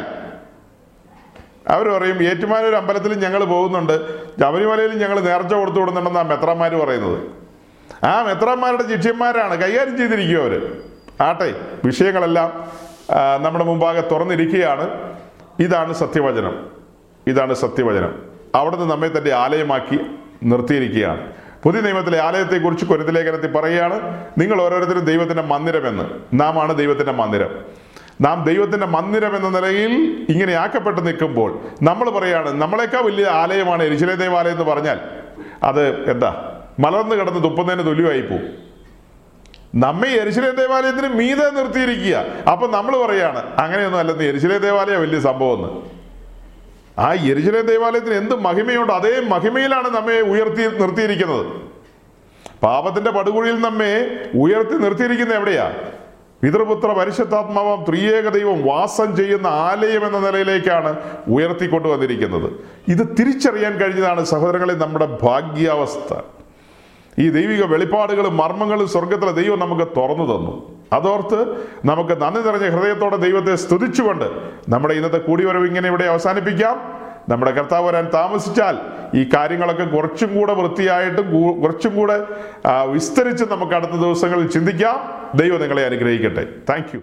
അവർ പറയും ഏറ്റുമാനൂർ അമ്പലത്തിൽ ഞങ്ങൾ പോകുന്നുണ്ട് ശബരിമലയിൽ ഞങ്ങൾ നേർച്ച കൊടുത്തു വിടുന്നുണ്ടെന്നാണ് മെത്രാന്മാർ പറയുന്നത് ആ മെത്രാന്മാരുടെ ശിഷ്യന്മാരാണ് കൈകാര്യം ചെയ്തിരിക്കുക അവർ ആട്ടെ വിഷയങ്ങളെല്ലാം ആ, നമ്മുടെ മുമ്പാകെ തുറന്നിരിക്കുകയാണ് ഇതാണ് സത്യവചനം ഇതാണ് സത്യവചനം അവിടുന്ന് നമ്മെ തന്റെ ആലയമാക്കി നിർത്തിയിരിക്കുകയാണ് പുതിയ നിയമത്തിലെ ആലയത്തെക്കുറിച്ച് കൊരിന്തലേഖനത്തിൽ പറയുകയാണ് നിങ്ങൾ ഓരോരുത്തരും ദൈവത്തിന്റെ മന്ദിരമെന്ന് നാം ആണ് ദൈവത്തിന്റെ മന്ദിരം നാം ദൈവത്തിന്റെ മന്ദിരം എന്ന നിലയിൽ ഇങ്ങനെ ആക്കപ്പെട്ട് നിൽക്കുമ്പോൾ നമ്മൾ പറയാണ് നമ്മളെക്കാൾ വലിയ ആലയമാണ് എരിശിലെ ദേവാലയം എന്ന് പറഞ്ഞാൽ അത് എന്താ മലർന്നു കിടന്ന് തുപ്പുന്നതിന് തുല്യമായി പോകും നമ്മെ എരിശിലെ ദേവാലയത്തിന് മീതെ നിർത്തിയിരിക്കുക അപ്പൊ നമ്മൾ പറയാണ് അങ്ങനെയൊന്നും അല്ലെന്ന് എരിശിലെ ദേവാലയം വലിയ സംഭവം എന്ന് ആ എരിശിലെ ദേവാലയത്തിന് എന്ത് മഹിമയുണ്ടോ അതേ മഹിമയിലാണ് നമ്മെ ഉയർത്തി നിർത്തിയിരിക്കുന്നത് പാപത്തിന്റെ പടുകുഴിയിൽ നമ്മെ ഉയർത്തി നിർത്തിയിരിക്കുന്നത് എവിടെയാ പിതൃപുത്ര പരിശുദ്ധാത്മാവം ത്രിയേക ദൈവം വാസം ചെയ്യുന്ന ആലയം എന്ന നിലയിലേക്കാണ് ഉയർത്തിക്കൊണ്ടുവന്നിരിക്കുന്നത് ഇത് തിരിച്ചറിയാൻ കഴിഞ്ഞതാണ് സഹോദരങ്ങളെ നമ്മുടെ ഭാഗ്യാവസ്ഥ ഈ ദൈവിക വെളിപ്പാടുകളും മർമ്മങ്ങളും സ്വർഗത്തിലെ ദൈവം നമുക്ക് തുറന്നു തന്നു അതോർത്ത് നമുക്ക് നന്ദി നിറഞ്ഞ ഹൃദയത്തോടെ ദൈവത്തെ സ്തുതിച്ചുകൊണ്ട് നമ്മുടെ ഇന്നത്തെ കൂടിവരവ് ഇങ്ങനെ ഇവിടെ അവസാനിപ്പിക്കാം നമ്മുടെ കർത്താവ് വരാൻ താമസിച്ചാൽ ഈ കാര്യങ്ങളൊക്കെ കുറച്ചും കൂടെ വൃത്തിയായിട്ടും കൂ- കുറച്ചും കൂടെ ആ, വിസ്തരിച്ച് നമുക്ക് അടുത്ത ദിവസങ്ങളിൽ ചിന്തിക്കാം ദൈവം നിങ്ങളെ അനുഗ്രഹിക്കട്ടെ താങ്ക്